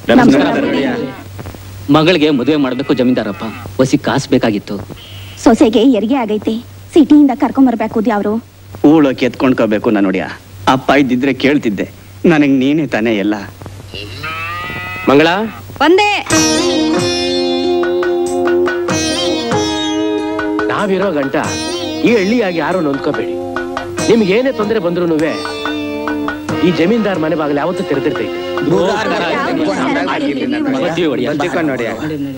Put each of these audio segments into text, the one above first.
ಮಗಳಿಗೆ ಮದುವೆ ಮಾಡಬೇಕು ಜಮೀನ್ದಾರಪ್ಪ ಒಸಿ ಕಾಸು ಬೇಕಾಗಿತ್ತು ಸೊಸೆಗೆ ಹೆರಿಗೆ ಆಗೈತೆ ಸಿಟಿಯಿಂದ ಕರ್ಕೊಂಬರ್ಬೇಕು ಯಾವ್ರು ಊಳೋಕೆ ಎತ್ಕೊಂಡ್ಕೋಬೇಕು ನಾನು ನೋಡಿಯ ಅಪ್ಪ ಇದ್ದಿದ್ರೆ ಕೇಳ್ತಿದ್ದೆ ನನಗೆ ನೀನೇ ತಾನೇ ಎಲ್ಲ ಮಂಗಳ ಬಂದೆ ನಾವಿರೋ ಗಂಟ ಈ ಹಳ್ಳಿಯಾಗಿ ಯಾರು ನೊಂದ್ಕೋಬೇಡಿ ನಿಮ್ಗೆ ಏನೇ ತೊಂದರೆ ಬಂದ್ರು ಈ ಜಮೀನ್ದಾರ್ ಮನೆ ಬಾಗಿಲು ಯಾವತ್ತೂ ತೆರೆದಿರ್ತೈತೆ ಮದ್ವೆ ಒಡೆಯ. ಬಚ್ಚಿಕೊಂಡು ನೋಡಿಯ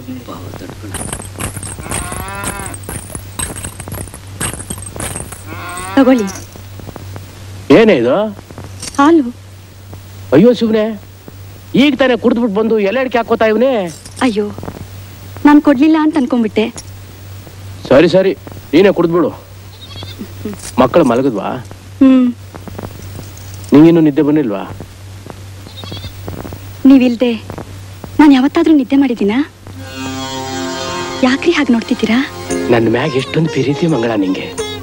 ತಗೊಳ್ಳಿ ಏನೇ ಇದು ಹಾಲು ಅಯ್ಯೋ ಶಿವನೇ ಈಗ ತಾನೇ ಕುಡ್ದ್ಬಿಟ್ಟು ಬಂದು ಎಲ್ಲ ಅಡಿಕೆ ಹಾಕೋತಾ ಇವನೇ ಅಯ್ಯೋ ನಾನು ಕೊಡ್ಲಿಲ್ಲ ಅಂತ ಅನ್ಕೊಂಡ್ಬಿಟ್ಟೆ ಸರಿ ಸರಿ ನೀನೇ ಕುಡ್ದ್ಬಿಡು ಮಕ್ಕಳು ಮಲಗದ್ವಾ ಹ್ಮ್ ನಿಂಗಿನ್ನೂ ನಿದ್ದೆ ಬಂದಿಲ್ವಾ ನೀವಿಲ್ದೆ ನಾನು ಯಾವತ್ತಾದ್ರೂ ನಿದ್ದೆ ಮಾಡಿದ್ದೀನಾ ಯಾಕ್ರಿ ಹಾಗೆ ನೋಡ್ತಿದ್ದೀರಾ ನನ್ನ ಮ್ಯಾಗ ಎಷ್ಟೊಂದು ಪ್ರೀತಿ ಮಂಗಳ ನಿಂಗೆ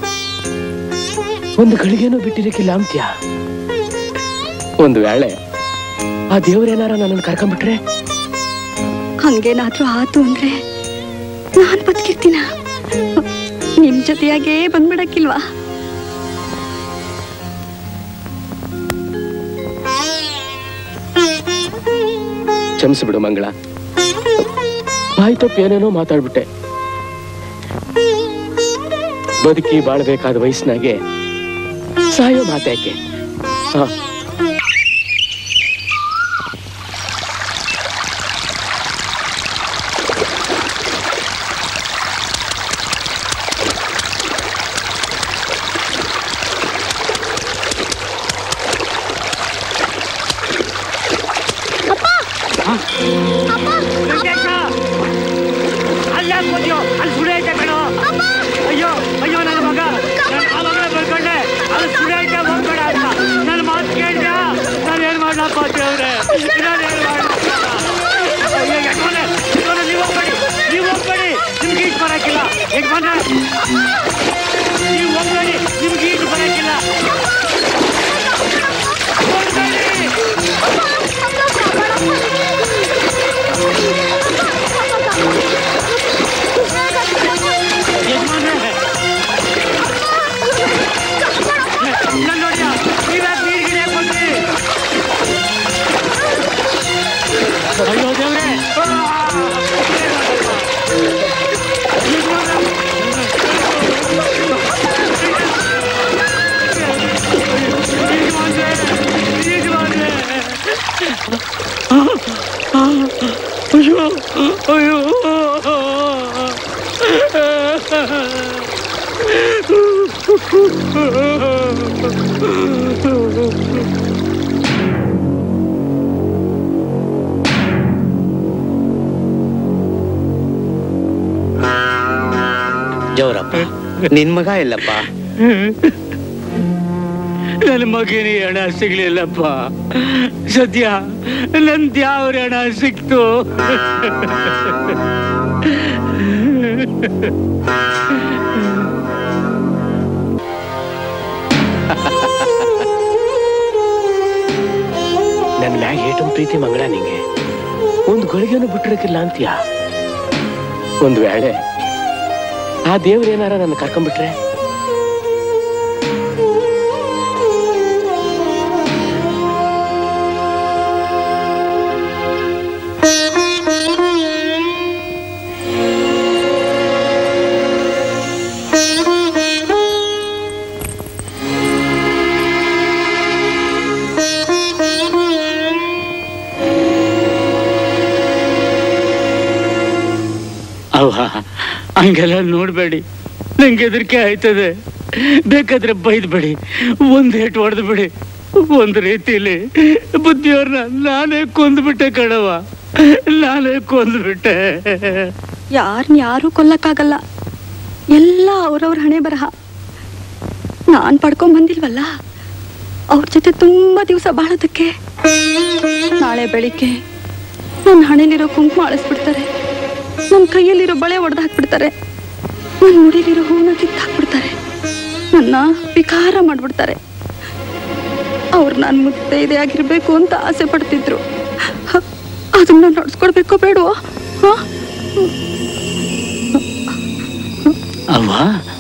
ಒಂದು ಗಳಿಗೆನೂ ಬಿಟ್ಟಿರಕ್ಕಿಲ್ಲ ಅಂತ್ಯ ಒಂದು ವೇಳೆ ಆ ದೇವ್ರೇನಾರ ನನ್ನನ್ನು ಕರ್ಕೊಂಡ್ಬಿಟ್ರೆ ಹಂಗೇನಾದ್ರೂ ಆತು ಅಂದ್ರೆ ನಾನ್ ಬದುಕಿರ್ತೀನ ನಿಮ್ ಜೊತೆಯಾಗೇ ಬಂದ್ಬಿಡಕ್ಕಿಲ್ವಾ ಕ್ಷಮಿಸ್ಬಿಡು ಮಂಗಳ ಬಾಯಿ ತಪ್ಪು ಏನೇನೋ ಮಾತಾಡ್ಬಿಟ್ಟೆ ಬದುಕಿ ಬಾಳ್ಬೇಕಾದ ವಯಸ್ಸಿನಾಗೆ ಸಾಯೋ ಮಾತ್ಯಾಕೆ ಹಾ ಅಲ್ಲಿ ಹಾಕ್ಬೋದ್ಯೋ ಅಲ್ಲಿ ಸುಳಿ ಐತೆ ಕಣೋ ಅಯ್ಯೋ ಅಯ್ಯೋ ನನ್ನ ಮಗ ನಾನು ಆವಾಗಲೇ ಬರ್ಕೊಂಡೆ ಅಲ್ಲಿ ಸುಳಿ ಐತೆ ಹೋಗ್ಬೇಡ ಅಂತ ನನ್ನ ಮಾತು ಕೇಳಿದ್ಯಾ ನಾನು ಏನ್ ಮಾಡ್ಲಪ್ಪ ದೇವ್ರೆ ನಾನು ಏನ್ ಮಾಡ್ಲಪ್ಪ ಅಯ್ಯೋ ಯಜಮಾನೆ ಯಜಮಾನೆ ನೀವು ಹೋಗ್ಬೇಡಿ ನೀವು ಹೋಗ್ಬೇಡಿ ನಿಮ್ಗೆ ಈಜು ಬರಕ್ಕಿಲ್ಲ ಯಜಮಾನೆ ನೀವು ಹೋಗ್ಬೇಡಿ ನಿಮ್ಗೆ ಈಜು ಬರಕ್ಕಿಲ್ಲ ನನ್ನ ನೋಡಿಯ ನೀವ್ಯಾಕೆ ನೀರು ಗಿಡ ಬಂದ್ರಿ ಅಯ್ಯೋ ದೇವ್ರೆ ಅಯ್ಯೋ ಅಯ್ಯೋ ಜವರಪ್ಪ ನಿನ್ ಮಗ ಇಲ್ಲಪ್ಪ ನನ್ನ ಮಗನಿಗೆ ಹಣ ಸಿಗ್ಲಿಲ್ಲಪ್ಪ ಸದ್ಯ ನನ್ ದ್ಯಾವ್ರ ಹಣ ಸಿಕ್ತು ನನ್ನ ಮ್ಯಾಗ ಏಟೊಂದು ಪ್ರೀತಿ ಮಂಗಳ ನಿಂಗೆ ಒಂದು ಗಳಿಗೆನೂ ಬಿಟ್ಟಿರಕ್ಕಿಲ್ಲ ಅಂತ್ಯ ಒಂದು ವೇಳೆ ಆ ದೇವ್ರೇನಾರ ನನ್ನ ಕರ್ಕೊಂಡ್ಬಿಟ್ರೆ ಅವ ಹಂಗೆಲ್ಲ ನೋಡ್ಬೇಡಿ ನಂಗೆ ಹೆದರಿಕೆ ಆಯ್ತದೆ ಬೇಕಾದ್ರೆ ಬೈದ್ಬೇಡಿ ಒಂದ್ ಏಟು ಹೊಡೆದು ಬಿಡಿ ಒಂದ್ ರೀತಿಲಿ ಬುದ್ಧಿಯವ್ರನ್ನ ನಾನೇ ಕೊಂದ್ಬಿಟ್ಟೆ ಕಣವ ನಾನೇ ಕೊಂದ್ಬಿಟ್ಟೆ ಯಾರನ್ನ ಯಾರೂ ಕೊಲ್ಲಕ್ಕಾಗಲ್ಲ ಎಲ್ಲ ಅವ್ರವ್ರ ಹಣೆ ಬರಹ ನಾನ್ ಪಡ್ಕೊಂಡ್ ಬಂದಿಲ್ವಲ್ಲ ಅವ್ರ ಜೊತೆ ತುಂಬಾ ದಿವಸ ಬಾಳೋದಕ್ಕೆ ನಾಳೆ ಬೆಳಿಗ್ಗೆ ನನ್ನ ಹಣೆಲಿರೋ ಕುಂಕುಮ ಅಳಿಸ್ಬಿಡ್ತಾರೆ ನನ್ನ ಕೈಯಲ್ಲಿರೋ ಬಳೆ ಒಡೆದು ಹಾಕ್ಬಿಡ್ತಾರೆ ನನ್ನ ಮುಡಿಲಿರೋ ಹೂವನ್ನ ಕಿತ್ತು ಹಾಕ್ಬಿಡ್ತಾರೆ ನನ್ನ ವಿಕಾರ ಮಾಡ್ಬಿಡ್ತಾರೆ ಅವ್ರು ನಾನು ಮುತ್ತೈದೆ ಆಗಿರ್ಬೇಕು ಅಂತ ಆಸೆ ಪಡ್ತಿದ್ರು ಅದನ್ನ ನಡ್ಸ್ಕೊಡ್ಬೇಕೋ ಬೇಡವೋ ಹಾ ಅಲ್ವಾ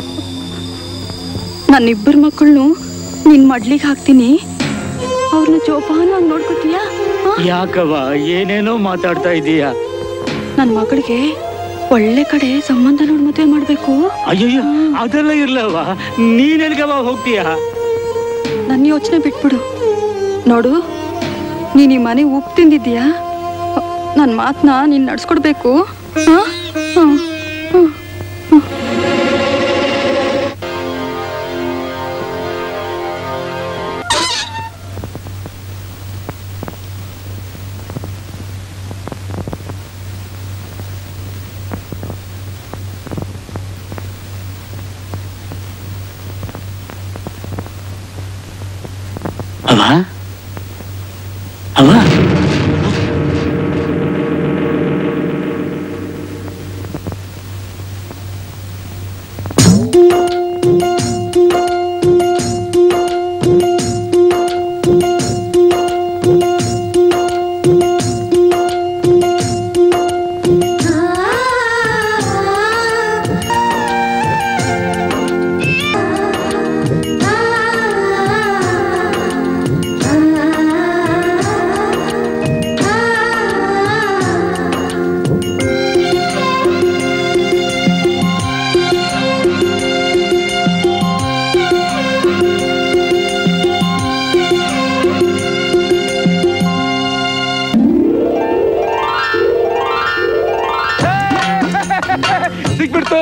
ನನ್ನಿಬ್ಬರು ಮಕ್ಕಳನ್ನು ನಿನ್ ಮಡ್ಲಿಗೆ ಹಾಕ್ತೀನಿ ಅವ್ರನ್ನ ಜೋಪಾನಾಗಿ ನೋಡ್ಕೋತೀಯಾ ಯಾಕವ್ವ ಏನೇನೋ ಮಾತಾಡ್ತಾ ಇದೀಯಾ ನನ್ನ ಮಗಳಿಗೆ ಒಳ್ಳೆ ಕಡೆ ಸಂಬಂಧ ನೋಡಿ ಮದುವೆ ಮಾಡ್ಬೇಕು ಅಯ್ಯಯ್ಯೋ ಅದೆಲ್ಲ ಇರ್ಲವ್ವ ನೀನೆಲ್ಗವ ಹೋಗ್ತೀಯಾ ನನ್ನ ಯೋಚನೆ ಬಿಟ್ಬಿಡು ನೋಡು ನೀನ್ ಈ ಮನೆ ಉಪ್ಪು ತಿಂದಿದ್ದೀಯಾ ನನ್ನ ಮಾತನ್ನ ನೀನ್ ನಡ್ಸ್ಕೊಡ್ಬೇಕು ಹಾ? ಹ್ಮ್. ಹ್ಮ್. ಅವ ಅವ ಸಿಕ್ಬಿಡ್ತು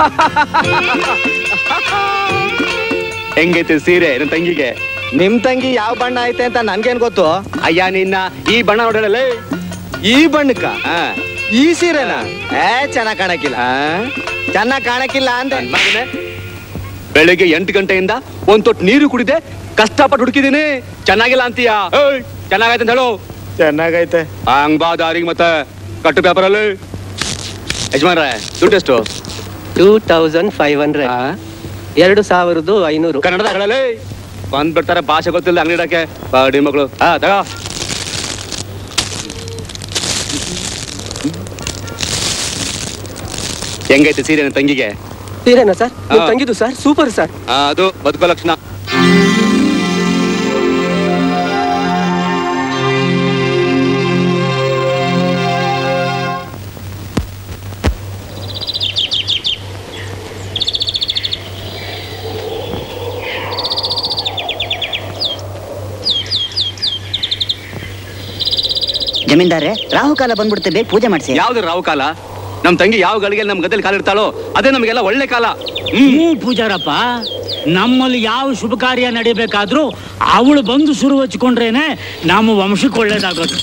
ಹೆಂಗೈತೆ ಸೀರೆ ನನ್ನ ತಂಗಿಗೆ ನಿಮ್ ತಂಗಿ ಯಾವ ಬಣ್ಣ ಐತೆ ಅಂತ ನನ್ಗೇನ್ ಗೊತ್ತು ಅಯ್ಯ ನಿನ್ನ ಈ ಬಣ್ಣ ನೋಡಲೇ ಈ ಬಣ್ಣಕ್ಕ ಈ ಸೀರೆನ ಏ ಚೆನ್ನಾಗ್ ಕಾಣಕ್ಕಿಲ್ಲ ಚೆನ್ನಾಗ್ ಕಾಣಕ್ಕಿಲ್ಲ ಅಂದೆ ಮಗನೇ ಬೆಳಿಗ್ಗೆ ಎಂಟು ಗಂಟೆಯಿಂದ ಒಂದ್ ತೊಟ್ಟು ನೀರು ಕುಡಿದೆ ಕಷ್ಟಪಟ್ಟು ಹುಡುಕಿದೀನಿ ಚೆನ್ನಾಗಿಲ್ಲ ಅಂತೀಯ ಏಯ್, ಚೆನ್ನಾಗೈತೆ ಅಂತ ಹೇಳು ಚೆನ್ನಾಗೈತೆ ಹಂಗ್ ಬಾ ದಾರಿಗೆ ಮತ್ತೆ ಕಟ್ಟು ಪೇಪರ್ ಅಲ್ಲಿ ಯಜಮಾನ್ರೆ ದುಡ್ಡೆಷ್ಟು ಟೂ ತೌಸಂಡ್ ಫೈವ್ ಹಂಡ್ರೆಡ್ ಎರಡು ಸಾವಿರದ್ದು ಐನೂರು ಕನ್ನಡದ ಹೇಳಲಿ ಬಂದ್ಬಿಡ್ತಾರೆ ಭಾಷೆ ಗೊತ್ತಿಲ್ಲ ಅಂಗಡಿ ಇಡಕ್ಕೆ ಬಾಡಿ ಮಗಳು ಹಾ ತಗೋ ಹೆಂಗೈತೆ ಸೀರೆ ನನ್ನ ತಂಗಿಗೆ ಸೀರೆನಾ ಸರ್ ನಿಮ್ ಹಾ. ತಂಗಿದ್ದು ಸರ್ ಸೂಪರ್ ಸರ್ ಆ, ಅದು ಬದುಕೋ ಲಕ್ಷಣ ಜಮೀನ್ದಾರೆ ರಾಹುಕಾಲ ಬಂದ್ಬಿಡುತ್ತೆ ಬೇಗ ಪೂಜೆ ಮಾಡಿಸಿ ಯಾವ್ದು ರಾವು ಕಾಲ ನಮ್ ತಂಗಿ ಯಾವ ಗಳಿಗೆ ನಮ್ ಗದ್ದೆಲಿ ಕಾಲಿಡ್ತಾಳೋ ಅದೇ ನಮಗೆಲ್ಲ ಒಳ್ಳೆ ಕಾಲ ಹ್ಮ್ ಹ್ಞೂ ಪೂಜಾರಪ್ಪ ನಮ್ಮಲ್ಲಿ ಯಾವ ಶುಭ ಕಾರ್ಯ ನಡಿಬೇಕಾದ್ರೂ ಅವಳು ಬಂದು ಶುರು ಹಚ್ಕೊಂಡ್ರೇನೆ ನಮ್ಮ ವಂಶಕ್ಕೆ ಒಳ್ಳೇದಾಗೋದು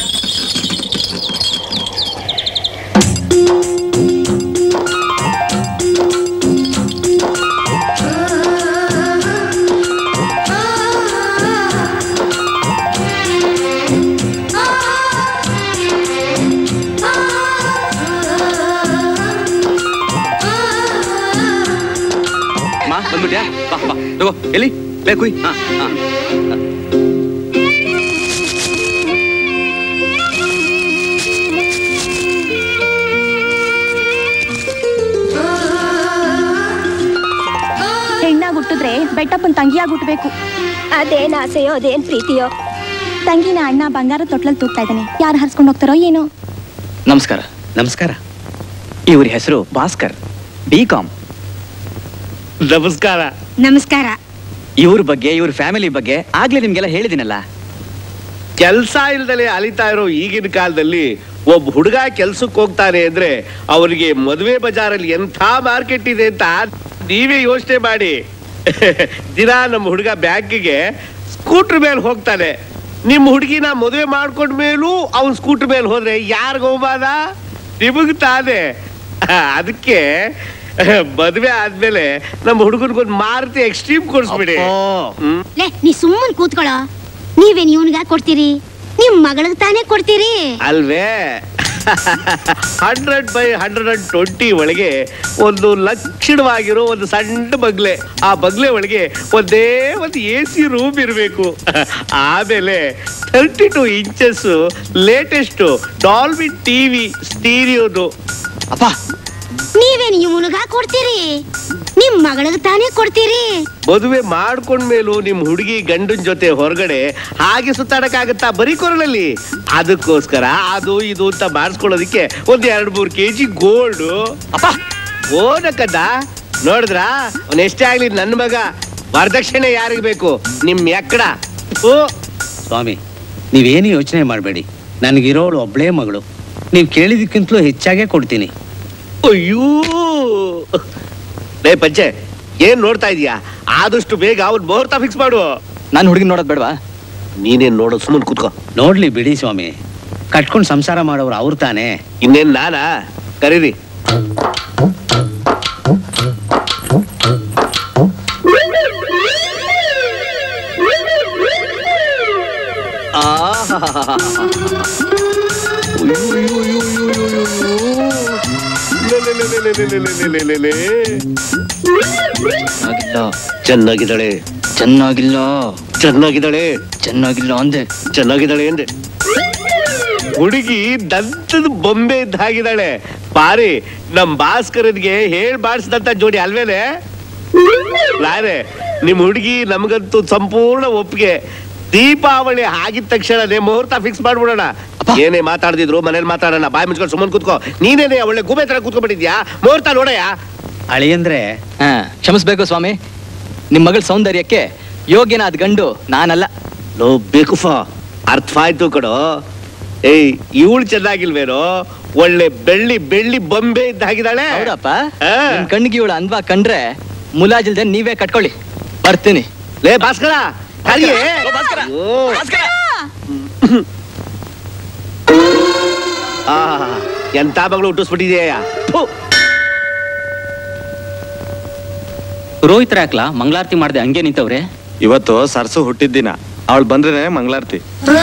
ಮಾ ಬಂದ್ಬಿಟ್ಯಾ ಬಾ ಬಾ ತಗೋ ಎಲ್ಲಿ ಬೇಕು ಹಾ ಹಾ ಹೆಣ್ಣಾಗ್ ಹುಟ್ಟಿದ್ರೆ ಬೆಟ್ಟಪ್ಪನ್ ತಂಗಿಯಾಗಿ ಹುಟ್ಟಬೇಕು ಅದೇನ್ ಆಸೆಯೋ ಅದೇನ್ ಪ್ರೀತಿಯೋ ತಂಗಿನ ಅಣ್ಣ ಬಂಗಾರ ತೊಟ್ಲಲ್ಲಿ ತೂಗ್ತಾ ಇದ್ದಾನೆ ಯಾರು ಹರ್ಸ್ಕೊಂಡು ಹೋಗ್ತಾರೋ ಏನೋ ನಮಸ್ಕಾರ ನಮಸ್ಕಾರ ಇವ್ರ ಹೆಸರು ಭಾಸ್ಕರ್ ಬಿ ಕಾಮ್ ನಮಸ್ಕಾರ ನಮಸ್ಕಾರ ಇವ್ರ ಬಗ್ಗೆ ಇವ್ರ ಫ್ಯಾಮಿಲಿ ಬಗ್ಗೆ ಆಗ್ಲೇ ನಿಮ್ಗೆಲ್ಲ ಹೇಳಿದಿನಲ್ಲ ಕೆಲಸ ಇಲ್ದಲೆ ಅಲಿತಾ ಇರೋ ಈಗಿನ ಕಾಲದಲ್ಲಿ ಒಬ್ಬ ಹುಡುಗ ಕೆಲ್ಸಕ್ಕೆ ಹೋಗ್ತಾನೆ ಅಂದ್ರೆ ಅವರಿಗೆ ಮದುವೆ ಬಜಾರಲ್ಲಿ ಎಂಥ ಮಾರ್ಕೆಟ್ ಇದೆ ಅಂತ ನೀವೇ ಯೋಚನೆ ಮಾಡಿ ದಿನ ನಮ್ಮ ಹುಡುಗ ಬ್ಯಾಂಕಿಗೆ ಸ್ಕೂಟರ್ ಮೇಲೆ ಹೋಗ್ತಾನೆ ನಿಮ್ಮ ಹುಡುಗಿನ ಮದುವೆ ಮಾಡ್ಕೊಂಡ ಮೇಲೂ ಅವ್ನ್ ಸ್ಕೂಟರ್ ಮೇಲೆ ಹೋದ್ರೆ ಯಾರಿಗ ಅವಮಾನ ನಿಮಗ್ ತಾನೆ ಅದಕ್ಕೆ ಮದುವೆ ಆದ್ಮೇಲೆ ನಮ್ಮ ಹುಡುಗನ್ಗೊಂದು ಮಾರುತಿ ಎಕ್ಸ್ಟ್ರೀಮ್ ಕೊಡಿಸ್ಬಿಡಿ ಹ್ಮ್ ಲೇ ನೀ ಸುಮ್ಮನ್ ಕೂತ್ಕೊಳ್ಳೋ ನೀವೇನ್ ಇವನ್ಗ ಕೊಡ್ತೀರಿ ನಿಮ್ ಮಗಳಿಗೆ ತಾನೇ ಕೊಡ್ತೀರಿ ಅಲ್ವೇ hundred by hundred and twenty ಒಳಗೆ ಒಂದು ಲಕ್ಷಣವಾಗಿರೋ ಒಂದು ಸಣ್ಣ ಬಗ್ಲೆ ಆ ಬಗ್ಲೆ ಒಳಗೆ ಒಂದೇ ಒಂದು ಎ ಸಿ ರೂಮ್ ಇರಬೇಕು ಆಮೇಲೆ thirty two inches latest Dolby TV ಸ್ಟೀರಿಯೋದು ಅಪ್ಪ ನೀವೇನು ಇವನಿಗ ಕೊಡ್ತೀರಿ ನಿಮ್ ಮಗಳಿಗೆ ತಾನೇ ಕೊಡ್ತೀರಿ ಮದುವೆ ಮಾಡ್ಕೊಂಡ್ಮೇಲೂ ನಿಮ್ ಹುಡುಗಿ ಗಂಡನ್ ಜೊತೆ ಹೊರಗಡೆ ಹಾಗೆ ಸುತ್ತಾಡಕ್ಕಾಗತ್ತಾ ಬರೀ ಕೊರಳಲ್ಲಿ ಅದಕ್ಕೋಸ್ಕರ ಅದು ಇದು ಅಂತ ಮಾಡಿಸ್ಕೊಳ್ಳೋದಕ್ಕೆ ಒಂದ್ ಎರಡ್ ಮೂರ್ ಕೆಜಿ ಗೋಲ್ಡ್ ಅಪ್ಪ ಓನಕ್ಕದ ನೋಡಿದ್ರಾ ಅವ್ನ ಎಷ್ಟೇ ಆಗ್ಲಿ ನನ್ನ ಮಗ ವರದಕ್ಷಿಣೆ ಯಾರಿಗ್ ಬೇಕು ನಿಮ್ ಎಕ್ಕಡ ಓ ಸ್ವಾಮಿ ನೀವೇನು ಯೋಚನೆ ಮಾಡಬೇಡಿ ನನಗಿರೋಳು ಒಬ್ಳೇ ಮಗಳು ನೀವು ಕೇಳಿದಕ್ಕಿಂತಲೂ ಹೆಚ್ಚಾಗೇ ಕೊಡ್ತೀನಿ ಅಯ್ಯೋ ಲೇ ಪಂಚೆ ಏನ್ ನೋಡ್ತಾ ಇದೀಯಾ ಆದಷ್ಟು ಬೇಗ ಅವ್ನ್ ಮುಹೂರ್ತ ಫಿಕ್ಸ್ ಮಾಡು ನಾನು ಹುಡುಗಿ ನೋಡೋದ್ ಬೇಡವಾ ನೀನೇನ್ ನೋಡೋದು ಸುಮ್ಮನೆ ಕೂತ್ಕೋ ನೋಡ್ಲಿ ಬಿಡಿ ಸ್ವಾಮಿ ಕಟ್ಕೊಂಡು ಸಂಸಾರ ಮಾಡೋರು ಅವ್ರು ತಾನೇ ಇನ್ನೇನ್ ನಾನಾ ಕರೀರಿ ಚೆನ್ನಾಗಿದ್ದಾಳೆ ಚೆನ್ನಾಗಿಲ್ಲ ಚೆನ್ನಾಗಿದ್ದಾಳೆ ಚೆನ್ನಾಗಿಲ್ಲ ಅಂದೆ ಚೆನ್ನಾಗಿದ್ದಾಳೆ ಎಂದೆ ಹುಡುಗಿ ದಂತದ ಬೊಂಬೆ ಇದ್ದ ಹಾಗಿದ್ದಾಳೆ ಪಾರಿ ನಮ್ ಭಾಸ್ಕರನ್ಗೆ ಹೇಳ್ ಬಾಡ್ಸ್ದಂತ ಜೋಡಿ ಅಲ್ವೇನೆ ಲಾರೆ ನಿಮ್ ಹುಡುಗಿ ನಮ್ಗಂತೂ ಸಂಪೂರ್ಣ ಒಪ್ಪಿಗೆ ದೀಪಾವಳಿ ಆಗಿದ ತಕ್ಷಣನೇ ಮುಹೂರ್ತ ಫಿಕ್ಸ್ ಮಾಡ್ಬಿಡೋಣ ಏನೇ ಮಾತಾಡ್ದಿದ್ರು ಮನೇಲಿ ಮಾತಾಡೋಣ ಬಾಯ್ ಮುಚ್ಕೊಂಡು ಸುಮ್ಮನೆ ಕೂತ್ಕೋ ನೀನೇನೆ ಒಳ್ಳೆ ಗುಬೆ ತರ ಕೂತ್ಕೊಂಡ್ಬಿಟ್ಟಿದ್ಯಾ ಮುಹೂರ್ತ ನೋಡಯ್ಯ ಅಳಿಯಂದ್ರೆ ಹಾ ಕ್ಷಮಿಸ್ಬೇಕು ಸ್ವಾಮಿ ನಿಮ್ ಮಗಳ ಸೌಂದರ್ಯಕ್ಕೆ ಯೋಗ್ಯನಾದ ಗಂಡು ನಾನಲ್ಲ ಲೋ ಬೇಕುಫ ಅರ್ಥ ಆಯ್ತು ಕಡೋ ಏಯ್ ಇವಳು ಚೆನ್ನಾಗಿಲ್ವೇನೋ ಒಳ್ಳೆ ಬೆಳ್ಳಿ ಬೆಳ್ಳಿ ಬೊಂಬೆ ಇದ್ದ ಹಾಗಿದ್ದಾಳೆ ಹೌದಪ್ಪ ಹಾ. ನಿಮ್ ಕಣ್ಣಿಗೆ ಇವಳು ಅನ್ವಾ ಕಂಡ್ರೆ ಮುಲಾಜಿಲ್ದೆ ನೀವೇ ಕಟ್ಕೊಳ್ಳಿ ಬರ್ತೀನಿ ಲೇ ಭಾಸ್ಕರ ಕರಿಯೇ ಓ, ಭಾಸ್ಕರ. ಅಯ್ಯೋ. ಭಾಸ್ಕರ. ಆ, ಎಂತ ಮಗಳು ಹುಟ್ಟಿಸ್ಬಿಟ್ಟಿದೆಯಾ ರೋಹಿತ್ ರಾಕ್ಲಾ ಮಂಗಳಾರತಿ ಮಾಡ್ದೆ ಹಂಗೆ ನಿಂತವ್ರೆ ಇವತ್ತು ಸರ್ಸು ಹುಟ್ಟಿದ್ದಿನ ಅವಳು ಬಂದ್ರೆ ಮಂಗಳಾರತಿ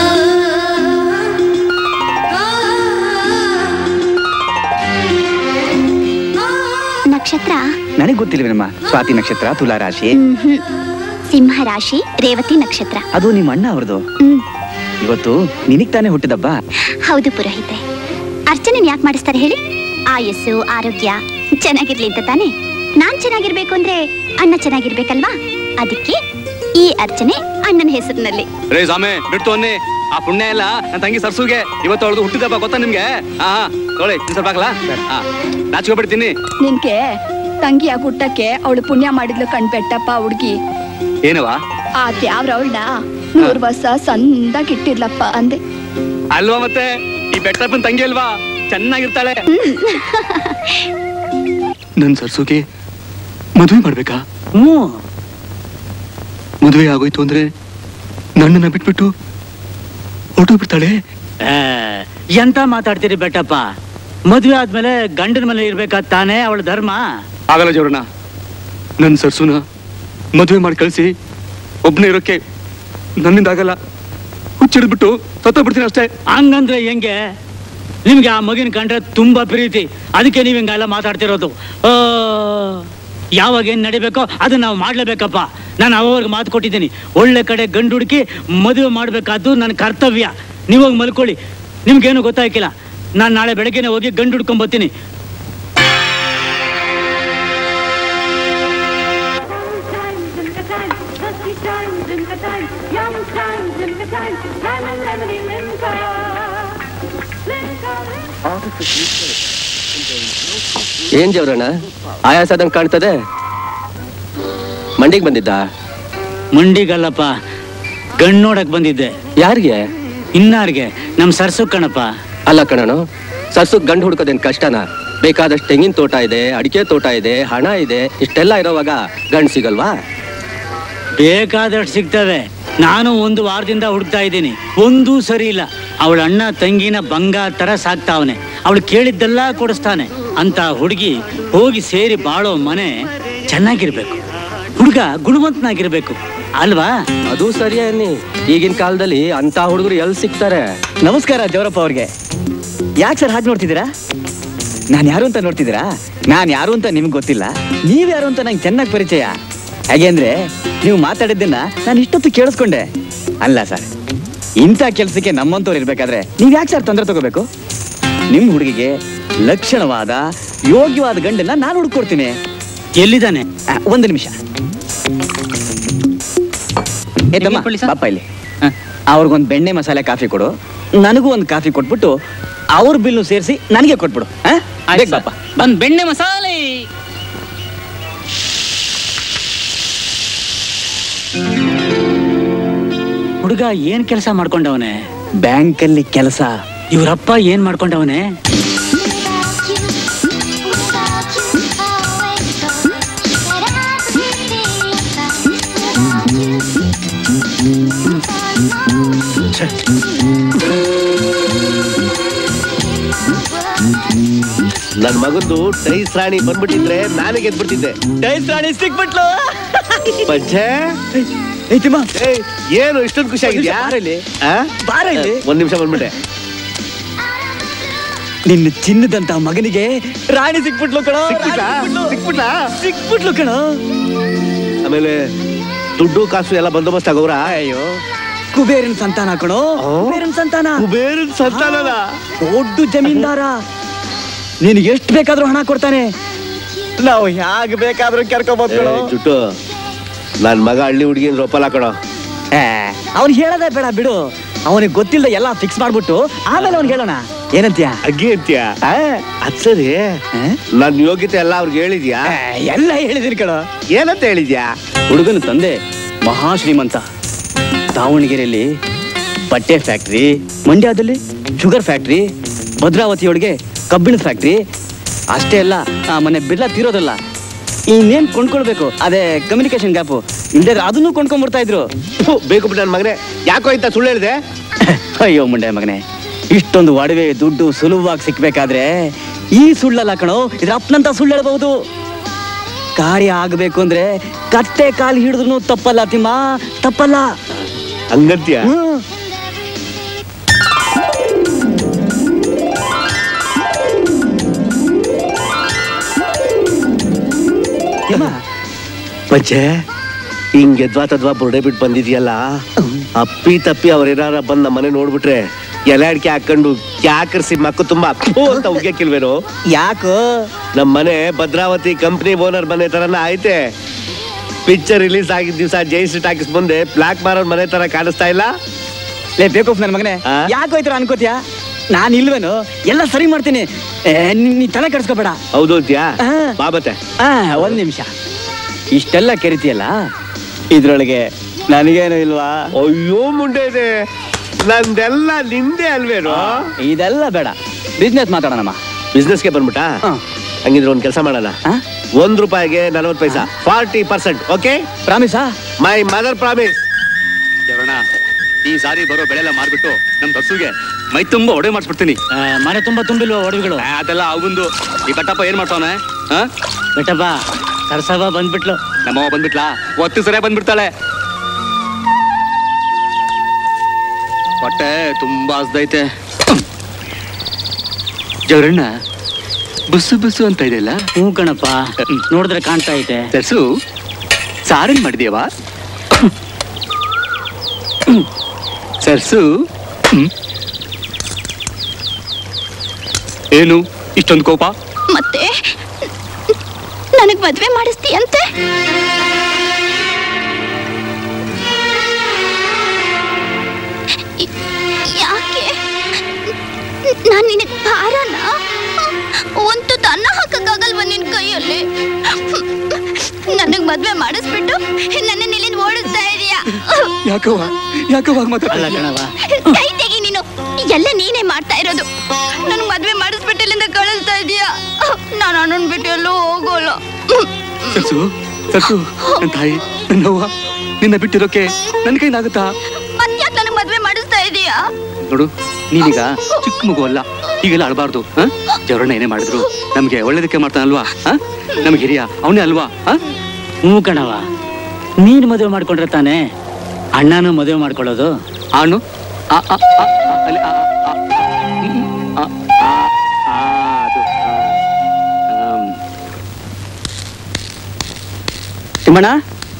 ನಕ್ಷತ್ರ ನನಗೆ ಗೊತ್ತಿಲ್ವೇನಮ್ಮ ಸ್ವಾತಿ ನಕ್ಷತ್ರ ತುಲಾ ರಾಶಿ ಮ್ಹ್ಮ್. ಸಿಂಹ ರಾಶಿ ರೇವತಿ ನಕ್ಷತ್ರ ಅದು ನಿಮ್ಮ ಅಣ್ಣ ಅವ್ರದ್ದು ಹ್ಮ್ ಇವತ್ತು ನಿನಗ್ ತಾನೇ ಹುಟ್ಟಿದಬ್ಬ ಹೌದು ಪುರೋಹಿತೆ ಅರ್ಚನೆ ಯಾಕೆ ಮಾಡಿಸ್ತಾರೆ ಹೇಳಿ ಆಯಸ್ಸು ಆರೋಗ್ಯ ಚೆನ್ನಾಗಿರ್ಲಿ ಅಂತ ತಾನೇ ನಾನ್ ಚೆನ್ನಾಗಿರ್ಬೇಕು ಅಂದ್ರೆ ಅಣ್ಣ ಚೆನ್ನಾಗಿರ್ಬೇಕಲ್ವಾ ಅದಕ್ಕೆ ಈ ಅರ್ಚನೆ ಅಣ್ಣನ ಹೆಸರಿನಲ್ಲಿ ರೇ ಸ್ವಾಮಿ ಬಿಡ್ತು ಅನ್ನಿ ಆ ಪುಣ್ಯ ಎಲ್ಲ ನನ್ನ ತಂಗಿ ಸರ್ಸುಗೆ ಇವತ್ತು ಅವಳದು ಹುಟ್ಟಿದಪ್ಪ ಗೊತ್ತಾ ನಿಮ್ಗೆ ಹಾ ಹಾ ತೊಗೊಳ್ಳಿ ಇನ್ ಸ್ವಲ್ಪ ಹಾಕ್ಲಾ ಹಾ ನಾಚ್ಕೊಬಿಡ್ತೀನಿ ನಿನ್ಗೆ ತಂಗಿಯ ಗುಟ್ಟಕ್ಕೆ ಅವಳು ಪುಣ್ಯ ಮಾಡಿದ್ಲು ಕಣ್ಬೆಟ್ಟಪ್ಪ ಹುಡ್ಗಿ ಏನವಾ ಆ ತ್ಯಾವ್ರ ಅವಳನ್ನ ನೂರ್ ವರ್ಷ ಸಂದಾಗ್ ಇಟ್ಟಿರ್ಲಪ್ಪ ಅಂದೆ ಅಲ್ವಾ ಮತ್ತೆ ಈ ಬೆಟ್ಟಪ್ಪನ ತಂಗಿ ಅಲ್ವಾ ಚೆನ್ನಾಗಿರ್ತಾಳೆ ನನ್ ಸರ್ಸುಗೆ ಮದುವೆ ಮಾಡ್ಬೇಕಾ ಹ್ಞೂ ಮದುವೆ ಆಗೋಯ್ತು ಅಂದ್ರೆ ನನ್ನನ್ನ ಬಿಟ್ಬಿಟ್ಟು ಹೊರಟೋಗ್ಬಿಡ್ತಾಳೆ ಆ, ಎಂತ ಮಾತಾಡ್ತೀರಿ ಬೆಟ್ಟಪ್ಪ ಮದ್ವೆ ಆದ್ಮೇಲೆ ಗಂಡನ ಮನೆ ಇರ್ಬೇಕಾ ತಾನೇ ಅವಳ ಧರ್ಮ ಆಗಲ್ಲ ಜೋರಣ್ಣ ನನ್ ಸರ್ಸುನ ಮದುವೆ ಮಾಡಿ ಕಳಿಸಿ ಒಬ್ನೇ ಇರೋಕೆ ನನ್ನಿಂದ ಆಗಲ್ಲ ಹುಚ್ಚಿಡ್ಬಿಟ್ಟು ಸತ್ತೋಗ್ಬಿಡ್ತೀನಿ ಅಷ್ಟೇ ಹಂಗಂದ್ರೆ ಹೆಂಗೆ ನಿಮ್ಗೆ ಆ ಮಗಿನ ಕಂಡ್ರೆ ತುಂಬಾ ಪ್ರೀತಿ ಅದಕ್ಕೆ ನೀವ್ ಹಿಂಗೆಲ್ಲ ಮಾತಾಡ್ತಿರೋದು ಆ, ಯಾವಾಗ ಏನ್ ನಡಿಬೇಕೋ ಅದನ್ನ ನಾವು ಮಾಡ್ಲೇಬೇಕಪ್ಪ ನಾನು ಅವ್ರಿಗೆ ಮಾತು ಕೊಟ್ಟಿದ್ದೀನಿ ಒಳ್ಳೆ ಕಡೆ ಗಂಡು ಹುಡುಕಿ ಮದುವೆ ಮಾಡ್ಬೇಕಾದ್ದು ನನ್ನ ಕರ್ತವ್ಯ ನೀವಾಗ ಮಲ್ಕೊಳ್ಳಿ ನಿಮ್ಗೇನು ಗೊತ್ತಾಯ್ಕಿಲ್ಲ ನಾನು ನಾಳೆ ಬೆಳಗ್ಗೆನೆ ಹೋಗಿ ಗಂಡು ಹುಡ್ಕೊಂಡ್ ಬರ್ತೀನಿ ಏನ್ ಜವರಣ್ಣ ಆಯಾಸದಂಗ್ ಕಾಣ್ತದೆ ಮಂಡಿಗೆ ಬಂದಿದ್ದ ಮಂಡಿಗಲ್ಲಪ್ಪ ಗಂಡು ನೋಡಕ್ ಬಂದಿದ್ದೆ ಯಾರಿಗೆ ಇನ್ನಾರ್ಗೆ ನಮ್ ಸರ್ಸು ಕಣಪ್ಪ ಅಲ್ಲ ಕಣನು ಸಸ್ಸು ಗಂಡು ಹುಡ್ಕೋದೇನ್ ಕಷ್ಟನಾ ಬೇಕಾದಷ್ಟು ತೆಂಗಿನ ತೋಟ ಇದೆ ಅಡಿಕೆ ತೋಟ ಇದೆ ಹಣ ಇದೆ ಇಷ್ಟೆಲ್ಲ ಇರೋವಾಗ ಗಂಡು ಸಿಗಲ್ವಾ ಬೇಕಾದಷ್ಟು ಸಿಗ್ತವೆ ನಾನು ಒಂದು ವಾರದಿಂದ ಹುಡುಕ್ತಾ ಇದ್ದೀನಿ ಒಂದೂ ಸರಿ ಇಲ್ಲ ಅವಳ ಅಣ್ಣ ತಂಗಿನ ಬಂಗಾರ ತರ ಸಾಕ್ತಾವನೆ ಅವಳು ಕೇಳಿದ್ದೆಲ್ಲ ಕೊಡಿಸ್ತಾನೆ ಅಂತ ಹುಡುಗಿ ಹೋಗಿ ಸೇರಿ ಬಾಳೋ ಮನೆ ಚೆನ್ನಾಗಿರ್ಬೇಕು ಹುಡುಗ ಗುಣವಂತನಾಗಿರ್ಬೇಕು ಅಲ್ವಾ ಅದು ಸರಿಯೇ ಅನ್ನಿ ಈಗಿನ ಕಾಲದಲ್ಲಿ ಅಂತ ಹುಡುಗರು ಎಲ್ಲಿ ಸಿಗ್ತಾರೆ ನಮಸ್ಕಾರ ಜವರಪ್ಪ ಅವ್ರಿಗೆ ಯಾಕೆ ಸರ್ ಹಾಗೆ ನೋಡ್ತಿದ್ದೀರಾ ನಾನು ಯಾರು ಅಂತ ನೋಡ್ತಿದ್ದೀರಾ ನಾನು ಯಾರು ಅಂತ ನಿಮ್ಗೆ ಗೊತ್ತಿಲ್ಲ ನೀವು ಯಾರು ಅಂತ ನಂಗೆ ಚೆನ್ನಾಗಿ ಪರಿಚಯ ಹೇಗೆ ಅಂದ್ರೆ ನೀವು ಮಾತಾಡಿದ್ದನ್ನ ನಾನು ಇಷ್ಟೊತ್ತು ಕೇಳಿಸ್ಕೊಂಡೆ ಅಲ್ಲ ಸರ್ ಇಂಥ ಕೆಲಸಕ್ಕೆ ನಮ್ಮಂತವ್ರು ಇರ್ಬೇಕಾದ್ರೆ ನೀವು ಯಾಕೆ ಸರ್ ತೊಂದರೆ ತಗೋಬೇಕು ನಿಮ್ಮ ಹುಡುಗಿಗೆ ಲಕ್ಷಣವಾದ ಯೋಗ್ಯವಾದ ಗಂಡನ್ನ ನಾನು ಹುಡುಕೊಡ್ತೀನಿ ಎಲ್ಲಿದ್ದಾನೆ ಆ, ಒಂದು ನಿಮಿಷ ಏ ತಮ್ಮ, ಬಾಪ್ಪ ಇಲ್ಲಿ ಅವ್ರಿಗೊಂದು ಬೆಣ್ಣೆ ಮಸಾಲೆ ಕಾಫಿ ಕೊಡು ನನಗೂ ಒಂದು ಕಾಫಿ ಕೊಟ್ಬಿಟ್ಟು ಅವ್ರ ಬಿಲ್ಲು ಸೇರಿಸಿ ನನಗೆ ಕೊಟ್ಬಿಡು ಆ? ಬೇಗ ಬಾಪ್ಪ ಬಂದ್ ಬೆಣ್ಣೆ ಮಸಾಲೆ ಹುಡುಗ ಏನ್ ಕೆಲಸ ಮಾಡ್ಕೊಂಡವನೆ ಬ್ಯಾಂಕಲ್ಲಿ ಕೆಲಸ ಇವ್ರಪ್ಪ ಏನ್ ಮಾಡ್ಕೊಂಡವನೆ ನನ್ ಮಗಂದು ಡೈಸ್ ರಾಣಿ ಬಂದ್ಬಿಟ್ಟಿದ್ರೆ ನಾನೇ ಗೆದ್ಬಿಟ್ಟಿದ್ದೆ ಡೈಸ್ ರಾಣಿ ಸಿಕ್ಬಿಟ್ಲು ಪಂಚೆ ಐತಿಮ್ಮ ಏಯ್, ಏನು ಇಷ್ಟೊಂದು ಖುಷಿ ಆಗಿದ್ಯಾ ಆ? ಬಾರ ಇಲ್ಲಿ. ಒಂದ್ ನಿಮಿಷ ಬಂದ್ಬಿಟ್ಟೆ ನಿನ್ನ ಚಿನ್ನದಂತ ಮಗನಿಗೆ ರಾಣಿ ಸಿಕ್ಬಿಟ್ಲು ಕಣೋ ಸಿಕ್ಬಿಟ್ಲಾ? ಸಿಕ್ಬಿಟ್ಲಾ? ಸಿಕ್ಬಿಟ್ಲು ಕಣೋ ಆಮೇಲೆ ದುಡ್ಡು ಕಾಸು ಎಲ್ಲ ಬಂದೋಬಸ್ತ್ ಆಗೋರ ಅಯ್ಯೋ ಕುಬೇರನ್ ಸಂತಾನ ಕಣೋ ಕುಬೇರನ್ ಸಂತಾನ ಕುಬೇರನ್ ಸಂತಾನನ ದೊಡ್ಡ ಜಮೀನ್ದಾರ ನಿನಗೆ ಎಷ್ಟು ಬೇಕಾದ್ರೂ ಹಣ ಕೊಡ್ತಾನೆ ನಾವು ಹ್ಯಾಗ್ ಬೇಕಾದ್ರೂ ಕರ್ಕೊಬೋದು ಕಣೋ ಜುಟ್ಟು ನನ್ ಮಗ ಹಳ್ಳಿ ಹುಡುಗಿ ರೊಪ್ಪಲ್ ಹಾಕೊಳೋ ಅವ್ನು ಹೇಳೋದೇ ಬೇಡ ಬಿಡು ಅವನಿಗೆ ಗೊತ್ತಿಲ್ಲದೆ ಎಲ್ಲ ಫಿಕ್ಸ್ ಮಾಡ್ಬಿಟ್ಟು ಆಮೇಲೆ ಅವ್ನಿಗೆ ಹೇಳೋಣ ಏನಂತೀಯ ಅಗ್ಗಿ ಅಂತ್ಯ ಅದ್ ಸರಿ ನನ್ ಯೋಗ್ಯತೆ ಎಲ್ಲ ಅವ್ರಿಗೆ ಹೇಳಿದ್ಯಾ ಎಲ್ಲ ಹೇಳಿದಿನಿ ಕಣ ಏನಂತ ಹೇಳಿದ್ಯಾ ಹುಡುಗನ ತಂದೆ ಮಹಾ ಶ್ರೀಮಂತ ದಾವಣಗೆರೆಯಲ್ಲಿ ಬಟ್ಟೆ ಫ್ಯಾಕ್ಟ್ರಿ ಮಂಡ್ಯದಲ್ಲಿ ಶುಗರ್ ಫ್ಯಾಕ್ಟ್ರಿ ಭದ್ರಾವತಿಯೊಳಗೆ ಕಬ್ಬಿಣದ ಫ್ಯಾಕ್ಟ್ರಿ ಅಷ್ಟೇ ಅಲ್ಲ ಆ ಮನೆ ಬಿರ್ಲಾ ತೀರೋದಲ್ಲ ಇನ್ನೇನ್ ಕೊಂಡ್ಕೊಳ್ಬೇಕು ಅದೇ ಕಮ್ಯುನಿಕೇಶನ್ ಗ್ಯಾಪು ಇಲ್ದೇ ಅದನ್ನು ಕೊಂಡ್ಕೊಂಡ್ಬಿಡ್ತಾ ಇದ್ರು ಫು, ಬೇಕು ಬಿಟ್ಟು ನನ್ ಮಗನೇ ಯಾಕೋ ಇಂತ ಸುಳ್ಳು ಹೇಳಿದೆ ಅಯ್ಯೋ ಮುಂಡೆ ಮಗನೇ ಇಷ್ಟೊಂದು ಒಡವೆ ದುಡ್ಡು ಸುಲಭವಾಗಿ ಸಿಕ್ಬೇಕಾದ್ರೆ ಈ ಸುಳ್ಳಲ್ಲ ಕಣೋ ಇದ್ರ ಅಪ್ಪನಂತ ಸುಳ್ಳು ಹೇಳ್ಬಹುದು ಕಾರ್ಯ ಆಗ್ಬೇಕು ಅಂದ್ರೆ ಕತ್ತೆ ಕಾಲು ಹಿಡಿದ್ರು ತಪ್ಪಲ್ಲ ತಿಮ್ಮ ತಪ್ಪಲ್ಲ ಹಂಗಂತ್ಯ ಹ್ಮ್. ಪಂಚೆ ಹಿಂಗೆ ಎದ್ವಾ ತದ್ವಾ ಬುರ್ಡೆ ಬಿಟ್ಟು ಬಂದಿದ್ಯಲ್ಲ ಅಪ್ಪಿ ತಪ್ಪಿ ಅವ್ರೇನಾರ ಬಂದ್ ನಮ್ಮ ಮನೆ ನೋಡ್ಬಿಟ್ರೆ ಎಲೆ ಅಡಿಕೆ ಹಾಕೊಂಡು ಕ್ಯಾಕರ್ಸಿ ಮಕ್ಕ ತುಂಬಾ ಫು ಅಂತ ಉಗ್ಗಕ್ಕಿಲ್ವೇನೋ ಯಾಕೋ ನಮ್ಮ ಮನೆ ಭದ್ರಾವತಿ ಕಂಪ್ನಿ ಓನರ್ ಮನೆ ತರನ ಐತೆ ಪಿಕ್ಚರ್ ರಿಲೀಸ್ ಆಗಿದ್ ದಿವಸ ಜೈಶ್ರೀ ಟಾಕಿಸ್ ಮುಂದೆ ಬ್ಲಾಕ್ ಮಾರೋರ್ ಮನೆ ತರ ಕಾಣಿಸ್ತಾ ಇಲ್ಲ ಲೇ ಬೇಕು ನನ್ನ ಮಗನೇ ಆ? ಯಾಕೋಯ್ತರ ಅನ್ಕೋತ್ಯಾ ನಾನು ಇಲ್ವೇನು ಎಲ್ಲ ಸರಿ ಮಾಡ್ತೀನಿ ಏ, ನೀ ನೀ ತಲೆ ಕೆಡಿಸ್ಕೋಬೇಡ ಹೌದು ಅಂತ್ಯಾ ಆ. ಬಾಬತ್ತೆ ಆ ಒಂದ್ ನಿಮಿಷ ಇಷ್ಟೆಲ್ಲ ಕೆರಿತಿಯಲ್ಲ ಇದ್ರೊಳಗೆ ನನಗೇನು ಇಲ್ವಾ ಅಯ್ಯೋ ಮುಂಡೆ ಇದೆ ನಂದೆಲ್ಲ ನಿಂದೆ ಅಲ್ವೇನೋ ಇದೆಲ್ಲ ಬೇಡ ಬಿಸ್ನೆಸ್ ಮಾತಾಡೋಣಮ್ಮ ಬಿಸ್ನೆಸ್ಗೆ ಬಂದ್ಬಿಟ್ಟಾ ಹಾ. ಹಂಗಿದ್ರೆ ಒಂದ್ ಕೆಲಸ ಮಾಡೋಣ ಆ? ಒಂದ್ ರೂಪಾಯಿಗೆ ನಲವತ್ತು ಪೈಸಾ ಫಾರ್ಟಿ ಪರ್ಸೆಂಟ್ ಓಕೆ ಪ್ರಾಮಿಸಾ ಮೈ ಮದರ್ ಪ್ರಾಮಿಸ್ ಜವರಣ ಈ ಸಾರಿ ಬರೋ ಬೆಳೆಲ್ಲ ಮಾರ್ಬಿಟ್ಟು ನಮ್ ಹಸುಗೆ ಮೈ ತುಂಬಾ ಒಡೆ ಮಾಡಿಸ್ಬಿಡ್ತೀನಿ ಮನೆ ತುಂಬಾ ತುಂಬಿಲ್ವಾ ಒಡವೆಗಳು ಆ, ಅದೆಲ್ಲ ಅವಂದು ಈ ಕಟ್ಟಪ್ಪ ಏನ್ ಮಾಡ್ತಾವನೆ ಬೆಟ್ಟಪ್ಪ ಸರ್ಸವ ಬಂದ್ಬಿಟ್ಲು ನಮ್ಮವ್ವ ಬಂದ್ಬಿಟ್ಲಾ ಒತ್ತು ಸರಿಯಾಗಿ ಬಂದ್ಬಿಡ್ತಾಳೆ ಹೊಟ್ಟೆ ತುಂಬಾ ಹಸ್ದೈತೆ ಜವರಣ್ಣ ಬಸ್ಸು ಬಸ್ಸು ಅಂತ ಇದೆಯಲ್ಲ ಹ್ಞೂ ಕಣಪ್ಪ ನೋಡಿದ್ರೆ ಕಾಣ್ತಾ ಐತೆ ತರ್ಸು ಸಾರೇನ್ ಮಾಡಿದ್ಯವ ಸರ್ಸು ಹ್ಮ್. ಏನು ಇಷ್ಟೊಂದು ಕೋಪ ಮತ್ತೆ ನನಗ್ ಮದ್ವೆ ಮಾಡಿಸ್ತೀಯಂತೆ ಇ- ಯಾಕೆ ನಾನ್ ನಿನಗ್ ಭಾರನ ಒಂದು ಅನ್ನ ಹಾಕಕ್ಕಾಗಲ್ವ ನಿನ್ ಕೈಯಲ್ಲಿ ನನಗ್ ಮದ್ವೆ ಮಾಡಿಸ್ಬಿಟ್ಟು ನನ್ನ ನಿಲ್ಲಿಂದ ಓಡಿಸ್ತಾ ಇದೀಯಾ ಯಾಕವ್ವ ಯಾಕವ್ವ ಅಲ್ಲ ಮಾತಾಡ ಕಣವ ಕೈ ತೆಗಿ ನೀನು ಎಲ್ಲ ನೀನೇ ಮಾಡ್ತಾ ಇರೋದು ನನ್ ಮದ್ವೆ ಮಾಡಿಸ್ಬಿಟ್ಟು ಇಲ್ಲಿಂದ ಕಳಿಸ್ತಾ ಇದೀಯಾ ನಾನು ಅಣ್ಣನ್ ಬಿಟ್ಟು ಎಲ್ಲೂ ಹೋಗೋಲ್ಲ ಸರ್ಸು ಸರ್ಸು ನನ್ನ ತಾಯಿ ನನ್ನವ್ವ ನಿನ್ನ ಬಿಟ್ಟಿರೋಕೆ ನನ್ನ ಕೈಲಾಗುತ್ತಾ ಮತ್ತ್ಯಾಕ್ ನನಗ್ ಮದ್ವೆ ಮಾಡಿಸ್ತಾ ಇದೀಯಾ ನೋಡು ನೀನೀಗ ಚಿಕ್ಕ ಮಗು ಅಲ್ಲ ಹೀಗೆಲ್ಲ ಅಳಬಾರ್ದು ಜವರಣ್ಣ ಏನೇ ಮಾಡಿದ್ರು ನಮ್ಗೆ ಒಳ್ಳೇದಕ್ಕೆ ಮಾಡ್ತಾನಲ್ವಾ ಹ? ನಮ್ಗೆ ಹಿರಿಯ ಅವನೇ ಅಲ್ವಾ ಹ? ಹ್ಞೂ ಕಣವ ನೀನ್ ಮದುವೆ ಮಾಡ್ಕೊಂಡ್ರೆ ತಾನೇ ಅಣ್ಣನೂ ಮದುವೆ ಮಾಡ್ಕೊಳ್ಳೋದು ಆಣು ಆ, ಆ, ಆ, ಆ, ಅಲ್ಲಿ, ಆ, ಆ, ಹ್ಮ್, ಆ, ಆ, ಆ, ಅದು ಆ. ಆಮ್. ತಿಮ್ಮಣ್ಣ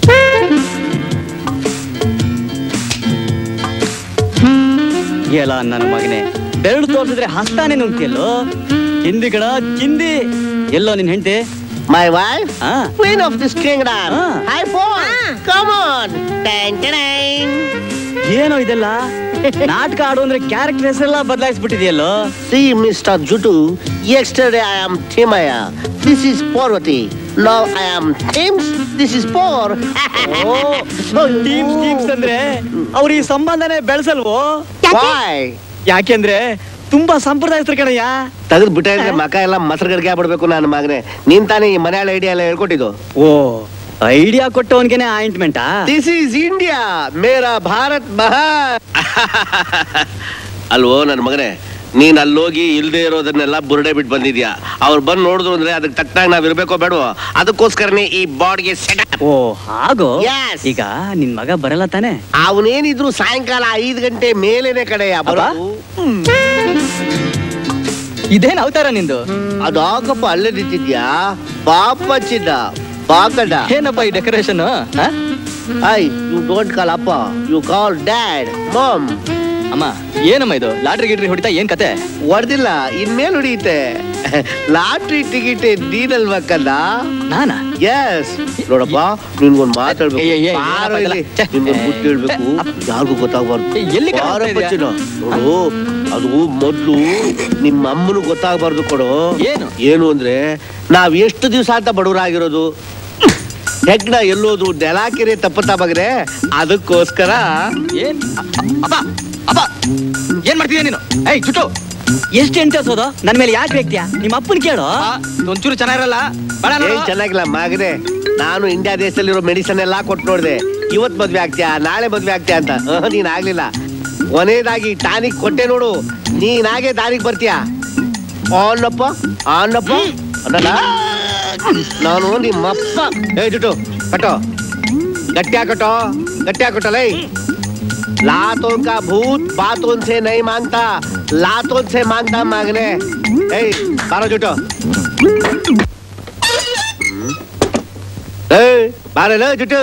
ಎಲ್ಲ ನನ್ನ ಮಗನೇ ಬೆರಳು ತೋರಿಸಿದ್ರೆ ಹಸ್ತಾನೆ ನುಗ್ತಿಯಲ್ಲೋ ಚಿಂದಿ ಕಡ ಚಿಂದಿ ಎಲ್ಲೋ ನಿನ್ ಹೆಂಡತಿ ಮೈ ವೈಫ್ ಹಾ ಕ್ವೀನ್ ಆಫ್ ದಿಸ್ ಕಿಂಗ್ಡಮ್ ಹಾ. Hi phone come on ten ten ಏನೋ ಇದೆಲ್ಲ ನಾಟಕ ಆಡು ಅಂದ್ರೆ ಕ್ಯಾರೆಕ್ಟರ್ ಹೆಸರೆಲ್ಲ ಬದಲಾಯಿಸ್ಬಿಟ್ಟಿದೆಯಲ್ಲೋ See, Mr. Jutu, yesterday I am Timaya. This is Parvati. Now I am Tims. This is Por. Teams teams ಅಂದ್ರೆ ಅವ್ರ ಈ ಸಂಬಂಧನೇ ಬೆಳೆಸಲ್ವೋ Why? ಯಾಕೆಂದ್ರೆ ತುಂಬಾ ಸಂಪ್ರದಾಯಸ್ಥರು ಕಣಯ್ಯ ತೆಗೆದು ಬಿಟ್ಟರೆ ಮಕ ಎಲ್ಲ ಮೊಸರು ಗಡಿಗೆ ಆಗ್ಬಿಡ್ಬೇಕು ನನ್ನ ಮಗನೇ ನೀನ್ ತಾನೇ ಈ ಮನೆಯಾಳ ಐಡಿಯಾ ಎಲ್ಲ ಹೇಳ್ಕೊಟ್ಟಿದ್ದು ಓ ಐಡಿಯಾ ಕೊಟ್ಟವನ್ಗೆನೆ ಆಯಿಂಟ್ಮೆಂಟಾ ದಿಸ್ ಈಸ್ ಇಂಡಿಯಾ ಮೇರಾ ಭಾರತ್ ಮಹಾ ಅಲ್ವೋ ನನ್ನ ಮಗನೇ ನೀನ್ ಅಲ್ಲೋಗಿ ಇಲ್ದೇ ಇರೋದನ್ನೆಲ್ಲ ಬುರುಡೆ ಬಿಟ್ಟು ಬಂದಿದ್ಯಾ ಅವ್ರು ಬಂದು ನೋಡಿದ್ರು ಅಂದ್ರೆ ಅದಕ್ಕೆ ತಕ್ಕನಾಗಿ ನಾವ್ ಇರ್ಬೇಕೋ ಬೇಡವೋ ಅದಕ್ಕೋಸ್ಕರನೇ ಈ ಬಾಡ್ಗೆ ಸೆಟ್ ಓ ಹಾಗೋ Yes. ಈಗ ನಿನ್ ಮಗ ಬರಲ್ಲ ತಾನೆ ಅವನೇನಿದ್ರು ಸಾಯಂಕಾಲ ಐದು ಗಂಟೆ ಮೇಲೇನೆ ಕಡೆಯ ಬರೋದು ಇದೇನ್ ಅವತಾರ ನಿಂದು ಅದು ಹಾಕಪ್ಪ ಅಲ್ಲೇ ನಿಂತಿದ್ಯಾ ಪಾಪ ಚಿನ್ನ ಪಾಕಡ ಏನಪ್ಪ ಈ decoration I you don't call ಅಪ್ಪ ಯು ಕಾಲ್ ಡ್ಯಾಡ್ ಮಾಮ್ ಅಮ್ಮ ಏನಮ್ಮ ಇದು ಲಾಟ್ರಿ ಗಿಟ್ರಿ ಹೊಡಿತಾ ಏನ್ ಕತೆ ಹೊಡೆದಿಲ್ಲ ಇನ್ಮೇಲೆ ಹೊಡಿಯುತ್ತೆ ಲಾಟ್ರಿ ಟಿಕೆಟ್ ನೀನಲ್ವಾ ಕಲ್ಲ ನಾನಾ ಎಸ್ ನೋಡಪ್ಪ ನಿನ್ಗೊಂದ್ ಮಾತಾಡ್ಬೇಕು ಏ, ಏ, ಏ, ಬಾರೋ ಏನಪ್ಪ ಇಲ್ಲಿ. ಇದೆಲ್ಲ? ಛೆ. ನಿನ್ಗೊಂದ್ ಬುದ್ಧಿ ಹೇಳ್ಬೇಕು ಯಾರಿಗೂ ಗೊತ್ತಾಗ್ಬಾರ್ದು ಏ, ಎಲ್ಲಿ ಕರ್ಕೊಂಡ್ ಬಾರಪ್ಪ ಹೋಗ್ತಾ ಇದೀಯ? ಚಿನ್ನ. ನೋಡು ಅದು ಮೊದ್ಲು ನಿಮ್ಮ ಅಮ್ಮನು ಗೊತ್ತಾಗಬಾರ್ದು ಕೊಡು ಏನು? ಏನು ಅಂದ್ರೆ ನಾವ್ ಎಷ್ಟು ದಿವಸ ಅಂತ ಬಡವರಾಗಿರೋದು ಹೆಗ್ಣ ಎಲ್ಲೋದು ನೆಲಾಕಿರೆ ತಪ್ಪುತ್ತಾ ಬಗ್ರೆ ಅದಕ್ಕೋಸ್ಕರ ಏನ್ ಅಪ್ಪ ಅಪ್ಪ ಏನ್ ಮಾಡ್ತಿದ್ಯಾ ನೀನು ಏಯ್ ಚುಟ್ಟು ಎಷ್ಟು ಎಂಟು ಹಸೋದು ನನ್ ಮೇಲೆ ಯಾಕೆ ಬೇಕ್ತಿಯಾ ನಿಮ್ಮ ಅಪ್ಪನ್ ಕೇಳು ಒಂಚೂರು ಚೆನ್ನಾಗಿರಲ್ಲ ಏನ್ ಚೆನ್ನಾಗಿಲ್ಲ ಮಗನೇ ನಾನು ಇಂಡಿಯಾ ದೇಶದಲ್ಲಿರೋ ಮೆಡಿಸನ್ ಎಲ್ಲಾ ಕೊಟ್ಟು ನೋಡಿದೆ ಇವತ್ ಮದ್ವೆ ಆಗ್ತೀಯಾ ನಾಳೆ ಮದ್ವೆ ಆಗ್ತೀಯಾ ಅಂತ ಆಹ್, ನೀನ್ ಆಗ್ಲಿಲ್ಲ ಕೊನೆಯದಾಗಿ ಟಾನಿಕ್ ಕೊಟ್ಟೆ ನೋಡು ನೀನಾಗೆ ದಾರಿಗೆ ಬರ್ತೀಯಾ ಆನಪ್ಪ ಆನಪ್ಪ ಅನ್ನಲ್ಲ ನಾನು ನಿಮ್ಮಪ್ಪ ಏ ಜುಟ್ಟು ಕಟ್ಟೋ ಗಟ್ಟಿ ಹಾಕಟೋ ಗಟ್ಟಿ ಹಾಕಟಲೇ लातों का भूत बातों से नहीं मांगता लातों से मांगता मांगने ए बारो जुटो ए बारे लो जुटो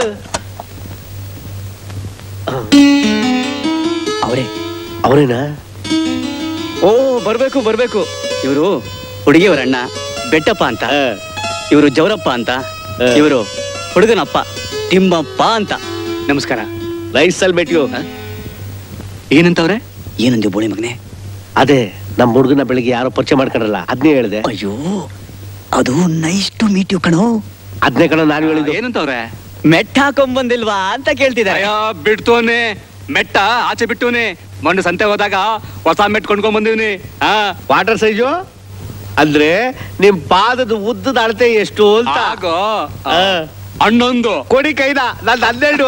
ಅವರೇ ಅವರೇನಾ ಓ ಬರ್ಬೇಕು ಬರ್ಬೇಕು ಇವರು ಹುಡುಗಿಯವರ ಅಣ್ಣ ಬೆಟ್ಟಪ್ಪ ಅಂತ ಇವರು ಜವರಪ್ಪ ಅಂತ ಇವರು ಹುಡುಗನಪ್ಪ ತಿಮ್ಮಪ್ಪ ಅಂತ ನಮಸ್ಕಾರ ನೈಸ್ ಅಲ್ಲಿ ಬೆಟ್ಟಿಯು ಏನಂತವ್ರೆ ಏನಂದ್ಯೋ ಬೋಳಿ ಮಗನೆ ಅದೇ ನಮ್ಮ ಹುಡುಗನ ಬೆಳಿಗ್ಗೆ ಯಾರೋ ಪರಿಚಯ ಮಾಡ್ಕೊಂಡ್ರಲ್ಲ ಅದನ್ನೇ ಹೇಳಿದೆ ಅಯ್ಯೋ ಅದು ನೈಸ್ ಟು ಮೀಟ್ ಯು ಕಣೋ ಅದನ್ನೇ ಕಣ ನಾನು ಹೇಳಿದ್ದು ಏನಂತವ್ರೆ ಮೆಟ್ಟ ಹಾಕೊಂಬಂದಿಲ್ವಾ ಅಂತ ಕೇಳ್ತಿದ್ದಾರೆ ಅಯ್ಯೋ ಬಿಡ್ತೋನೆ ಮೆಟ್ಟ ಆಚೆ ಬಿಟ್ಟುನೆ ಮೊನ್ನೆ ಸಂತೆ ಹೋದಾಗ ಹೊಸ ಮೆಟ್ ಕೊಂಡ್ಕೊಂಡ್ ಬಂದಿವ್ನಿ ಹಾ ವಾಟರ್ ಸೈಜು ಅಂದ್ರೆ ನಿಮ್ ಪಾದದ ಉದ್ದದ ಅಳತೆ ಎಷ್ಟು ಅಂತ ಆಗೋ ಆ. ಹನ್ನೊಂದು ಕೊಡಿ ಕೈದ ನಂದು ಹನ್ನೆರಡು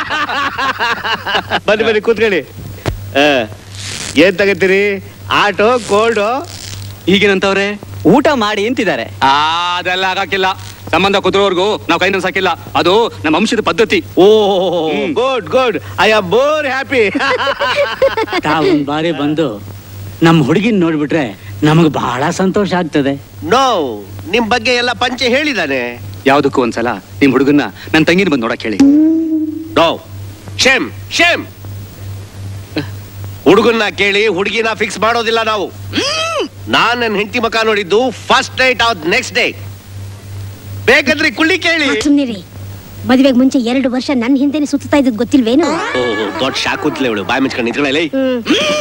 ಬನ್ನಿ ಬನ್ನಿ ಕೂತ್ಕೊಳ್ಳಿ ಆ, ಏನ್ ತಗತ್ತೀರಿ ಆಟೋ ಕೋಲ್ಡು ಈಗೇನಂತವ್ರೆ ಊಟ ಮಾಡಿ ಅಂತಿದ್ದಾರೆ ಆ ಅದೆಲ್ಲ ಆಗಾಕಿಲ್ಲ ಸಂಬಂಧ ಕುದುರೋರ್ಗು ನಾವು ಕೈ ಸಾಕಿಲ್ಲ ಅದು ನಮ್ಮ ವಂಶದ ಪದ್ಧತಿ ಓ good good I am bore happy ತಾವು ಒಂದ್ ಬಾರಿ ಬಂದು ನಮ್ಮ ಹುಡುಗಿನ ನೋಡ್ಬಿಟ್ರೆ ನಮಗ್ ಬಹಳ ಸಂತೋಷ ಆಗ್ತದೆ ನೋ ನಿಮ್ ಬಗ್ಗೆ ಎಲ್ಲ ಪಂಚೆ ಹೇಳಿದಾನೆ ಯಾವ್ದಕ್ಕೂ ಒಂದ್ಸಲ ನಿಮ್ ಹುಡುಗನ್ನ ನನ್ನ ತಂಗಿನ ಬಂದು ನೋಡಕ್ ಹೇಳಿ ನೋ ಶೇಮ್ ಶೇಮ್ ಹುಡುಗನ್ನ ಕೇಳಿ ಹುಡುಗಿನ ಫಿಕ್ಸ್ ಮಾಡೋದಿಲ್ಲ ನಾವು ನಾನ್ ನನ್ನ ಹೆಂಡತಿ ಮಕ ನೋಡಿದ್ದು first night of next day ಬೇಕಂದ್ರೆ ಕುಳ್ಳಿ ಕೇಳಿ ಸುಮ್ನಿರಿ ಮದುವೆಗೆ ಮುಂಚೆ ಎರಡು ವರ್ಷ ನನ್ನ ಹಿಂದೆನೆ ಸುತ್ತಾ ಇದ್ದದ್ ಗೊತ್ತಿಲ್ವೇನು ಓ ದೊಡ್ಡ ಶಾಕ್ ಕೂತ್ಲೆ ಇವಳು ಬಾಯ್ ಮುಚ್ಕೊಂಡು ನಿಂತ್ಕೊಳ್ಳಿ ಹ್ಮ್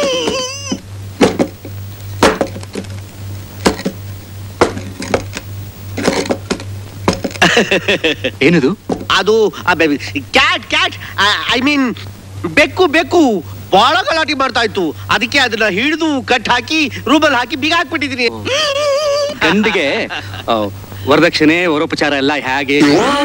ಏನದು ಅದು ಕ್ಯಾಟ್ ಕ್ಯಾಟ್ ಐ ಮೀನ್ ಬೆಕ್ಕು ಬೆಕ್ಕು ಬಹಳ ಗಲಾಟೆ ಮಾಡ್ತಾ ಇತ್ತು ಅದಕ್ಕೆ ಅದನ್ನ ಹಿಡಿದು ಕಟ್ ಹಾಕಿ ರೂಬಲ್ ಹಾಕಿ ಬೀಗ ಹಾಕ್ಬಿಟ್ಟಿದೀನಿ ಗಂಡಿಗೆ ಆ, ವರದಕ್ಷಿಣೆ ವರೋಪಚಾರ ಎಲ್ಲ ಹೇಗೆ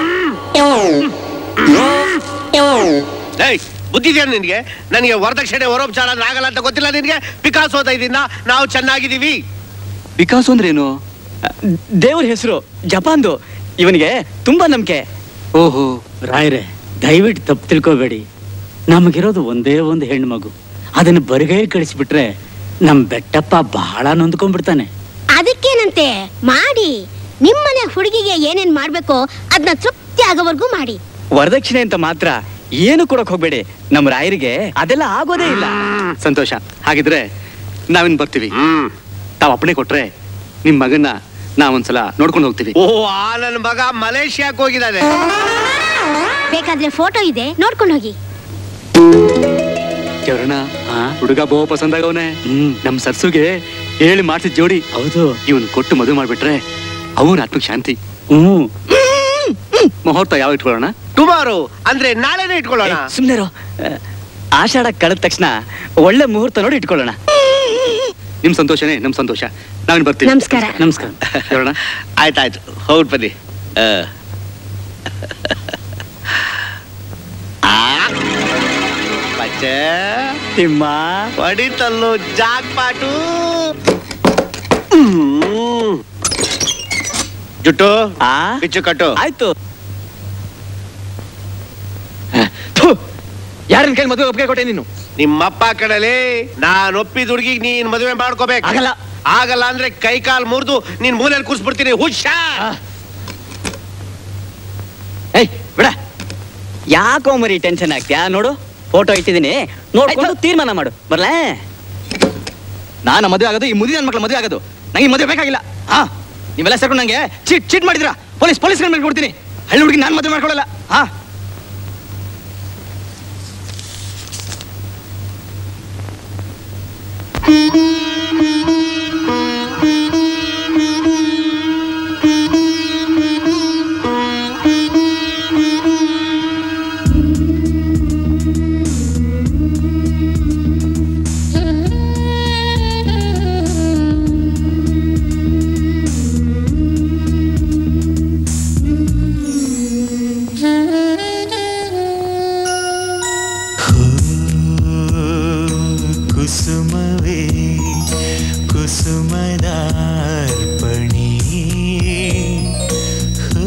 ಏಯ್ ಬುದ್ಧಿದ್ಯಾ ನಿನ್ಗೆ ನನಗೆ ವರದಕ್ಷಿಣೆ ವರೋಪಚಾರ ಅಂದ್ರೆ ಆಗಲ್ಲ ಅಂತ ಗೊತ್ತಿಲ್ಲ ನಿನ್ಗೆ ಬಿಕಾಸ್ ಓದೈದಿಂದ ನಾವು ಚೆನ್ನಾಗಿದ್ದೀವಿ ವಿಕಾಸ್ ಅಂದ್ರೇನು ದೇವ್ರ ಹೆಸರು ಜಪಾನ್ದು ಇವನಿಗೆ ತುಂಬಾ ನಂಬಿಕೆ ಓಹೋ ರಾಯ್ರೆ ದಯವಿಟ್ಟು ತಪ್ಪು ತಿಳ್ಕೊಬೇಡಿ ನಮಗಿರೋದು ಒಂದೇ ಒಂದು ಹೆಣ್ಮಗು ಅದನ್ನ ಬರಿಗೈ ಕಳಿಸ್ಬಿಟ್ರೆ ನಮ್ ಬೆಟ್ಟಪ್ಪ ಬಹಳ ನೊಂದ್ಕೊಂಡ್ಬಿಡ್ತಾನೆ ಅದಕ್ಕೇನಂತೆ ಮಾಡಿ ನಿಮ್ಮನೆ ಹುಡುಗಿಗೆ ಏನೇನ್ ಮಾಡ್ಬೇಕೋ ಅದನ್ನ ತೃಪ್ತಿ ಆಗೋವರೆಗೂ ಮಾಡಿ ವರದಕ್ಷಿಣೆ ಅಂತ ಮಾತ್ರ ಏನು ಕೊಡಕ್ ಹೋಗ್ಬೇಡಿ ನಮ್ಮ ರಾಯರಿಗೆ ಅದೆಲ್ಲ ಆಗೋದೇ ಇಲ್ಲ ಸಂತೋಷ ಹಾಗಿದ್ರೆ ನಾವಿನ್ ಬರ್ತೀವಿ ತಾವ್ ಅಪ್ಪಣೆ ಕೊಟ್ರೆ ನಿಮ್ ಮಗನ್ನ ನಾವೊಂದ್ಸಲ ನೋಡ್ಕೊಂಡು ಹೋಗ್ತೀವಿ ಓ ಆ ನನ್ನ ಮಗ ಮಲೇಷ್ಯಾಕ್ ಹೋಗಿದ್ದಾನೆ ಬೇಕಾದ್ರೆ ಫೋಟೋ ಇದೆ ನೋಡ್ಕೊಂಡು ಹೋಗಿ ಚರಣ ಹುಡುಗ ಬಹು ಪಸಂದಾಗವನೆ ನಮ್ ಸರ್ಸುಗೆ ಹೇಳಿ ಮಾಡ್ಸಿದ್ ಜೋಡಿ ಹೌದು ಇವನ್ ಕೊಟ್ಟು ಮದುವೆ ಮಾಡ್ಬಿಟ್ರೆ ಅವನ ಆತ್ಮಕ್ ಶಾಂತಿ ಹ್ಮ್ ಮುಹೂರ್ತ ಯಾವ ಇಟ್ಕೊಳ್ಳೋಣ ಟುಮಾರೋ ಅಂದ್ರೆ ನಾಳೆನೇ ಇಟ್ಕೊಳ್ಳೋಣ ಸುಮ್ನೆರೋ ಆಷಾಢ ಕಳೆದ ತಕ್ಷಣ ಒಳ್ಳೆ ಮುಹೂರ್ತ ನೋಡಿ ಇಟ್ಕೊಳ್ಳೋಣ ನಿಮ್ ಸಂತೋಷನೇ ನಮ್ ಸಂತೋಷ ನಾವಿನ್ ಬರ್ತೀವಿ ನಮಸ್ಕಾರ. ನಮಸ್ಕಾರ ಚರಣ ಆಯ್ತಾಯ್ತು ಹೌದು ಬನ್ನಿ ಆ. ಆ. ಬಚ್ಚೆ ತಿಮ್ಮ ಹೊಡಿತಲ್ಲೋ ಜಾಕ್ ಪಾಟು ಹ್ಮ್. ಜುಟ್ಟು ಆ ಬಿಚ್ಚು ಕಟ್ಟು ಆಯ್ತು ಯಾರನ್ನ ಕೇಳಿ ಮದುವೆ ಒಪ್ಪಿಗೆ ಕೊಟ್ಟೆ ನೀನು ನಿಮ್ಮಪ್ಪ ಕಡಲೆ ನಾನ್ ಒಪ್ಪಿದ ಹುಡುಗಿಗೆ ನೀನ್ ಮದುವೆ ಮಾಡ್ಕೋಬೇಕು ಆಗಲ್ಲ. ಆಗಲ್ಲ ಅಂದ್ರೆ ಕೈ ಕಾಲ್ ಮುರಿದು ನೀನ್ ಮೂಲೆಯಲ್ಲಿ ಕೂರ್ಸ್ಬಿಡ್ತೀನಿ ಹುಷಾ ಏಯ್ ಬಿಡ ಯಾಕೋ ಮರಿ ಟೆನ್ಷನ್ ಆಗ್ತ್ಯಾ ನೋಡು ಫೋಟೋ ಇಟ್ಟಿದ್ದೀನಿ ನೋಡ್ಕೊಂಡು ತೀರ್ಮಾನ ಮಾಡು ಬರ್ಲೇ ನಾನು ಮದುವೆ ಆಗೋದು ಈ ಮುದಿ ನನ್ನ ಮಕ್ಳು ಮದುವೆ ಆಗೋದು ನಂಗೆ ಈ ಮದುವೆ ಬೇಕಾಗಿಲ್ಲ ಹಾ ನೀವೆಲ್ಲ ಸೇರ್ಕೊಂಡು ನಂಗೆ ಚೀಟ್ ಚೀಟ್ ಮಾಡಿದ್ರಾ ಪೊಲೀಸ್ ಪೊಲೀಸ್ ಮೇಲೆ ಕೊಡ್ತೀನಿ ಹಳ್ಳಿ ಹುಡುಗಿ ನಾನು ಮದುವೆ ಮಾಡ್ಕೊಳ್ಳಲ್ಲ ಹಾ ಕುಸುಮವೇ ಕುಸುಮದಾರ್ಪಣಿ ಹೂ,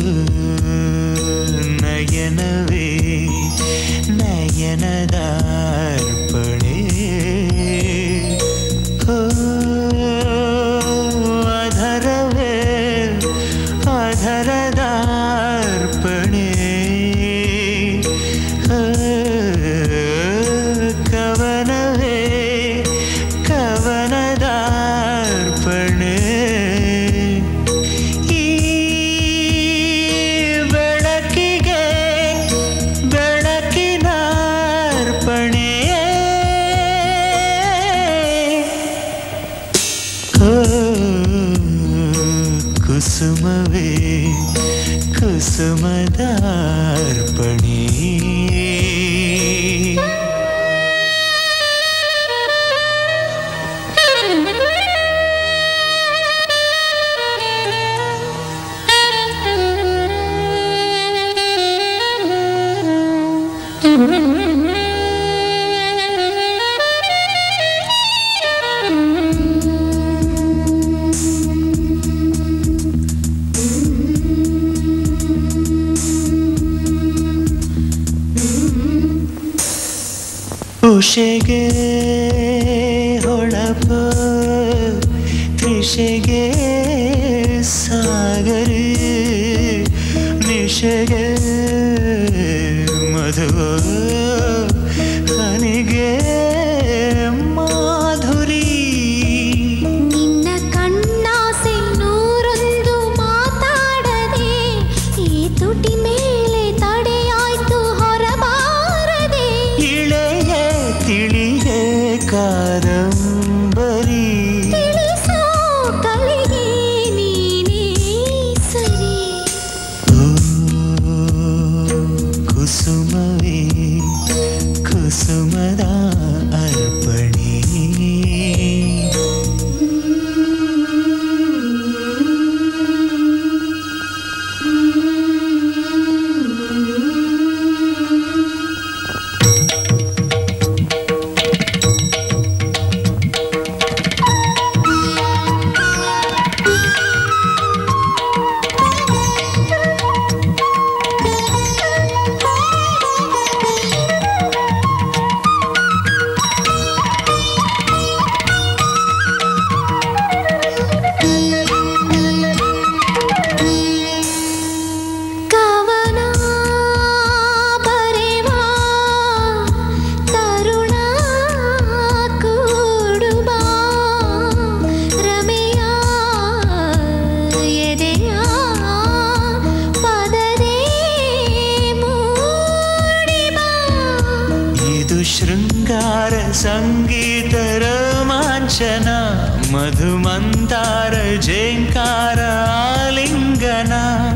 ನಯನವೇ ನಯನದಾರ್ಪಣೆ ಹೂ, ಅಧರವೇ ಅಧರದಾರ್ಪಣೆ ಹೂ, ಕವನವೇ ಕವನದಾರ್ಪಣೆ ಈ ಬೆಳಕಿಗೆ ಬೆಳಕಿನಾರ್ಪಣೆ ಓ, ಕುಸುಮವೇ ಕುಸುಮದಾರ್ಪಣೆ ಉಷೆಗೆ ಹೊಳಪ ಕೃಷಿಗೆ ಸಾಗರಿ ನಿಶೆಗೆ ಮಧುವ ಹನಿಗೆ ಮಾಧುರಿ ನಿನ್ನ ಕಣ್ಣಾಸೆ ನೂರೊಂದು ಮಾತಾಡದೆ ಈ ತುಟಿ ಮೇಲೆ ತಡೆಯಾಯ್ತು ಹೊರಬಾರದೆ ಇಳೆಯ ತಿಳಿಯ ಕಾದಂಬರಿ ತಿಳಿಸೋ ಕಲಿಗೆ ಕಾಂಚನ ಮಧುಮಂದಾರ ಜೇಂಕಾರ ಆಲಿಂಗನ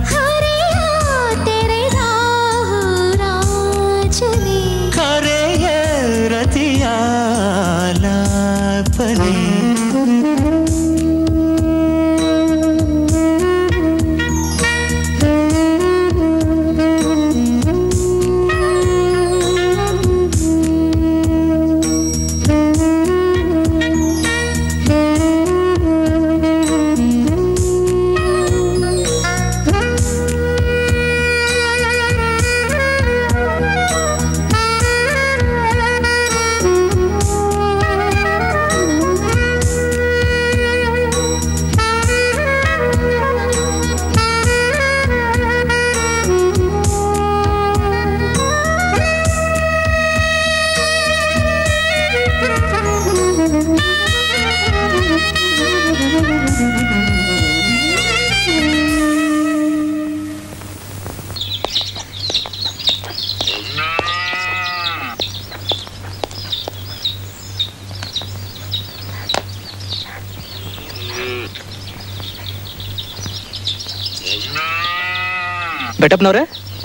तेरे राह राजने ಕರೆಯ ರತಿಯ ಲಾಪನೆ ಬೆಟಪ್ನವ್ರೆ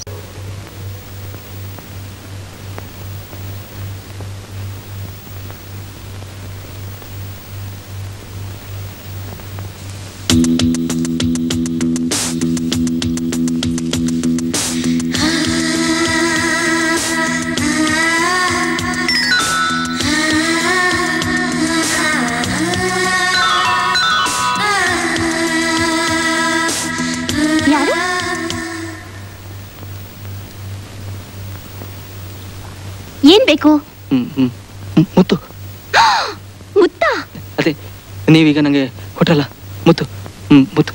ಯಾರು ಏನ್ ಬೇಕು ಹ್ಮ್ ಹ್ಮ್ ಹ್ಮ್, ಮುತ್ತು ಮುತ್ತ ಅದೇ ನೀವೀಗ ನಂಗೆ ಕೊಟ್ರಲ್ಲ ಮುತ್ತು ಹ್ಮ್ ಮುತ್ತು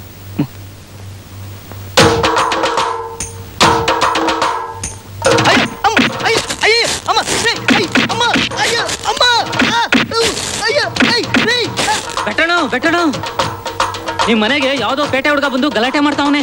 ಬೆಟ್ಟಣು ಬೆಟ್ಟಣು ನಿಮ್ ಮನೆಗೆ ಯಾವ್ದೋ ಪೇಟೆ ಹುಡುಗ ಬಂದು ಗಲಾಟೆ ಮಾಡ್ತಾವನೆ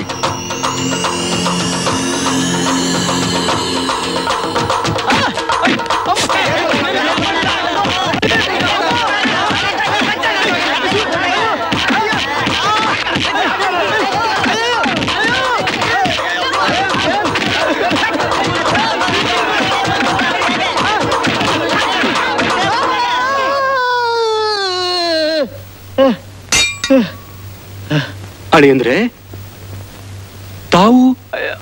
ಅಳಿ ಅಂದ್ರೆ ತಾವು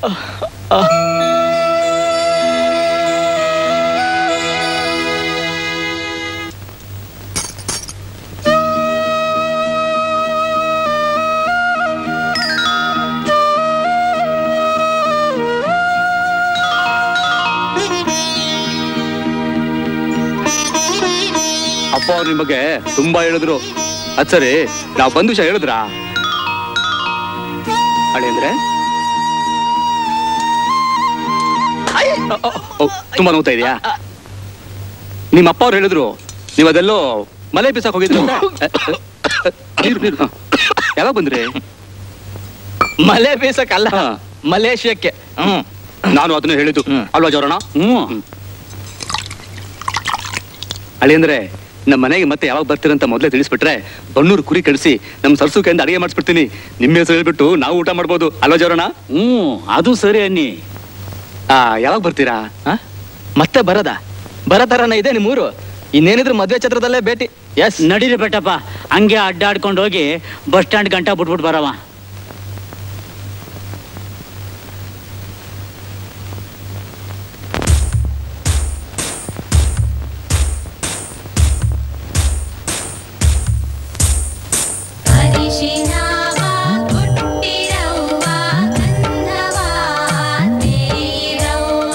ಅಪ್ಪ ಅವ್ರ ನಿಮ್ ಬಗ್ಗೆ ತುಂಬಾ ಹೇಳಿದ್ರು ಅದ್ ಸರಿ ನಾವ್ ಬಂದು ವಿಷಯ ಹೇಳಿದ್ರಾ ಅಳಿ ಅಂದ್ರೆ ತುಂಬಾ ನೋವ್ತಾ ಇದೆಯಾ ನಿಮ್ಮ ಅಪ್ಪ ಅವ್ರು ಹೇಳಿದ್ರು ನೀವ್ ಅದೆಲ್ಲೋ ಮಲೆ ಬೀಸಕ್ ಹೋಗಿದ್ರು ಅಂತ. ನೀರು ನೀರು ಹ. ಯಾವಾಗ ಬಂದ್ರಿ ಮಲೆ ಬೀಸಕ್ಕಲ್ಲ ಮಲೇಷ್ಯಾಕ್ಕೆ ಹ್ಮ್ ನಾನು ಅದನ್ನ ಹೇಳಿದ್ದು ಅಲ್ವಾ ಜೋರಣ ಹ್ಮ್ ಅಳಿ ಅಂದ್ರೆ ನಮ್ಮ ಮನೆಗೆ ಮತ್ತೆ ಯಾವಾಗ ಬರ್ತೀರಂತ ಮೊದಲೇ ತಿಳಿಸ್ಬಿಟ್ರೆ ಬಣ್ಣೂರು ಕುರಿ ಕಳಿಸಿ ನಮ್ ಸರ್ಸುಕೆಯಿಂದ ಅಡಿಗೆ ಮಾಡಿಸ್ಬಿಡ್ತೀನಿ ನಿಮ್ಮ ಹೆಸರು ಹೇಳ್ಬಿಟ್ಟು ನಾವು ಊಟ ಮಾಡ್ಬೋದು ಅಲ್ವಾ ಜೋರಣ ಹ್ಮ್ ಅದು ಸರಿ ಅನ್ನಿ ಆ ಯಾವಾಗ ಬರ್ತೀರಾ ಆ? ಮತ್ತೆ ಬರದ ಬರೋ ತರನ ಇದೆ ನಿಮ್ಮೂರು ಇನ್ನೇನಿದ್ರು ಮದ್ವೆ ಛತ್ರದಲ್ಲೇ ಭೇಟಿ ಎಸ್ ನಡೀರಿ ಬೆಟ್ಟಪ್ಪ ಹಂಗೆ ಅಡ್ಡಾಡ್ಕೊಂಡು ಹೋಗಿ ಬಸ್ ಸ್ಟ್ಯಾಂಡ್ ಗಂಟ ಬಿಟ್ಬಿಟ್ಟು ಬರವ ಹರಿಶಿನಾವ ಕೊಟ್ಟಿರವ್ವ ಗಂಧವ ತೇರವ್ವ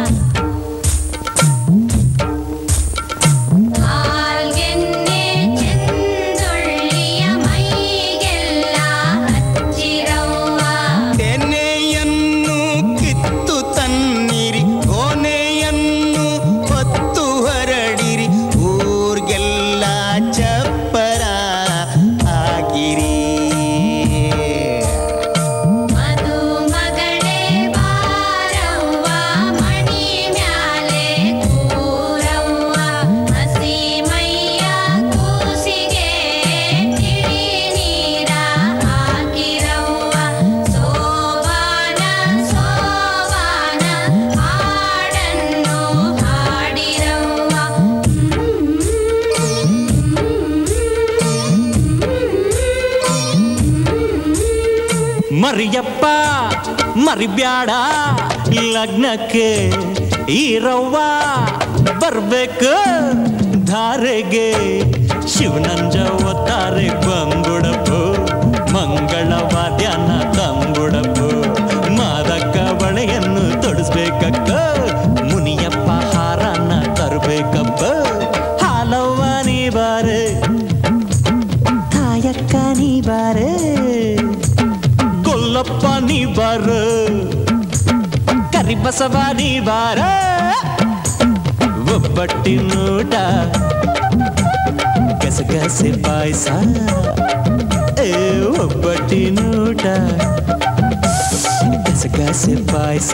ಹಾಲ್ಗೆನ್ನೆ ಚೆಂದುಳ್ಳಿಯ ಮೈಗೆಲ್ಲ ಹಚ್ಚಿರವ್ವ ತೆನೆಯನ್ನು ಕಿತ್ತು ತನ್ನಿರಿ ಗೋನೆಯನ್ನು ಹೊತ್ತು ಹರಡಿರಿ ಊರ್ಗೆಲ್ಲ ಚಪ್ಪರ ಆಗಿರಿ ಮದುಮಗಳೇ ಬಾರವ್ವ ಮಣಿ ಮ್ಯಾಲೆ ಕೂರವ್ವ ಹಸಿ ಮೈಯ ಕೂಸಿ ಮರಿಯಪ್ಪ ಮರಿಬ್ಯಾಡ ಲಗ್ನಕ್ಕೆ ಈರವ್ವ ಬರ್ಬೇಕು ಧಾರೆಗೆ ಶಿವನಂಜ ಒತ್ತಾರೆ ಬಂಗುಡಪು ಮಂಗಳವಾದ್ಯನ ತಂಗುಡಪು ಮಾದಕ್ಕ ಬಳೆಯನ್ನು ತೊಡಿಸ್ಬೇಕಕ್ಕ ಮುನಿಯಪ್ಪ ಹಾರನ ತರಬೇಕಪ್ಪ ಹಾಲವ್ವ ನೀ ಬಾರೆ ತಾಯಕ್ಕ ನೀ ಬಾರೆ ಕೊಲ್ಲಪ್ಪ ನೀ ಬಾರ ಕರಿಬಸವ ನೀ ಬಾರ ಒಬ್ಬಟ್ಟಿನೂಟ ಗಸಗಸೆ ಪಾಯಸ ಏ ಒಬ್ಬಟ್ಟಿನೂಟ ಗಸಗಸೆ ಪಾಯಸ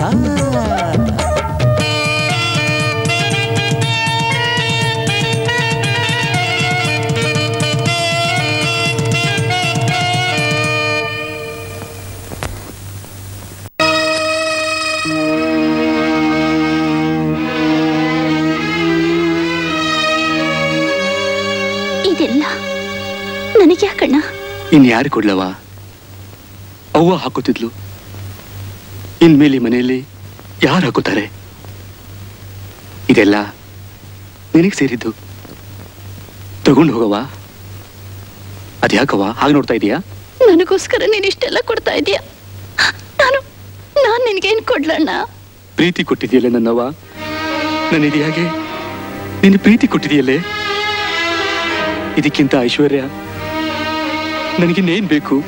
ಇದೆಲ್ಲ ನನಗೆ ಯಾಕಣ್ಣ ಇನ್ ಯಾರು ಕೊಡ್ಲವ ಅವ್ವ ಹಾಕೋತಿದ್ಲು ಇನ್ಮೇಲೆ ಈ ಮನೆಯಲ್ಲಿ ಯಾರು ಹಾಕೋತಾರೆ ಇದೆಲ್ಲ ನಿನಗೆ ಸೇರಿದ್ದು ತಗೊಂಡು ಹೋಗವ ಅದ್ಯಾಕವ ಹಾಗೆ ನೋಡ್ತಾ ಇದೀಯಾ ನನಗೋಸ್ಕರ ನೀನ್ ಇಷ್ಟೆಲ್ಲ ಕೊಡ್ತಾ ಇದೀಯ ನಾನು ನಾನ್ ನಿನ್ಗೇನ್ ಕೊಡ್ಲಣ್ಣ ಪ್ರೀತಿ ಕೊಟ್ಟಿದೆಯಲ್ಲ ನನ್ನವ್ವ ನನ್ನಿದೆ ಹಾಗೆ ನಿನ್ನ ಪ್ರೀತಿ ಕೊಟ್ಟಿದೆಯಲ್ಲೇ ಇದಕ್ಕಿಂತ ಐಶ್ವರ್ಯ ನನಗಿನ್ನೇನ್ ಬೇಕು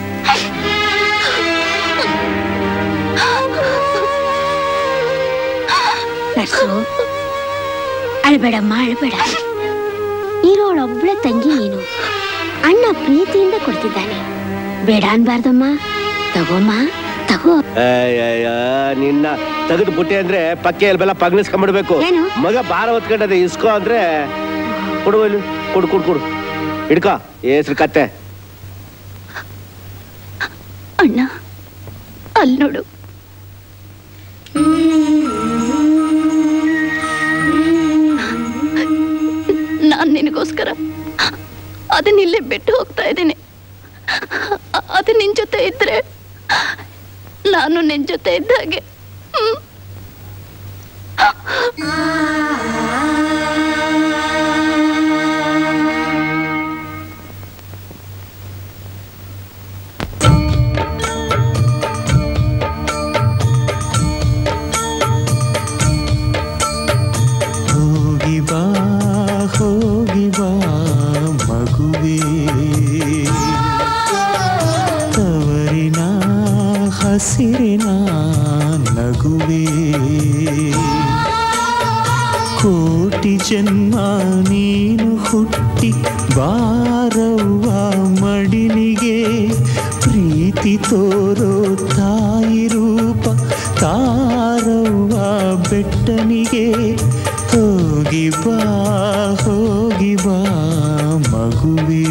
ನರ್ಸು ಅಳ್ಬೇಡಮ್ಮ ಅಳ್ಬೇಡ ಇರೋಳೊಬ್ಳೆ ತಂಗಿ ನೀನು ಅಣ್ಣ ಪ್ರೀತಿಯಿಂದ ಕೊಡ್ತಿದ್ದಾನೆ ಬೇಡ ಅನ್ಬಾರ್ದಮ್ಮ ತಗೋಮ್ಮ ತಗೋ ಅಯ್ಯಯ್ಯ, ನಿನ್ನ ತೆಗೆದು ಬುಟ್ಟಿ ಅಂದ್ರೆ ಪಕ್ಕೆ ಎಲ್ಬೆಲ್ಲ ಪಗ್ನಿಸ್ಕೊಂಡ್ಬಿಡ್ಬೇಕು ಏನು? ಮಗ ಭಾರ ಹೊತ್ಕೊಂಡದೆ ಇಸ್ಕೋ ಅಂದ್ರೆ ಕೊಡು ಇಲ್ಲಿ ಕೊಡು ಕೊಡು ಕೊಡು ಹಿಡ್ಕೋ ಹೆಸ್ರು ಕತ್ತೆ ಅಣ್ಣ ಅಲ್ಲಿ ನೋಡು ನಾನ್ ನಿನಗೋಸ್ಕರ ಅದನ್ನ ಇಲ್ಲೇ ಬಿಟ್ಟು ಹೋಗ್ತಾ ಇದ್ದೀನಿ ಅ- ಅದು ನಿನ್ ಜೊತೆ ಇದ್ರೆ ನಾನು ನಿನ್ ಜೊತೆ ಇದ್ದ ಹಾಗೆ ಹ್ಮ್. ಹೋಗಿ ಬಾ ಹೋಗಿ ಬಾ ಮಗುವೆ ತವರಿನ ಹಸಿರಿನ ನಗುವೆ ಕೋಟಿ ಜನ್ಮ ನೀನು ಹುಟ್ಟಿ ಬಾರವ್ವ ಮಡಿಲಿಗೆ ಪ್ರೀತಿ ತೋರೋ ತಾಯಿ ರೂಪ ತಾರವ್ವ ಬೆಟ್ಟನಿಗೆ ಹೋಗಿ ಬಾ ಹೋಗಿ ಬಾ ಮಗುವೇ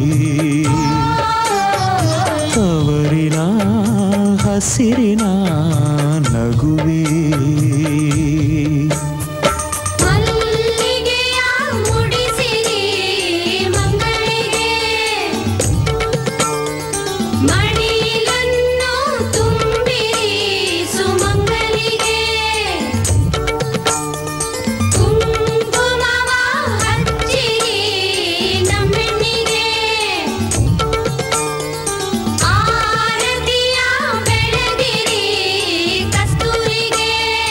ತವರಿನ ಹಸಿರಿನ ನಗುವೇ ಮಲ್ಲಿಗೆಯ ಮುಡಿಸಿರಿ ಮಂಗಳಿಗೆ ಮಡಿಲನ್ನು ತುಂಬಿರಿ ಸುಮಂಗಲಿಗೆ ಕುಂಕುಮವ ಹಚ್ಚಿರಿ ನಮ್ಮೆಣ್ಣಿಗೆ ಆರತಿಯ ಬೆಳಗಿರಿ ಕಸ್ತೂರಿಗೆ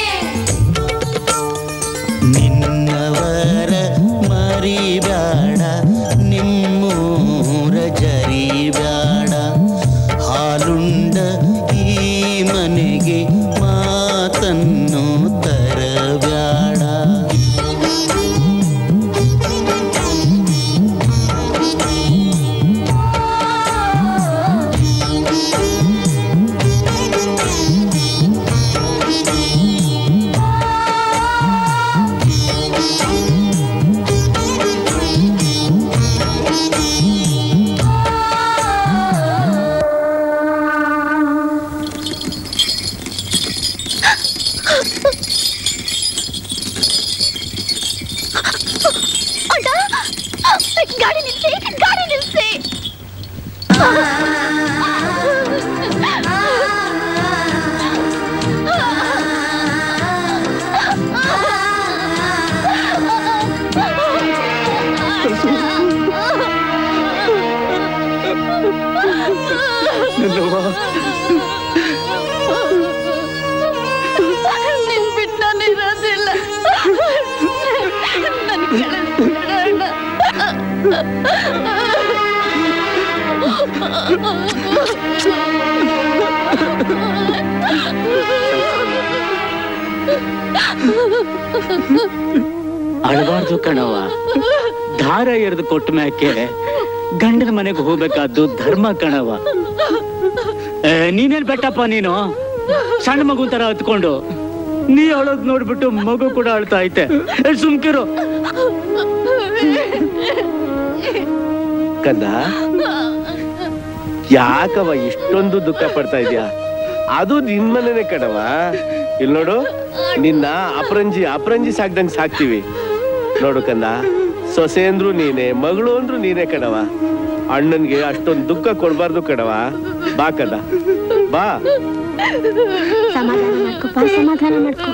ನಿನ್ನವರ ಮರಿಬ್ಯಾಡ ನಿಮ್ಮೂರ ಜರಿಬ್ಯಾಡ ಹಾಲುಂಡ ಈ ಮನೆಗೆ ಮಾತನ್ನು ತರಬ್ಯಾಡ ಅಣ್ಣ ಗಾಡಿ ನಿಲ್ಸಿ ಗಾಡಿ ನಿಲ್ಸಿ ಅಳಬಾರ್ದು ಕಣವ ದಾರ ಎರೆದು ಕೊಟ್ಟ ಮ್ಯಾಕೆ ಗಂಡನ ಮನೆಗೆ ಹೋಗ್ಬೇಕಾದ್ದು ಧರ್ಮ ಕಣವ ಏ, ನೀನೇನ್ ಬೆಟ್ಟಪ್ಪ ನೀನು ಸಣ್ಣ ಮಗು ತರ ಹತ್ಕೊಂಡು ನೀ ಅಳೋದ್ ನೋಡ್ಬಿಟ್ಟು ಮಗು ಕೂಡ ಅಳ್ತಾ ಐತೆ ಏ, ಸುಮ್ಕಿರು ಕಂದ ಯಾಕವ ಇಷ್ಟೊಂದು ದುಃಖ ಪಡ್ತಾ ಇದ್ಯಾ ಅದು ನಿನ್ ಮನೇನೆ ಕಣವ ಇಲ್ಲಿ ನೋಡು ನಿನ್ನ ಅಪರಂಜಿ ಅಪರಂಜಿ ಸಾಕ್ದಂಗ್ ಸಾಕ್ತಿವಿ ನೋಡು ಕಂದ ಸೊಸೆ ಅಂದ್ರು ನೀನೆ ಮಗಳು ಅಂದ್ರು ನೀನೇ ಕಣವ ಅಣ್ಣನ್ಗೆ ಅಷ್ಟೊಂದು ದುಃಖ ಕೊಡ್ಬಾರ್ದು ಕಣವ ಬಾ ಕಂದ ಬಾ ಸಮಾಧಾನ ಮಾಡ್ಕೊಪ್ಪ ಸಮಾಧಾನ ಮಾಡ್ಕೊ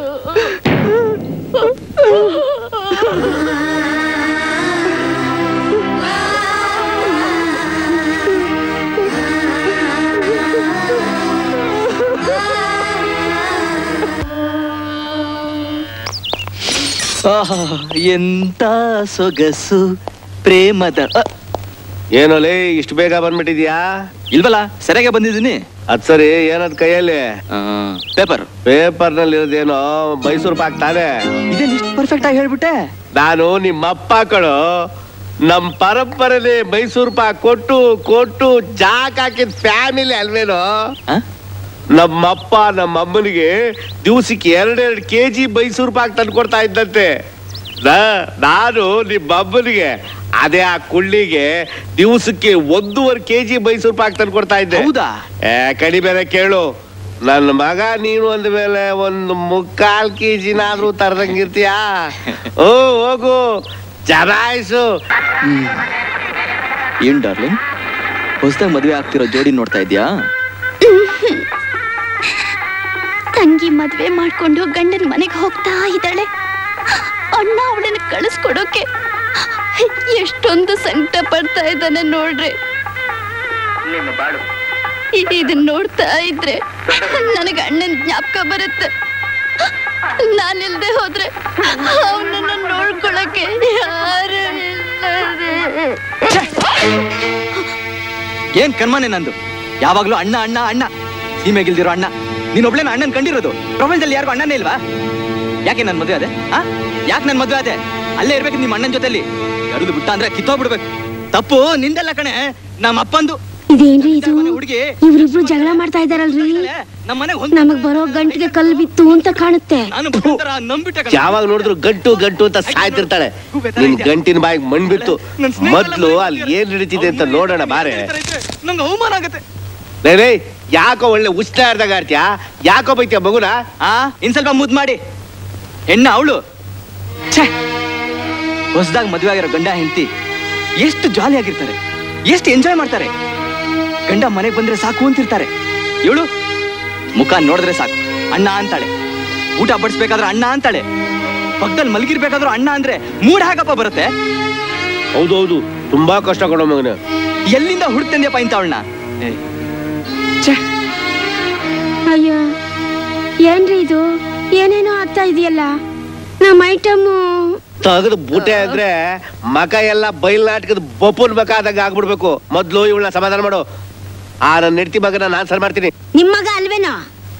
ಆಹಾ, ಎಂತ ಸೊಗಸು ಪ್ರೇಮದ ಅ, ಏನೋಲೇ ಇಷ್ಟು ಬೇಗ ಬಂದ್ಬಿಟ್ಟಿದ್ಯಾ ಇಲ್ವಲ್ಲ ಸರಿಯಾಗಿ ಬಂದಿದ್ದೀನಿ ಅದ್ ಸರಿ ಏನದ್ ಕೈಯಲ್ಲಿ ಪೇಪರ್ ಪೇಪರ್ ನಲ್ಲಿ ಇರೋದೇನೋ ಮೈಸೂರು ಪಾಕ್ ತಾನೆ ಇದೇನ್ ಇಷ್ಟು ಪರ್ಫೆಕ್ಟ್ ಆಗಿ ಹೇಳ್ಬಿಟ್ಟೆ ನಾನು ನಿಮ್ಮಪ್ಪ ಕಣೋ ನಮ್ ಪರಂಪರೆಲಿ ಮೈಸೂರು ಪಾಕ್ ಕೊಟ್ಟು ಕೊಟ್ಟು ಜಾಕ್ ಹಾಕಿದ ಫ್ಯಾಮಿಲಿ ಅಲ್ವೇನೋ ನಮ್ಮಪ್ಪ ನಮ್ಮ ಅಮ್ಮನಿಗೆ ದಿವಸಕ್ಕೆ ಎರಡೆರಡು ಕೆ ಜಿ ಮೈಸೂರು ಪಾಕ್ ತಂದು ಕೊಡ್ತಾ ಇದ್ದಂತೆ ನಾ- ನಾನು ನಿಮ್ಮ ಅಮ್ಮನಿಗೆ ಅದೇ ಆ ಕುಳ್ಳಿಗೆ ದಿವಸಕ್ಕೆ ಒಂದೂವರೆ ಕೆ ಜಿ ಮೈಸೂರು ಪಾಕ್ ತಂದು ಕೊಡ್ತಾ ಇದ್ದೆ ಹೌದಾ ಏ ಕಡಿಮೆ ಕೇಳು ನನ್ನ ಮಗ ನೀನು ಅಂದ ಮೇಲೆ ಒಂದು ಮುಕ್ಕಾಲ್ ಕೆ ಜಿನಾದ್ರೂ ತರದಂಗಿರ್ತೀಯಾ ಓ ಹೋಗು ಜನಾಯಿಸು ಏನ್ ಡಾರ್ಲಿಂಗ್ ಹೊಸದಾಗಿ ಮದುವೆ ಆಗ್ತಿರೋ ಜೋಡಿ ನೋಡ್ತಾ ಇದ್ಯಾ ತಂಗಿ ಮದ್ವೆ ಮಾಡ್ಕೊಂಡು ಗಂಡನ ಮನೆಗೆ ಹೋಗ್ತಾ ಇದ್ದಾಳೆ ಅಣ್ಣ ಅವಳನ್ನ ಕಳಿಸ್ಕೊಡೋಕೆ ಎಷ್ಟೊಂದು ಸಂಕಟ ಪಡ್ತಾ ಇದ್ದಾನೆ ನೋಡ್ರಿ ಇ- ಇದನ್ ನೋಡ್ತಾ ಇದ್ರೆ ನನಗೆ ಅಣ್ಣನ ಜ್ಞಾಪಕ ಬರುತ್ತೆ ನಾನಿಲ್ದೆ ಹೋದ್ರೆ ಅವನನ್ನ ನೋಡ್ಕೊಳಕ್ಕೆ ಯಾರು ಇಲ್ಲದೆ ಏನ್ ಕರ್ಮನೆ ನಂದು ಯಾವಾಗ್ಲೂ ಅಣ್ಣ ಅಣ್ಣ ಅಣ್ಣ ಸೀಮೆಗಿಲ್ದಿರೋ ಅಣ್ಣ ನೀನ್ ಒಬ್ಳೆ ಅಣ್ಣನ್ ಕಂಡಿರೋದು ಪ್ರಪಂಚದಲ್ಲಿ ಯಾರಿಗೂ ಅಣ್ಣನೇ ಇಲ್ವಾ ಯಾಕೆ ನನ್ ಮದುವೆ ಅದೇ ಆ ಯಾಕೆ ನನ್ ಮದುವೆ ಅದೇ ಅಲ್ಲೇ ಇರ್ಬೇಕು ನಿಮ್ಮ ಅಣ್ಣನ ಜೊತೆಲಿ ಕರೆದು ಬಿಟ್ಟ ಅಂದ್ರೆ ಕಿತ್ತೋಗ್ಬಿಡ್ಬೇಕು ತಪ್ಪು ನಿಂದೆಲ್ಲ ಕಣೆ ನಮ್ಮ ಅಪ್ಪಂದು ಇದೇನ್ರಿ ಇದು ಹುಡುಗಿ ಇವ್ರಿಬ್ರು ಜಗಳ ಮಾಡ್ತಾ ಇದಾರಲ್ರಿ ನಮ್ಮನೆ ನಮಗ್ ಬರೋ ಗಂಟಿಗೆ ಕಲ್ಲು ಬಿತ್ತು ಅಂತ ಕಾಣುತ್ತೆ ನಾನು ನಂಬಿಟ್ಟೆ ಯಾವಾಗ ನೋಡಿದ್ರು ಗಂಟು ಗಂಟು ಅಂತ ಸಾಯ್ತಿರ್ತಾಳೆ ನಿನ್ ಗಂಟಿನ ಬಾಯಿಗೆ ಮಣ್ ಬಿತ್ತು ಮೊದ್ಲು ಅಲ್ಲಿ ಏನ್ ನಡೀತಿದೆ ಅಂತ ನೋಡೋಣ ಬಾರೆ ನಂಗೆ ಅವಮಾನ ಆಗತ್ತೆ ಲೇ ಲೇ, ಯಾಕೋ ಒಳ್ಳೆ ಉಷ್ಣ ಇರ್ದಾಗ ಆಡ್ತೀಯಾ ಯಾಕೋ ಬೈತೀಯ ಮಗುನ ಆ ಇನ್ ಸ್ವಲ್ಪ ಮುದ್ ಮಾಡಿ ಹೆಣ್ಣ ಅವಳು ಛೇ ಹೊಸದಾಗಿ ಮದುವೆ ಆಗಿರೋ ಗಂಡ ಹೆಂಡತಿ ಎಷ್ಟು ಜಾಲಿ ಆಗಿರ್ತಾರೆ ಎಷ್ಟು ಎಂಜಾಯ್ ಮಾಡ್ತಾರೆ ಗಂಡ ಮನೆಗೆ ಬಂದ್ರೆ ಸಾಕು ಅಂತಿರ್ತಾರೆ ಇವಳು ಮುಖ ನೋಡಿದ್ರೆ ಸಾಕು ಅಣ್ಣ ಅಂತಾಳೆ ಊಟ ಬಡಿಸ್ಬೇಕಾದ್ರೆ ಅಣ್ಣ ಅಂತಾಳೆ ಪಕ್ಕದಲ್ಲಿ ಮಲಗಿರ್ಬೇಕಾದ್ರೂ ಅಣ್ಣ ಅಂದ್ರೆ ಮೂಡ್ ಹಾಗಪ್ಪ ಬರುತ್ತೆ ಹೌದೌದು ತುಂಬಾ ಕಷ್ಟ ಕೊಡೋ ಮಗನ ಎಲ್ಲಿಂದ ಹುಡ್ತಂದ್ಯಪ್ಪ ಇಂತ ಅವಳನ್ನ ಅಯ್ಯೋ ಏನ್ರಿ ಇದು ಏನೇನೋ ಆಗ್ತಾ ಇದೆಯಲ್ಲ ನಮ್ಮ ಐಟಮ್ಮು ತೆಗೆದು ಬೂಟೆ ಅಂದ್ರೆ ಮಕ ಎಲ್ಲ ಬಯಲ್ ನಾಟಕದ ಬೊಪ್ಪನ್ ಮಕ ಆದಾಗ ಆಗ್ಬಿಡ್ಬೇಕು ಮೊದ್ಲು ಇವಳನ್ನ ಸಮಾಧಾನ ಮಾಡು ಆ ನನ್ನ ನೆಡ್ತಿ ಮಗನ ನಾನ್ ಸರ್ ಮಾಡ್ತೀನಿ ನಿಮ್ಮ ಮಗ ಅಲ್ವೇನೋ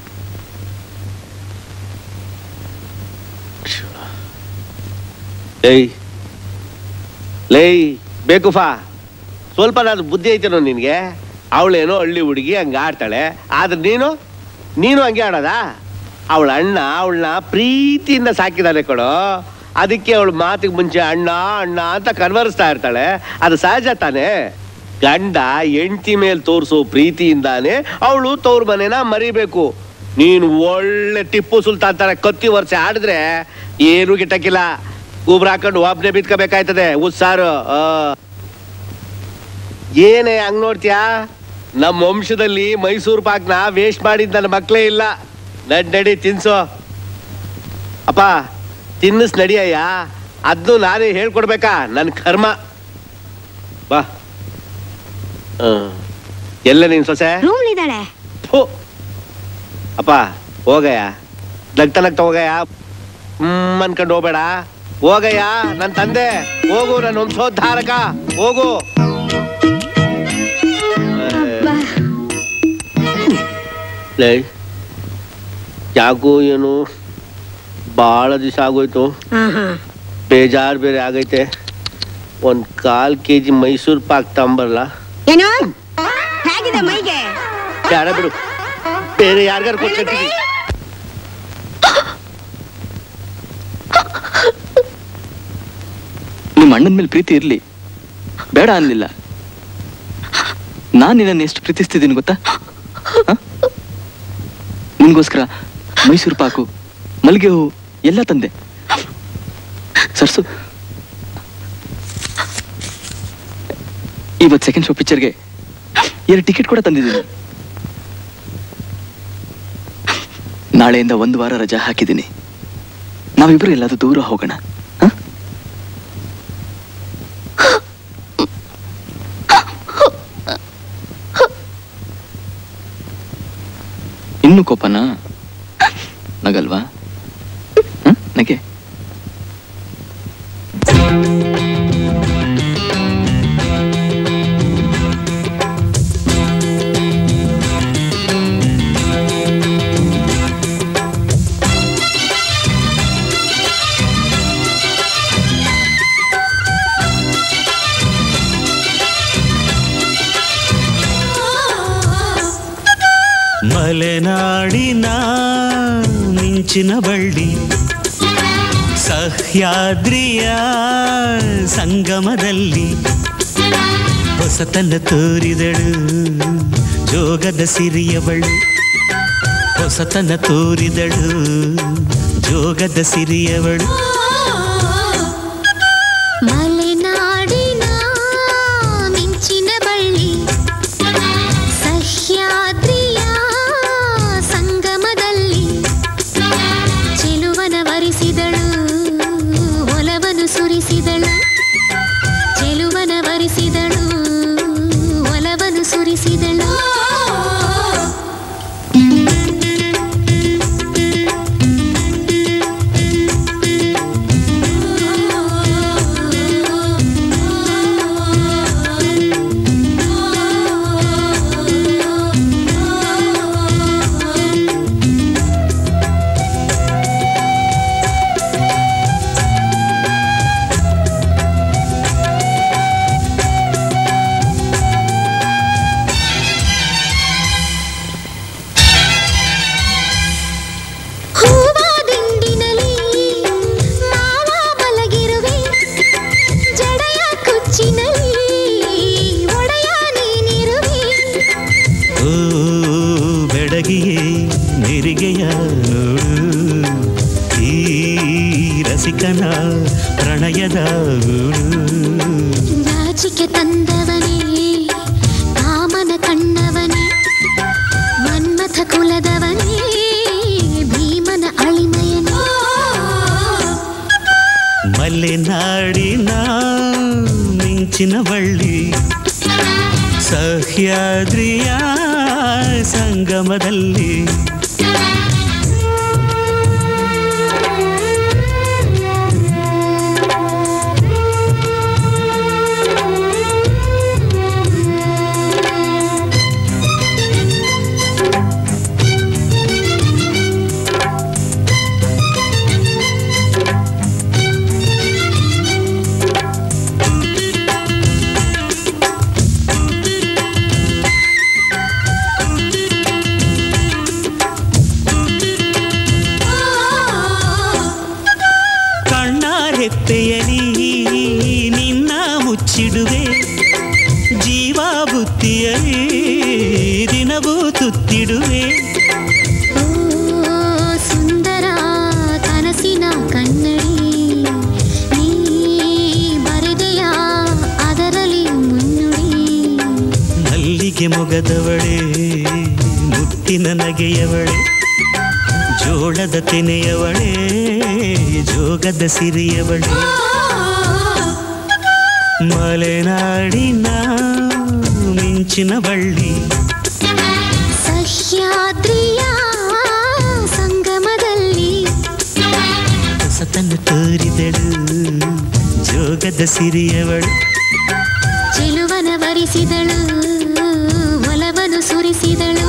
ಏಯ್ ಲೇ ಬೇಕುಫಾ ಸ್ವಲ್ಪ ನಾನು ಬುದ್ಧಿ ಐತೇನೋ ನಿನ್ಗೆ ಅವಳೇನೋ ಹಳ್ಳಿ ಹುಡುಗಿ ಹಂಗ ಆಡ್ತಾಳೆ ಆದ್ರೆ ನೀನು ನೀನು ಹಂಗೆ ಆಡೋದ ಅವಳ ಅಣ್ಣ ಅವಳನ್ನ ಪ್ರೀತಿಯಿಂದ ಸಾಕಿದಾನೆ ಕೊಡು ಅದಕ್ಕೆ ಅವಳ ಮಾತಿಗೆ ಮುಂಚೆ ಅಣ್ಣ ಅಣ್ಣ ಅಂತ ಕನ್ವರ್ಸ್ತಾ ಇರ್ತಾಳೆ ಅದು ಸಹಜ ತಾನೇ ಗಂಡ ಹೆಂಡತಿ ಮೇಲೆ ತೋರಿಸೋ ಪ್ರೀತಿಯಿಂದಾನೆ ಅವಳು ತವ್ರ ಮನೆನ ಮರಿಬೇಕು ನೀನು ಒಳ್ಳೆ ಟಿಪ್ಪು ಸುಲ್ತಾನ್ ತರ ಕತ್ತಿ ವರ್ಷ ಆಡಿದ್ರೆ ಏನು ಗಿಟ್ಟಕ್ಕಿಲ್ಲ ಗೊಬ್ಬರ ಹಾಕೊಂಡು ಒಬ್ನೇ ಬಿತ್ಕೋಬೇಕಾಯ್ತದೆ ಉತ್ಸಾರು ಆ. ಏನೇ ಹಂಗ್ ನೋಡ್ತೀಯಾ ನಮ್ಮ ವಂಶದಲ್ಲಿ ಮೈಸೂರು ಪಾಕ್ನ ವೇಸ್ಟ್ ಮಾಡಿದ್ ನನ್ನ ಮಕ್ಳೇ ಇಲ್ಲ ನಡ್ ನಡಿ ತಿನ್ಸು ಅಪ್ಪ ತಿನ್ನಿಸ್ ನಡಿಯಯ್ಯ ಅದನ್ನು ನಾನೇ ಹೇಳ್ಕೊಡ್ಬೇಕಾ ನನ್ನ ಕರ್ಮ ಬಾ ಆ. ಎಲ್ಲ ನೀನ್ ಸೊಸೆ ರೂಮ್ ಇದ್ದಾಳೆ ಥು. ಅಪ್ಪ ಹೋಗಯ್ಯ ನಗ್ತ ನಗ್ತ ಹೋಗಯ್ಯ ಹ್ಮ್ ಅನ್ಕೊಂಡು ಹೋಗ್ಬೇಡ ಹೋಗಯ್ಯ ನನ್ನ ತಂದೆ ಹೋಗು ನನ್ನ ವಂಶೋದ್ಧಾರಕ ಹೋಗು ಲೇ ಯಾಕೋ ಏನು ಭಾಳ ದಿವಸ ಆಗೋಯ್ತು ಬೇಜಾರು ಬೇರೆ ಆಗೈತೆ ಒಂದು ಕಾಲ್ ಕೆ ಜಿ ಮೈಸೂರು ಪಾಕ್ ತಗೊಂಬರಲ್ಲ ಏನು ಹೇಗಿದೆ ಮೈಗೆ ಬೇಡ ಬಿಡು ಬೇರೆ ಯಾರಿಗಾರು ಕೊಟ್ಕೊಳ್ತೀವಿ ನಿಮ್ಮ ಅಣ್ಣನ ಮೇಲೆ ಪ್ರೀತಿ ಇರ್ಲಿ ಬೇಡ ಅನ್ಲಿಲ್ಲ ನಾನು ನಿನ್ನನ್ನು ಎಷ್ಟು ಪ್ರೀತಿಸ್ತಿದ್ದೀನಿ ಗೊತ್ತಾ ಹ? ನಿನ್ಗೋಸ್ಕರ ಮೈಸೂರು ಪಾಕು ಮಲ್ಲಿಗೆ ಹೂವು ಎಲ್ಲ ತಂದೆ ಸರ್ಸು ಇವತ್ತು ಸೆಕೆಂಡ್ ಶೋ ಪಿಕ್ಚರ್ಗೆ ಎರಡು ಟಿಕೆಟ್ ಕೂಡ ತಂದಿದ್ದೀನಿ ನಾಳೆಯಿಂದ ಒಂದು ವಾರ ರಜಾ ಹಾಕಿದ್ದೀನಿ ನಾವಿಬ್ರು ಎಲ್ಲಾದ್ರೂ ದೂರ ಹೋಗೋಣ ಇನ್ನು ಕೋಪನಾ ನಗಲ್ವಾ ಹ? ನಗೆ ಮಲೆನಾಡಿನ ಮಿಂಚಿನ ಬಳ್ಳಿ ಸಹ್ಯಾದ್ರಿಯ ಸಂಗಮದಲ್ಲಿ ಹೊಸತನ ತೋರಿದಳು ಜೋಗದ ಸಿರಿಯವಳು ಹೊಸತನ ತೋರಿದಳು ಜೋಗದ ಸಿರಿಯವಳು ಮಲೆನಾಡಿನ ಮಿಂಚಿನ ಬಳ್ಳಿ ಸಹ್ಯಾದ್ರಿಯ ಸಂಗಮದಲ್ಲಿ ಚೆಲುವನ ವರಿಸಿದಳು ಒಲವನು ಸುರಿಸಿದಳು ಚೆಲುವನ ವರಿಸಿದಳು ಒಲವನು ಸುರಿಸಿದಳು ಹೂವ ದಿಂಡಿನಲ್ಲಿ ಮಾವ ಮಲಗಿರುವೆ ಜಡೆಯ ಕುಚ್ಚಿನಲ್ಲಿ ಒಡೆಯ ನೀನಿರುವೆ ಓ ಬೆಡಗಿಯೇ ನೆರಿಗೆಯ ನೋಡು ಈ ರಸಿಕನ ಪ್ರಣಯದ ಗೂಡು ನಾಚಿಕೆ ತಂದವನೇ ಕಾಮನ ಕಣ್ಣವನೇ ಮನ್ಮಥ ಕುಲದವನೇ ಭೀಮನ ಅಳಿಮಯನೇ ಮಲೆನಾಡಿನ ಮಿಂಚಿನ ಬಳ್ಳಿ ಸಹ್ಯಾದ್ರಿಯ ಸಂಗಮದಲ್ಲಿ ಕಣ್ಣಾರೆಪ್ಪೆಯಲಿ ನಿನ್ನ ಮುಚ್ಚಿಡುವೆ ಜೀವ ಬುತ್ತಿಯಲಿ ದಿನವೂ ತುತ್ತಿಡುವೆ ಓ ಸುಂದರ ಕನಸಿನ ಕನ್ನಡಿ ನೀ ಬರೆದೆಯ ಅದರಲ್ಲಿ ಮುನ್ನುಡಿ ಮಲ್ಲಿಗೆ ಮೊಗದವಳೆ ಮುತ್ತಿನ ನಗೆಯವಳೆ ಜೋಳದ ತೆನೆಯವಳೆ ಜೋಗದ ಸಿರಿಯವಳೆ ಮಲೆನಾಡಿನ ಮಿಂಚಿನ ಬಳ್ಳಿ ಸಹ್ಯಾದ್ರಿಯ ಸಂಗಮದಲ್ಲಿ ಮಾತನ್ನು ತೋರಿದಳು ಜೋಗದ ಸಿರಿಯವಳು ಚೆಲುವನ ವರಿಸಿದಳು ಒಲವನು ಸುರಿಸಿದಳು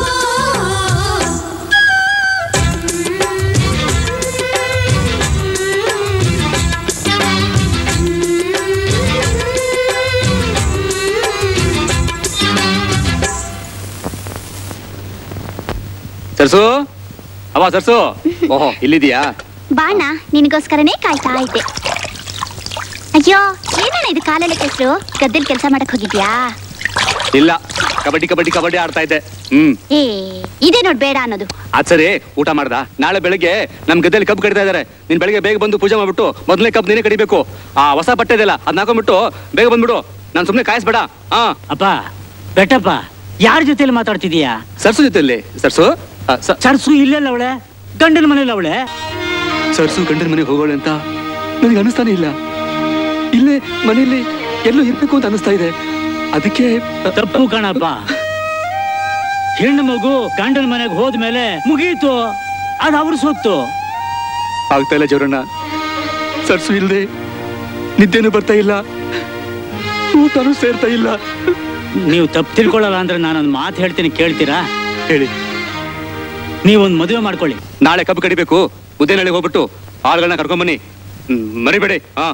ಸರ್ಸು ಅವ ಸರ್ಸು ಓಹೋ ಇಲ್ಲಿದ್ಯಾ ಬಾಣ ನಿನಗೋಸ್ಕರನೇ ಕಾಯ್ತಾ ಇದ್ದೆ ಅಯ್ಯೋ ಏನಣ್ಣ ಇದು ಕಾಲಲ್ಲಿ ಕೆಸರು ಗದ್ದೆಲ್ ಕೆಲಸ ಮಾಡಕ್ ಹೋಗಿದ್ಯಾ ಇಲ್ಲ ಕಬಡ್ಡಿ ಕಬಡ್ಡಿ ಕಬಡ್ಡಿ ಆಡ್ತಾ ಇದ್ದೆ ಹ್ಮ್ ಏ ಇದೇ ನೋಡ್ ಬೇಡ ಅನ್ನೋದು ಅದ್ ಸರಿ ಊಟ ಮಾಡ್ದ ನಾಳೆ ಬೆಳಿಗ್ಗೆ ನಮ್ ಗದ್ದೆಯಲ್ಲಿ ಕಬ್ಬು ಕಡಿತಾ ಇದಾರೆ ನೀನ್ ಬೆಳಿಗ್ಗೆ ಬೇಗ ಬಂದು ಪೂಜೆ ಮಾಡ್ಬಿಟ್ಟು ಮೊದಲನೇ ಕಬ್ಬು ನೀನೇ ಕಡಿಬೇಕು ಆ ಹೊಸ ಬಟ್ಟೆ ಇದೆಯಲ್ಲ ಅದ್ ಹಾಕೊಂಡ್ಬಿಟ್ಟು ಬೇಗ ಬಂದ್ಬಿಡು ನಾನ್ ಸುಮ್ನೆ ಕಾಯಿಸ್ಬೇಡ ಹಾ ಅಪ್ಪ ಬೆಟ್ಟಪ್ಪ ಯಾರ ಜೊತೆಲಿ ಮಾತಾಡ್ತಿದೀಯಾ ಸರ್ಸು ಜೊತೆಯಲ್ಲಿ ಸರ್ಸು ಆ, ಸ- ಚರ್ಸು ಇಲ್ಲೆಲ್ಲ ಅವಳೆ ಗಂಡನ ಮನೇಲಿ ಅವಳೆ ಸರ್ಸು ಗಂಡನ ಮನೆಗೆ ಹೋಗೋಳೆ ಅಂತ ನನಗೆ ಅನಿಸ್ತಾನೆ ಇಲ್ಲ ಇಲ್ಲೇ ಮನೆಯಲ್ಲಿ ಎಲ್ಲೋ ಇರ್ಬೇಕು ಅಂತ ಅನಿಸ್ತಾ ಇದೆ ಅದಕ್ಕೆ ತಪ್ಪು ಕಣಪ್ಪ ಹೆಣ್ಣು ಮಗು ಗಂಡನ ಮನೆಗೆ ಹೋದ್ಮೇಲೆ ಮುಗೀತು ಅದು ಅವ್ರ ಸೊತ್ತು ಆಗ್ತಾ ಇಲ್ಲ ಜೋರಣ್ಣ ಸರ್ಸು ಇಲ್ದೆ ನಿದ್ದೆನೂ ಬರ್ತಾ ಇಲ್ಲ ಊಟನೂ ಸೇರ್ತಾ ಇಲ್ಲ ನೀವು ತಪ್ಪು ತಿಳ್ಕೊಳ್ಳಲ್ಲ ಅಂದ್ರೆ ನಾನೊಂದು ಮಾತು ಹೇಳ್ತೀನಿ ಕೇಳ್ತೀರಾ ಹೇಳಿ ನೀವೊಂದು ಮದುವೆ ಮಾಡ್ಕೊಳ್ಳಿ ನಾಳೆ ಕಬ್ಬು ಕಡಿಬೇಕು ಉದ್ದೇನಳ್ಳಿಗೆ ಹೋಗ್ಬಿಟ್ಟು ಆಳುಗಳನ್ನ ಕರ್ಕೊಂಬನ್ನಿ ಹ್ಮ್, ಮರಿಬೇಡಿ ಹಾ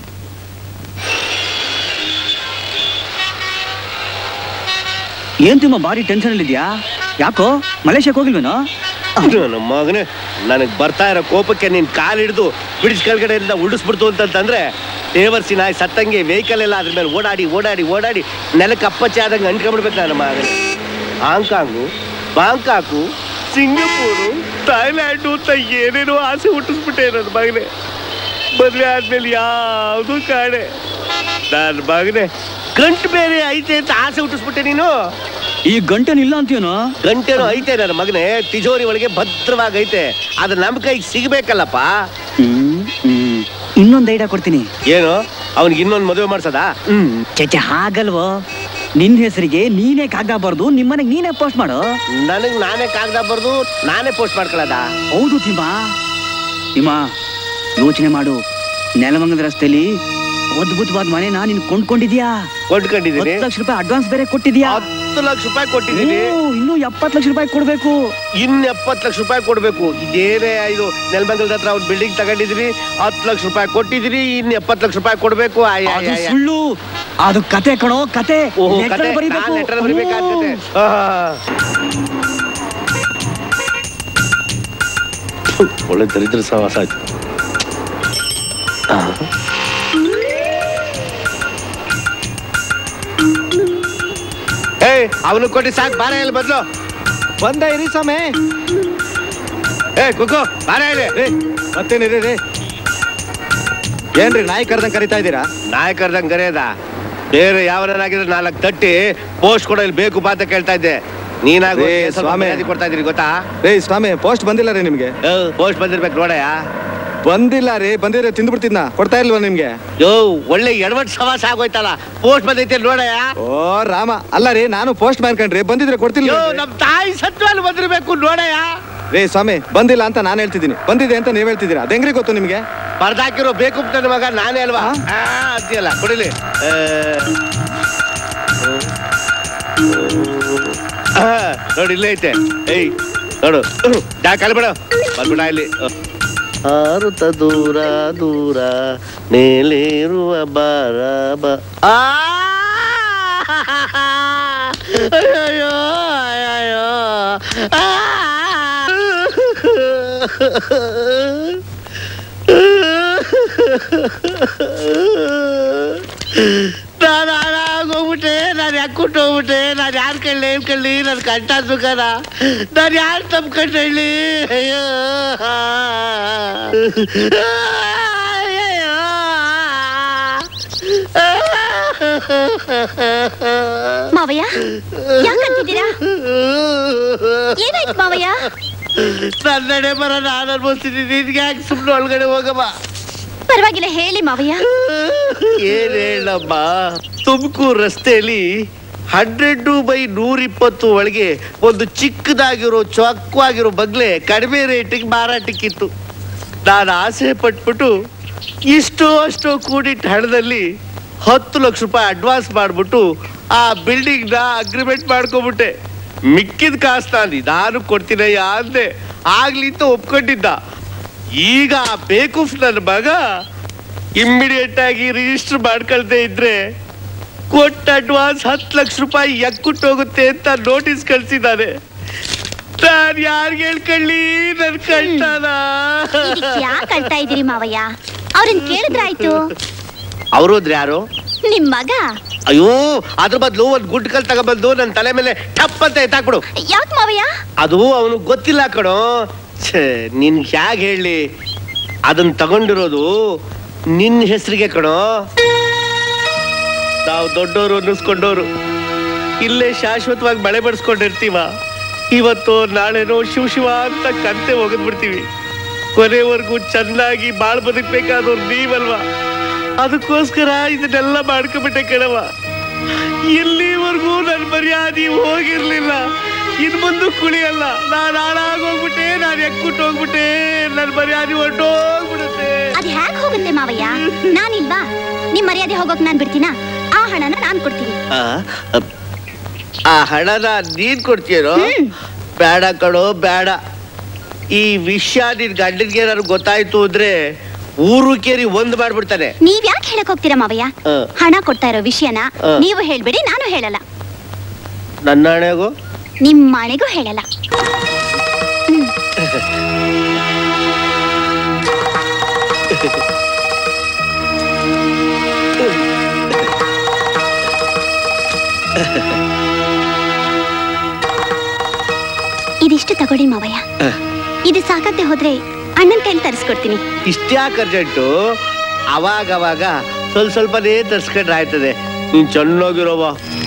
ಏನ್ ತಿಮ್ಮ ಭಾರಿ ಟೆನ್ಷನ್ ಅಲ್ಲಿದ್ಯಾ ಯಾಕೋ ಮಲೇಷ್ಯಾಕ್ ಹೋಗಿಲ್ವೇನೋ ನನ್ನ ಮಗನೇ ನನಗೆ ಬರ್ತಾ ಇರೋ ಕೋಪಕ್ಕೆ ನೀನ್ ಕಾಲ್ ಹಿಡಿದು ಬಿಡಿಸ್ ಕೆಳಗಡೆಯಿಂದ ಉಡಿಸ್ಬಿಡ್ತು ಅಂತಂತಂದ್ರೆ ದೇವರ್ಸಿ ನಾಯಿ ಸತ್ತಂಗೆ ವೆಹಿಕಲ್ ಎಲ್ಲ ಅದ್ರ ಮೇಲೆ ಓಡಾಡಿ ಓಡಾಡಿ ಓಡಾಡಿ ನೆಲಕ್ಕೆ ಅಪ್ಪಚ್ಚೆ ಆದಂಗೆ ಅಂಟ್ಕೊಂಡ್ಬಿಡ್ಬೇಕು ನನ್ನ ಮಗನೇ ಹಾಂಗ್ಕಾಂಗು ಬಾಂಕಾಕು ಸಿಂಗಪೂರು ಥೈಲ್ಯಾಂಡು ಅಂತ ಏನೇನೋ ಆಸೆ ಹುಟ್ಟಿಸ್ಬಿಟ್ಟೆ ನನ್ನ ಮಗನೇ ಮದುವೆ ಆದ್ಮೇಲೆ ಯಾವುದು ಕಾಣೆ ನನ್ನ ಮಗನೇ ಗಂಟು ಬೇರೆ ಐತೆ ಅಂತ ಆಸೆ ಹುಟ್ಟಿಸ್ಬಿಟ್ಟೆ ನೀನು ಈ ಗಂಟೆನಿಲ್ಲ ಅಂತೀಯನೋ ಗಂಟೆನೂ ಐತೆ ನನ್ನ ಮಗನೇ ತಿಜೋರಿ ಒಳಗೆ ಭದ್ರವಾಗಿ ಐತೆ ಅದು ನಮ್ಮ ಕೈಗೆ ಸಿಗ್ಬೇಕಲ್ಲಪ್ಪ ಹ್ಮ್ ಹ್ಮ್ ಇನ್ನೊಂದ್ ಐಡಿಯಾ ಕೊಡ್ತೀನಿ ಏನು ಅವನಿಗೆ ಇನ್ನೊಂದು ಮದುವೆ ಮಾಡ್ಸದಾ ಹ್ಮ್ ಚಚ ಹಾಗಲ್ವೋ ನಿನ್ ಹೆಸರಿಗೆ ನೀನೇ ಕಾಗದ ಬರ್ದು ನಿಮ್ಮನೆಗ್ ನೀನೇ ಪೋಸ್ಟ್ ಮಾಡು ನನಗ್ ನಾನೇ ಕಾಗದ ಬರ್ದು ನಾನೇ ಪೋಸ್ಟ್ ಮಾಡ್ಕೊಳ್ಳೋದ ಹೌದು ತಿಮ್ಮ ತಿಮ್ಮ ಯೋಚನೆ ಮಾಡು ನೆಲಮಂಗದ ರಸ್ತೆಯಲ್ಲಿ ಅದ್ಭುತವಾದ ಮನೆನ ನೀನ್ ಕೊಂಡ್ಕೊಂಡಿದ್ಯಾ ಕೊಂಡ್ಕೊಂಡಿದ್ದೀನಿ ಹತ್ತು ಲಕ್ಷ ರೂಪಾಯಿ ಅಡ್ವಾನ್ಸ್ ಬೇರೆ ಕೊಟ್ಟಿದ್ಯಾ ಹತ್ತು ಲಕ್ಷ ರೂಪಾಯಿ ಕೊಟ್ಟಿದ್ದೀನಿ ಓ, ಇನ್ನು ಎಪ್ಪತ್ತು ಲಕ್ಷ ರೂಪಾಯಿ ಕೊಡ್ಬೇಕು ಇನ್ ಎಪ್ಪತ್ತು ಲಕ್ಷ ರೂಪಾಯಿ ಕೊಡ್ಬೇಕು ಇದೇನೇ ಇದು ನೆಲಮಂಗಲದ ಹತ್ರ ಒಂದು ಬಿಲ್ಡಿಂಗ್ ತಗೊಂಡಿದ್ರಿ ಹತ್ತು ಲಕ್ಷ ರೂಪಾಯಿ ಕೊಟ್ಟಿದ್ರಿ ಇನ್ ಎಪ್ಪತ್ತು ಲಕ್ಷ ರೂಪಾಯಿ ಕೊಡ್ಬೇಕು ಆಯ್, ಆಯ್, ಅದು ಆಯ್, ಆಯ್. ಸುಳ್ಳು ಅದು ಕತೆ ಕಣೋ ಕತೆ ಓಹೋ ಲೆಟರ್ ಕತೆ ಬರೀಬೇಕು. ಲೆಟರ್ ಬರಿಬೇಕಾಗ್ತದೆ ಒಳ್ಳೆ ದರಿದ್ರ ಸಹವಾಸ ಆಯ್ತು ಏಯ್ ಅವನು ಕೊಟ್ಟು ಸಾಕು ಬಾರ ಇಲ್ಲಿ ಬದ್ಲು ಬಂದ ಇರಿ ಸ್ವಾಮಿ ಏ ಕುಕ್ಕು ಬಾರ ಇಲ್ಲಿ ರೇ ಮತ್ತೇನಿರಿ ರೀ ಏನ್ರಿ ನಾಯಿ ಕರ್ದಂಗ್ ಕರಿತಾ ಇದ್ದೀರಾ ನಾಯಕರ್ದಂಗ್ ಗರೆಯದ ಬೇರೆ ಯಾವನಾಗಿದ್ರೆ ನಾಲ್ಕು ತಟ್ಟಿ ಪೋಸ್ಟ್ ಕೊಡೋ ಇಲ್ಲಿ ಬೇಕು ಬಾ ಅಂತ ಕೇಳ್ತಾ ಇದ್ದೆ ನೀನಾಗ ಏ, ಸ್ವಾಮಿ. ಕೊಡ್ತಾ ಇದ್ದೀರಿ ಗೊತ್ತಾ ರೇ ಸ್ವಾಮಿ ಪೋಸ್ಟ್ ಬಂದಿಲ್ಲ ರೀ ನಿಮ್ಗೆ ಪೋಸ್ಟ್ ಬಂದಿರ್ಬೇಕು ನೋಡಯ್ಯ ಬಂದಿಲ್ಲ ರೀ ಬಂದಿದ್ರೆ ತಿಂದ್ಬಿಡ್ತಿದ್ನ ಕೊಡ್ತಾ ಇಲ್ವಾ ನಿಮ್ಗೆ ಯೋ ಒಳ್ಳೆ ಎಡವಟ್ ಸವಾಸ ಆಗೋಯ್ತಲ್ಲ ಪೋಸ್ಟ್ ಬಂದೈತೆ ನೋಡಯ್ಯ ಓ ರಾಮ ಅಲ್ಲ ರೀ ನಾನು ಪೋಸ್ಟ್ ಮ್ಯಾನ್ ಕಣ್ರಿ ಬಂದಿದ್ರೆ ಕೊಡ್ತಿಲ್ಲ ಯೋ ನಮ್ ತಾಯಿ ಸತ್ವಲ್ಲಿ ಬಂದಿರ್ಬೇಕು ನೋಡಯ್ಯ ರೇ ಸ್ವಾಮಿ ಬಂದಿಲ್ಲ ಅಂತ ನಾನು ಹೇಳ್ತಿದ್ದೀನಿ ಬಂದಿದೆ ಅಂತ ನೀವ್ ಹೇಳ್ತಿದ್ದೀರಾ ಅದೆಂಗ್ರಿ ಗೊತ್ತು ನಿಮ್ಗೆ ಬರ್ದಾಕಿರೋ ಬೇಕು ನನ್ನ ಮಗ ನಾನೇ ಅಲ್ವಾ ಆ, ಅಂತೀಯಲ್ಲ ಕೊಡಿಲಿ ಆ, ಆ, ನೋಡಿ ಇಲ್ಲೇ ಐತೆ ಏಯ್ ನೋಡು ಜಾ ಕಲ್ಬಿಡ ಬಂದ್ಬಿಡ ಇಲ್ಲಿ ಹಾರುತ್ತ ದೂರ ದೂರ ಮೇಲಿರುವ ಬಾರ ಬ ಆ! ಅಯ್ಯಯ್ಯೋ, ಅಯ್ಯಯ್ಯೋ. ಆ! ನಾನು ಹಾಳಾಗೋಗ್ಬಿಟ್ಟೆ ನಾನು ಯಾಕೆ ಹೋಗ್ಬಿಟ್ಟೆ ನಾನು ಯಾರು ಕೇಳಲಿ ಏನ್ ಕೇಳಲಿ ನನ್ನ ಕಷ್ಟ ಸುಖನ ನಾನು ಯಾರು ತಪ್ಕೊಂಡು ಹೇಳಿ ಅಯ್ಯೋ ಮಾವಯ್ಯ ಯಾಕಂತಿದ್ದೀರಾ ಏನಾಯ್ತು ಮಾವಯ್ಯ ನನ್ನಡೆ ಬರ ನಾನು ಅನ್ಭವಿಸ್ತೀನಿ ನಿನ್ಗೆ ಯಾಕೆ ಸುಮ್ಮನೆ ಒಳಗಡೆ ಹೋಗಮ್ಮ ಪರವಾಗಿಲ್ಲ ಹೇಳಿ ಮಾವಯ್ಯ ಏನ್ ಹೇಳಮ್ಮ ತುಮಕೂರು ರಸ್ತೆಯಲ್ಲಿ ಹಂಡ್ರೆಡ್ ಬೈ ನೂರಿಪ್ಪತ್ತು ಒಳಗೆ ಒಂದು ಚಿಕ್ಕದಾಗಿರೋ ಚೊಕ್ಕವಾಗಿರೋ ಬಂಗ್ಲೆ ಕಡಿಮೆ ರೇಟಿಗೆ ಮಾರಾಟಕ್ಕಿತ್ತು ನಾನು ಆಸೆ ಪಟ್ಬಿಟ್ಟು ಇಷ್ಟು ಅಷ್ಟು ಕೂಡಿಟ್ಟ ಹಣದಲ್ಲಿ ಹತ್ತು ಲಕ್ಷ ರೂಪಾಯಿ ಅಡ್ವಾನ್ಸ್ ಮಾಡ್ಬಿಟ್ಟು ಆ ಬಿಲ್ಡಿಂಗ್ನ ಅಗ್ರಿಮೆಂಟ್ ಮಾಡ್ಕೊಬಿಟ್ಟೆ ಮಿಕ್ಕಿದ ಕಾಸು ನಾನು ನಿಧಾನ ಕೊಡ್ತೀನಯ್ಯ ಅಂದೆ ಆಗ್ಲಿ ಅಂತ ಒಪ್ಕೊಂಡಿದ್ದ ಈಗ ಆ ಬೇಕೂಫ್ ನನ್ನ ಮಗ ಇಮ್ಮಿಡಿಯೇಟ್ ಆಗಿ ರಿಜಿಸ್ಟರ್ ಮಾಡ್ಕೊಳ್ದೇ ಇದ್ರೆ ಕೊಟ್ಟ ಅಡ್ವಾನ್ಸ್ ಹತ್ತು ಲಕ್ಷ ರೂಪಾಯಿ ಎಕ್ಕುಟ್ಟು ಹೋಗುತ್ತೆ ಅಂತ ನೋಟಿಸ್ ಕಳ್ಸಿದ್ದಾನೆ ನಾನ್ ಯಾರಿಗೆ ಹೇಳ್ಕೊಳ್ಳಿ ನನ್ ಕಳ್ತಾನ ಯಾಕೆ ಅಳ್ತಾ ಇದೀರಿ ಮಾವಯ್ಯ ಅವ್ರನ್ನ ಕೇಳಿದ್ರಾಯ್ತು ಅವ್ರದ್ರ ಯಾರು ನಿಮ್ ಮಗ ಅಯ್ಯೋ ಅದ್ರ ಬದಲು ಒಂದ್ ಗುಡ್ ಕಲ್ ತಗೊಬಂದು ನನ್ನ ತಲೆ ಮೇಲೆ ಟಪ್ ಅಂತ ಎತ್ತಾಕ್ಬಿಡು ಯಾಕೆ ಮಾವಯ್ಯ ಅದು ಅವನು ಗೊತ್ತಿಲ್ಲ ಕಣೋ ಛೇ ನಿನ್ ಹ್ಯಾಗ್ ಹೇಳಿ ಅದನ್ನ ತಗೊಂಡಿರೋದು ನಿನ್ನ ಹೆಸರಿಗೆ ಕಣೋ ನಾವು ದೊಡ್ಡವರು ಅನ್ನಿಸ್ಕೊಂಡವ್ರು ಇಲ್ಲೇ ಶಾಶ್ವತವಾಗಿ ಮಳೆ ಬಡಿಸ್ಕೊಂಡಿರ್ತೀವ ಇವತ್ತು ನಾಳೆನೋ ಶಿವ ಶಿವ ಅಂತ ಕಂತೆ ಹೋಗದ್ಬಿಡ್ತೀವಿ ಕೊನೆವರೆಗೂ ಚೆನ್ನಾಗಿ ಬಾಳ್ ಬದುಕ್ಬೇಕಾದವ್ರು ನೀವಲ್ವಾ ಅದಕ್ಕೋಸ್ಕರ ಇದನ್ನೆಲ್ಲ ಮಾಡ್ಕೊಬಿಟ್ಟೆ ಕಣವ ಇಲ್ಲಿವರೆಗೂ ನನ್ನ ಮರ್ಯಾದೆ ಹೋಗಿರ್ಲಿಲ್ಲ ಇನ್ ಮುಂದೆ ಕುಳಿಯಲ್ಲ ನಾನು ಹಾಳಾಗೋಗ್ಬಿಟ್ಟೆ ನಾನು ಎಕ್ಕುಟ್ಟು ಹೋಗ್ಬಿಟ್ಟೆ ನನ್ನ ಮರ್ಯಾದೆ ಹೊರ್ಟೋಗ್ಬಿಡುತ್ತೆ ಅದ್ ಹ್ಯಾಕ್ ಹೋಗುತ್ತೆ ಮಾವಯ್ಯ ನಾನಿಲ್ವಾ ನಿಮ್ ಮರ್ಯಾದೆ ಹೋಗೋಕ್ ನಾನ್ ಬಿಡ್ತೀನಾ ಆ ಹಣನ ನಾನ್ ಕೊಡ್ತೀನಿ ಆ, ಅಪ್- ಆ ಹಣನ ನೀನ್ ಕೊಡ್ತೀಯೋ ಬೇಡ ಕಣೋ ಬೇಡ ಈ ವಿಷಯ ನಿನ್ ಗಂಡನ್ಗೆ ಏನಾದ್ರು ಗೊತ್ತಾಯ್ತು ಅಂದ್ರೆ ಊರು ಕೇರಿ ಒಂದ್ ಮಾಡ್ಬಿಡ್ತಾನೆ ನೀವ್ ಯಾಕೆ ಹೇಳಕ್ ಹೋಗ್ತೀರಾ ಮಾವಯ್ಯ ಆ, ಹಣ ಕೊಡ್ತಾ ಇರೋ ವಿಷಯನ ಆ. ನೀವು ಹೇಳ್ಬೇಡಿ ನಾನು ಹೇಳಲ್ಲ ನನ್ನ ಹಣೆಗೂ ನಿಮ್ ಮನೆಗೂ ಹೇಳಲ್ಲ ಇದಿಷ್ಟು ತಗೊಳ್ಳಿ ಮಾವಯ್ಯ ಇದು ಸಾಕಾಗ್ದೆ ಹೋದ್ರೆ ಅಣ್ಣನ್ ಕೈಲಿ ತರಿಸ್ಕೊಡ್ತೀನಿ ಇಷ್ಟ್ಯಾಕ್ ಅರ್ಜೆಂಟು ಅವಾಗ ಅವಾಗ ಸ್ವಲ್ಪ ಸ್ವಲ್ಪನೇ ತರ್ಸ್ಕೊಂಡ್ರೆ ಆಯ್ತದೆ ನೀನ್ ಚೆನ್ನಾಗಿರೋವ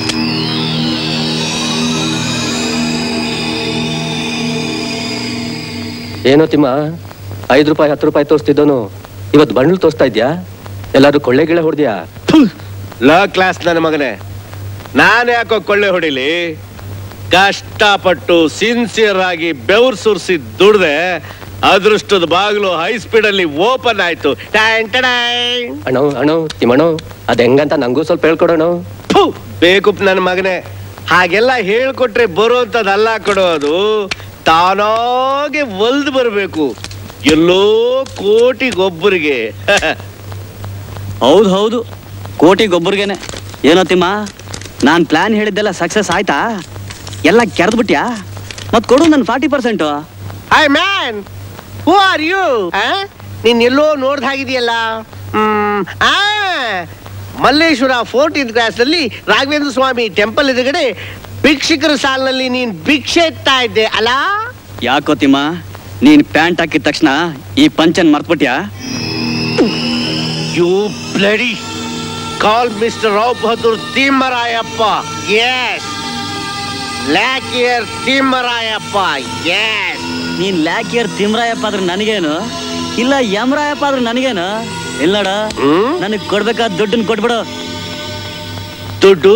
ಏನೋ ತಿಮ್ಮ ಐದು ರೂಪಾಯಿ ಹತ್ತು ರೂಪಾಯಿ ತೋರಿಸ್ತಿದ್ದೋನು ಇವತ್ತು ಬಂಡ್ಲು ತೋರಿಸ್ತಾ ಇದ್ಯಾ ಎಲ್ಲಾದ್ರೂ ಕೊಳ್ಳೆ ಗಿಳೆ ಹೊಡೆದ್ಯಾ ಲಾ ಕ್ಲಾಸ್ ನನ್ನ ಮಗನೇ ನಾನು ಯಾಕೋ ಕೊಳ್ಳೆ ಹೊಡಿಲಿ ಕಷ್ಟಪಟ್ಟು ಸಿನ್ಸಿಯರ್ ಆಗಿ ಬೆವ್ರು ಸುರಿಸಿ ದುಡ್ದೆ ಅದೃಷ್ಟದ ಬಾಗಿಲು ಹೈ ಸ್ಪೀಡ್ ಅಲ್ಲಿ ಓಪನ್ ಆಯ್ತು ಟ್ಯಾನ್ ಟಡಾಯ್. ಅಣ್ಣ ಅಣ್ಣ ತಿಮ್ಮಣ್ಣ ಅದ್ ಹೆಂಗಂತ ನಂಗೂ ಸ್ವಲ್ಪ ಹೇಳ್ಕೊಡೋಣ ಫು, ಬೇಕು ನನ್ನ ಮಗನೇ ಹಾಗೆಲ್ಲ ಹೇಳ್ಕೊಟ್ರೆ ಬರುವಂತದಲ್ಲ ಕೊಡೋದು ತಾನಾಗೆ ಒಲ್ದು ಬರಬೇಕು ಎಲ್ಲೋ ಕೋಟಿಗೊಬ್ಬರಿಗೆ ಹೌದು ಹೌದು ಕೋಟಿಗೊಬ್ಬರಿಗೇನೆ ಏನೋ ತಿಮ್ಮ ನಾನು ಪ್ಲಾನ್ ಹೇಳಿದ್ದೆಲ್ಲ ಸಕ್ಸಸ್ ಆಯ್ತಾ ಎಲ್ಲ ಕೆರೆದ್ಬಿಟ್ಯಾ ಮತ್ ಕೊಡು ನನ್ನ forty percent I man who are you ನೀನ್ ಎಲ್ಲೋ ನೋಡ್ದ ಹಾಗಿದೆಯಲ್ಲ ಹ್ಮ್, ಆ, ಮಲ್ಲೇಶ್ವರ ಫೋರ್ಟೀನ್ ಕ್ಲಾಸ್ ನಲ್ಲಿ ರಾಘವೇಂದ್ರ ಸ್ವಾಮಿ ಟೆಂಪಲ್ ಎದುರುಗಡೆ ಭಿಕ್ಷುಕರ ಸಾಲಿನಲ್ಲಿ ನೀನ್ ಭಿಕ್ಷೆ ಎತ್ತಾ ಇದ್ದೆ ಅಲ್ಲ ಯಾಕೋ ತಿಮ್ಮ ನೀನ್ ಪ್ಯಾಂಟ್ ಹಾಕಿದ ತಕ್ಷಣ ಈ ಪಂಚನ್ ಮರ್ತ್ಬಿಟ್ಯಾ you bloody call mister Rao Bahadur Thimmarayappa ಎಸ್ ಲ್ಯಾಕಿಯರ್ ತಿಮ್ಮರಾಯಪ್ಪ ಎಸ್ ನೀನ್ ಲ್ಯಾಕಿಯರ್ ತಿಮ್ರಾಯಪ್ಪ ಆದ್ರೆ ನನಗೇನು ಇಲ್ಲ ಯಮರಾಯಪ್ಪ ಆದ್ರೆ ನನಗೇನು ಇಲ್ಲ ನೋಡ ನನಗ್ ಕೊಡ್ಬೇಕಾದ ದುಡ್ಡನ್ನ ಕೊಟ್ಬಿಡು ದುಡ್ಡು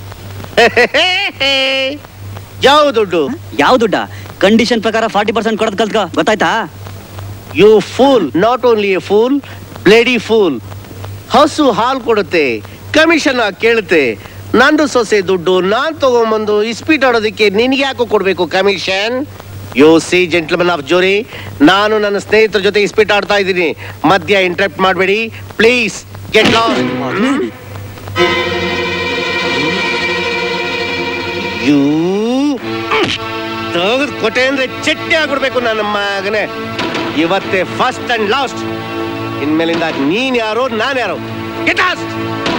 ಯಾವ ದುಡ್ಡು ಯಾವ ದುಡ್ಡ ಕಂಡೀಷನ್ ಪ್ರಕಾರ ಫಾರ್ಟಿ ಪರ್ಸೆಂಟ್ ಕೊಡೋದ್ ಕಲ್ತ್ಕೋ ಗೊತ್ತಾಯ್ತಾ you fool not only a fool bloody fool ಹಸು ಹಾಲು ಕೊಡುತ್ತೆ ಕಮಿಷನ್ ಕೇಳುತ್ತೆ ನಂದು ಸೊಸೆ ದುಡ್ಡು ನಾನ್ ತಗೊಂಬಂದು ಇಸ್ಪೀಟ್ ಆಡೋದಕ್ಕೆ ನಿನ್ಗೆ ಯಾಕೋ ಕೊಡ್ಬೇಕು commission you see gentleman of ಜೋರಿ ನಾನು ನನ್ನ ಸ್ನೇಹಿತರ ಜೊತೆ ಇಸ್ಪೀಟ್ ಆಡ್ತಾ ಇದ್ದೀನಿ ಮಧ್ಯ ಇಂಟರಪ್ಟ್ ಮಾಡಬೇಡಿ ಪ್ಲೀಸ್ ಗೆಟ್ ಯು ತೆಗೆದು ಕೊಟ್ಟೆ ಅಂದ್ರೆ ಚಟ್ನಿ ಆಗ್ಬಿಡ್ಬೇಕು ನನ್ನ ಮಗನೇ ಇವತ್ತೇ ಫಸ್ಟ್ ಅಂಡ್ ಲಾಸ್ಟ್ ಇನ್ಮೇಲಿಂದ ನೀನ್ ಯಾರೋ ನಾನು ಯಾರೋ ಗೆಟ್ ಲಾಸ್ಟ್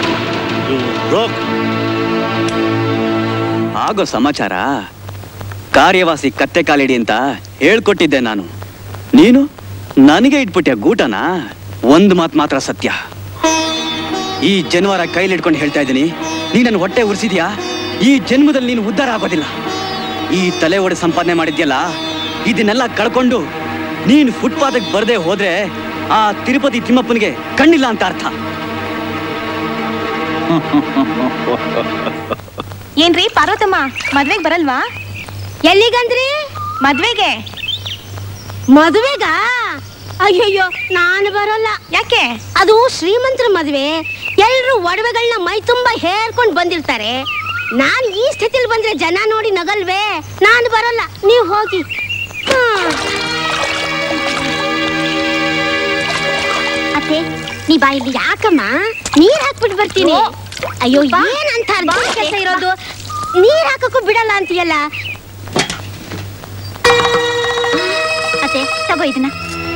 ಆಗೋ ಸಮಾಚಾರ ಕಾರ್ಯವಾಸಿ ಕತ್ತೆ ಕಾಲಿಡಿ ಅಂತ ಹೇಳ್ಕೊಟ್ಟಿದ್ದೆ ನಾನು ನೀನು ನನಗೆ ಇಟ್ಬಿಟ್ಟೆ ಗೂಟನ ಒಂದು ಮಾತು ಮಾತ್ರ ಸತ್ಯ ಈ ಜನ್ವಾರ ಕೈಲಿಟ್ಕೊಂಡು ಹೇಳ್ತಾ ಇದ್ದೀನಿ ನೀ ನನ್ನ ಹೊಟ್ಟೆ ಉರಿಸಿದ್ಯಾ ಈ ಜನ್ಮದಲ್ಲಿ ನೀನು ಉದ್ಧಾರ ಆಗೋದಿಲ್ಲ ಈ ತಲೆ ಒಡೆ ಸಂಪಾದನೆ ಮಾಡಿದ್ಯಲ್ಲ ಇದನ್ನೆಲ್ಲ ಕಳ್ಕೊಂಡು ನೀನು ಫುಟ್ಪಾತ್ಗೆ ಬರದೆ ಹೋದ್ರೆ ಆ ತಿರುಪತಿ ತಿಮ್ಮಪ್ಪನಿಗೆ ಕಣ್ಣಿಲ್ಲ ಅಂತ ಅರ್ಥ ಏನ್ರಿ ಪಾರ್ವತಮ್ಮ ಮದ್ವೆಗ್ ಬರಲ್ವಾ ಎಲ್ಲಿಗಂದ್ರಿ ಮದ್ವೆಗೆ ಮದುವೆಗ ಅಯ್ಯಯ್ಯೋ ನಾನು ಬರೋಲ್ಲ ಯಾಕೆ ಅದು ಶ್ರೀಮಂತರ ಮದ್ವೆ ಎಲ್ರು ಒಡವೆಗಳನ್ನ ಮೈ ತುಂಬಾ ಹೇರ್ಕೊಂಡ್ ಬಂದಿರ್ತಾರೆ ನಾನ್ ಈ ಸ್ಥಿತಿಲಿ ಬಂದ್ರೆ ಜನ ನೋಡಿ ನಗಲ್ವೇ ನಾನು ಬರೋಲ್ಲ ನೀವು ಹೋಗಿ ಹ್ಮ್. ಅತ್ತೆ ನೀ ಬಾ ಇಲ್ಲಿ ಯಾಕಮ್ಮ ನೀರ್ ಹಾಕ್ಬಿಟ್ಟು ಬರ್ತೀನಿ ಅಯ್ಯೋ ಏನಂತ ಅರ್ಜೆಂಟ್ ಕೆಲಸ ಇರೋದು ನೀರ್ ಹಾಕಕ್ಕೂ ಬಿಡಲ್ಲ ಅಂತೀಯಲ್ಲ ಅತ್ತೆ ತಗೋ ಇದನ್ನ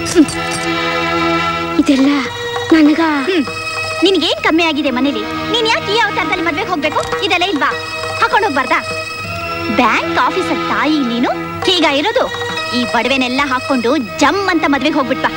ಇದೆಲ್ಲ ನನಗ ನಿನ್ಗೇನ್ ಕಮ್ಮಿ ಆಗಿದೆ ಮನೇಲಿ ನೀನ್ ಯಾಕೆ ಈ ಅವತಾರದಲ್ಲಿ ಮದ್ವೆಗೆ ಹೋಗ್ಬೇಕು ಇದೆಲ್ಲ ಇಲ್ವಾ ಹಾಕೊಂಡು ಹೋಗ್ಬಾರ್ದಾ ಬ್ಯಾಂಕ್ ಆಫೀಸರ್ ತಾಯಿ ನೀನು ಹೀಗ ಇರೋದು ಈ ಬಡವೆನೆಲ್ಲ ಹಾಕೊಂಡು ಜಮ್ ಅಂತ ಮದ್ವೆಗೆ ಹೋಗ್ಬಿಟ್ವಾ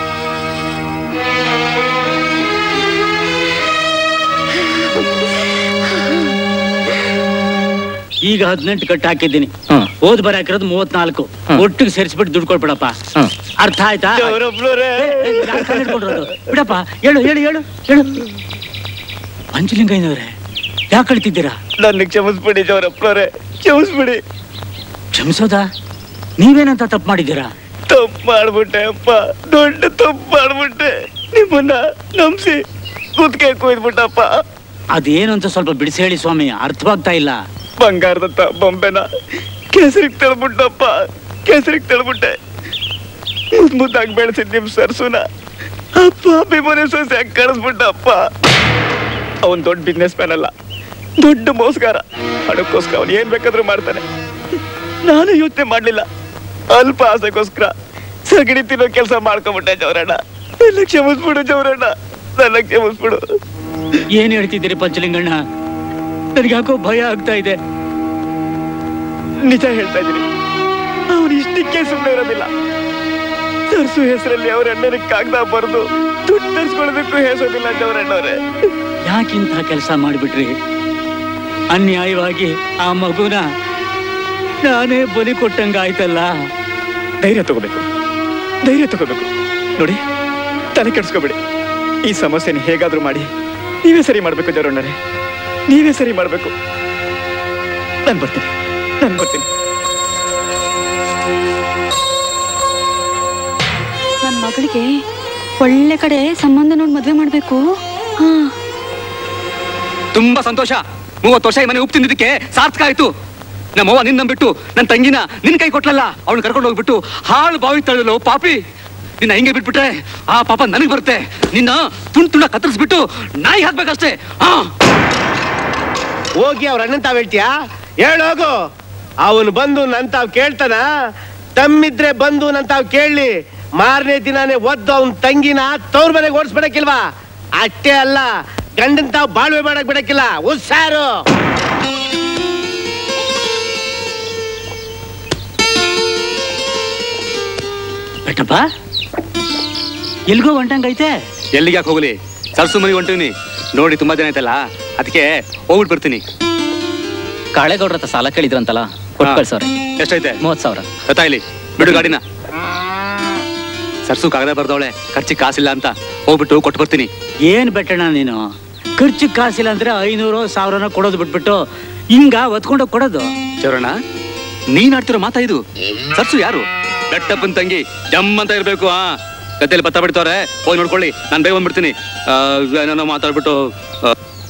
ಈಗ ಹದಿನೆಂಟು ಕಟ್ಟು ಹಾಕಿದ್ದೀನಿ ಓದ್ ಬರ ಹಾಕಿರೋದು ಮೂವತ್ನಾಲ್ಕು ಒಟ್ಟಿಗೆ ಸೇರಿಸ್ಬಿಟ್ಟು ದುಡ್ಡು ಕೊಟ್ಬಿಡಪ್ಪ ಅರ್ಥ ಆಯ್ತಾ ಏ, ಏ, ಯಾರ್ ಕಾಲ್ ಹಿಡ್ಕೊಂಡಿರೋದು? ಬಿಡಪ್ಪ ಹೇಳು ಹೇಳು ಹೇಳು ಹೇಳು ಪಂಚಲಿಂಗಯ್ಯನವ್ರೆ ಯಾಕೆ ಕಳ್ತಿದ್ದೀರಾ ನನ್ನ ಕ್ಷಮಿಸ್ಬಿಡಿ ಜವರಪ್ಪನವ್ರೆ ಕ್ಷಮಿಸ್ಬಿಡಿ ಕ್ಷಮಿಸೋದಾ ನೀವೇನಂತ ತಪ್ಪು ಮಾಡಿದ್ದೀರಾ ತಪ್ಪು ಮಾಡ್ಬಿಟ್ಟೆ ಅಪ್ಪ ದೊಡ್ಡ ತಪ್ಪು ಮಾಡ್ಬಿಟ್ಟೆ ನಿಮ್ಮನ್ನ ನಂಬಿಸಿ ಕುತ್ಕೆ ಕುಯ್ದ್ಬಿಟ್ಟಪ್ಪ ಅದೇನು ಅಂತ ಸ್ವಲ್ಪ ಬಿಡಿಸಿ ಹೇಳಿ ಸ್ವಾಮಿ ಅರ್ಥವಾಗ್ತಾ ಇಲ್ಲ ಬಂಗಾರದಂತ ಬೊಂಬೆನ ಕೆಸರಿಗೆ ತಳ್ಬಿಟ್ಟಪ್ಪ ಕೆಸರಿಗೆ ತಳ್ಬಿಟ್ಟೆ ಮುದ್ ಮುದ್ದಾಗಿ ಬೆಳೆಸಿದ್ ನಿಮ್ ಸರ್ಸುನ ಅಪ್ಪ ಅಭಿಮಾನಿ ಸೊಸೆ ಕಳಿಸ್ಬಿಟ್ಟಪ್ಪ ಅವನ್ ದೊಡ್ಡ ಬಿಸ್ನೆಸ್ ಮ್ಯಾನ್ ಅಲ್ಲ ದೊಡ್ಡ ಮೋಸಗಾರ ಹಣಕ್ಕೋಸ್ಕರ ಅವನು ಏನ್ ಬೇಕಾದ್ರೂ ಮಾಡ್ತಾನೆ ನಾನು ಯೋಚನೆ ಮಾಡ್ಲಿಲ್ಲ ಅಲ್ಪ ಆಸೆಗೋಸ್ಕರ ಸಗಣಿ ತಿನ್ನೋ ಕೆಲಸ ಮಾಡ್ಕೊಂಬಿಟ್ಟೆ ಜವರಣ್ಣ ನನ್ನ ಕ್ಷಮಿಸ್ಬಿಡು ಜವರಣ್ಣ ನನ್ನ ಕ್ಷಮಿಸ್ಬಿಡು ಏನ್ ಹೇಳ್ತಿದ್ದೀರಿ ಪಂಚಲಿಂಗಣ್ಣ ನನಗೆ ಯಾಕೋ ಭಯ ಆಗ್ತಾ ಇದೆ ನಿಜ ಹೇಳ್ತಾ ಇದ್ದೀನಿ ಅವನು ಇಷ್ಟಕ್ಕೆ ಸುಮ್ಮನೆ ಇರೋದಿಲ್ಲ ಸರ್ಸು ಹೆಸರಲ್ಲಿ ಅವ್ರ ಅಣ್ಣನಿಗೆ ಕಾಗದ ಬರೆದು ದುಡ್ಡು ತರಿಸ್ಕೊಳ್ಳೋದಕ್ಕೂ ಹೇಸೋದಿಲ್ಲ ಜವರಣ್ಣವ್ರೆ ಯಾಕಿಂತ ಕೆಲಸ ಮಾಡಿಬಿಟ್ರಿ ಅನ್ಯಾಯವಾಗಿ ಆ ಮಗುನ ನಾನೇ ಬಲಿ ಕೊಟ್ಟಂಗ ಆಯ್ತಲ್ಲ ಧೈರ್ಯ ತಗೋಬೇಕು ಧೈರ್ಯ ತಗೋಬೇಕು ನೋಡಿ ತಲೆ ಕೆಡಿಸ್ಕೋಬೇಡಿ ಈ ಸಮಸ್ಯೆನ ಹೇಗಾದ್ರೂ ಮಾಡಿ ನೀವೇ ಸರಿ ಮಾಡ್ಬೇಕು ಜವರಣ್ಣರೇ ನೀವೇ ಸರಿ ಮಾಡ್ಬೇಕು ನಾನು ಬರ್ತೀನಿ ನಾನು ಬರ್ತೀನಿ ನನ್ನ ಮಗಳಿಗೆ ಒಳ್ಳೆ ಕಡೆ ಸಂಬಂಧ ನೋಡಿ ಮದ್ವೆ ಮಾಡ್ಬೇಕು ಹಾ ತುಂಬಾ ಸಂತೋಷ ಮೂವತ್ತು ವರ್ಷ ಈ ಮನೆ ಉಪ್ಪು ತಿಂದಿದ್ದಕ್ಕೆ ಸಾರ್ಥಕ ಆಯ್ತು ನಮ್ಮವ್ವ ನಿನ್ನ ನಂಬಿಟ್ಟು ನನ್ನ ತಂಗಿನ ನಿನ್ ಕೈ ಕೊಟ್ಲಲ್ಲ ಅವಳು ಕರ್ಕೊಂಡು ಹೋಗ್ಬಿಟ್ಟು ಹಾಳು ಬಾವಿ ತಳ್ಳಲು ಪಾಪಿ ನಿನ್ನ ಹಿಂಗೆ ಬಿಟ್ಬಿಟ್ರೆ ಆ ಪಾಪ ನನಗೆ ಬರುತ್ತೆ ನಿನ್ನ ತುಂಡ್ ತುಂಡ ಕತ್ತರಿಸ್ಬಿಟ್ಟು ನಾಯಿ ಹಾಕ್ಬೇಕಷ್ಟೇ ಹಾ ಹೋಗಿ ಅವ್ರ ಅಣ್ಣನ್ ತಾವ್ ಹೇಳ್ತೀಯಾ ಹೇಳೋಗು ಅವನು ಬಂದು ನನ್ ತಾವ್ ಕೇಳ್ತಾನ ತಮ್ಮಿದ್ರೆ ಬಂದು ನನ್ ತಾವ್ ಕೇಳಲಿ ಮಾರನೇ ದಿನಾನೇ ಒದ್ದು ಅವನ್ ತಂಗಿನ ತವ್ರ ಮನೆಗೆ ಓಡಿಸ್ಬಿಡಕ್ಕಿಲ್ವಾ ಅಷ್ಟೇ ಅಲ್ಲ ಗಂಡನ್ ತಾವ್ ಬಾಳ್ವೆ ಮಾಡಕ್ ಬಿಡಕ್ಕಿಲ್ಲ ಹುಷಾರು ಬೆಟ್ಟಪ್ಪ ಎಲ್ಗೋ ಹೊಂಟಂಗೈತೆ ಎಲ್ಲಿಗೆ ಯಾಕೆ ಹೋಗ್ಲಿ ಸರ್ಸು ಮನೆಗೆ ಹೊಂಟಿವ್ನಿ ನೋಡಿ ತುಂಬಾ ಜನ ಆಯ್ತಲ್ಲ ಅದಕ್ಕೆ ಹೋಗ್ಬಿಟ್ಟು ಬರ್ತೀನಿ ಕಾಳೆಗೌಡ್ರ ಹತ್ರ ಸಾಲ ಕೇಳಿದ್ರಂತಲ್ಲ ಕೊಟ್ಟು ಹಾ. ಕಳ್ಸವ್ರೆ ಎಷ್ಟೈತೆ ಮೂವತ್ ಸಾವಿರ ಗೊತ್ತಾಯ್ಲಿ ಬಿಡು ಗಾಡಿನ ಸರ್ಸು ಕಾಗದ ಬರ್ದವಳೆ ಖರ್ಚಿಗೆ ಕಾಸಿಲ್ಲ ಅಂತ ಹೋಗ್ಬಿಟ್ಟು ಕೊಟ್ಟು ಬರ್ತೀನಿ ಏನ್ ಬೆಟ್ಟಣ್ಣ ನೀನು ಖರ್ಚು ಕಾಸಿಲ್ಲ ಅಂದ್ರೆ ಐನೂರು ಸಾವಿರನ ಕೊಡೋದು ಬಿಟ್ಬಿಟ್ಟು ಹಿಂಗ ಒತ್ಕೊಂಡು ಕೊಡೋದು ಚರಣ ನೀನ್ ಆಡ್ತಿರೋ ಮಾತಾ ಇದು ಸರ್ಸು ಯಾರು ಬೆಟ್ಟಪ್ಪನ್ ತಂಗಿ ಜಮ್ ಅಂತ ಇರ್ಬೇಕು ಆ ಗದ್ದೆಯಲ್ಲಿ ಭತ್ತ ಬಿಡ್ತವ್ರೆ ಹೋಗಿ ನೋಡ್ಕೊಳ್ಳಿ ನಾನು ಬೇಗ ಬಂದ್ಬಿಡ್ತೀನಿ ಆ, ಏನೇನೋ ಮಾತಾಡ್ಬಿಟ್ಟು ಆ,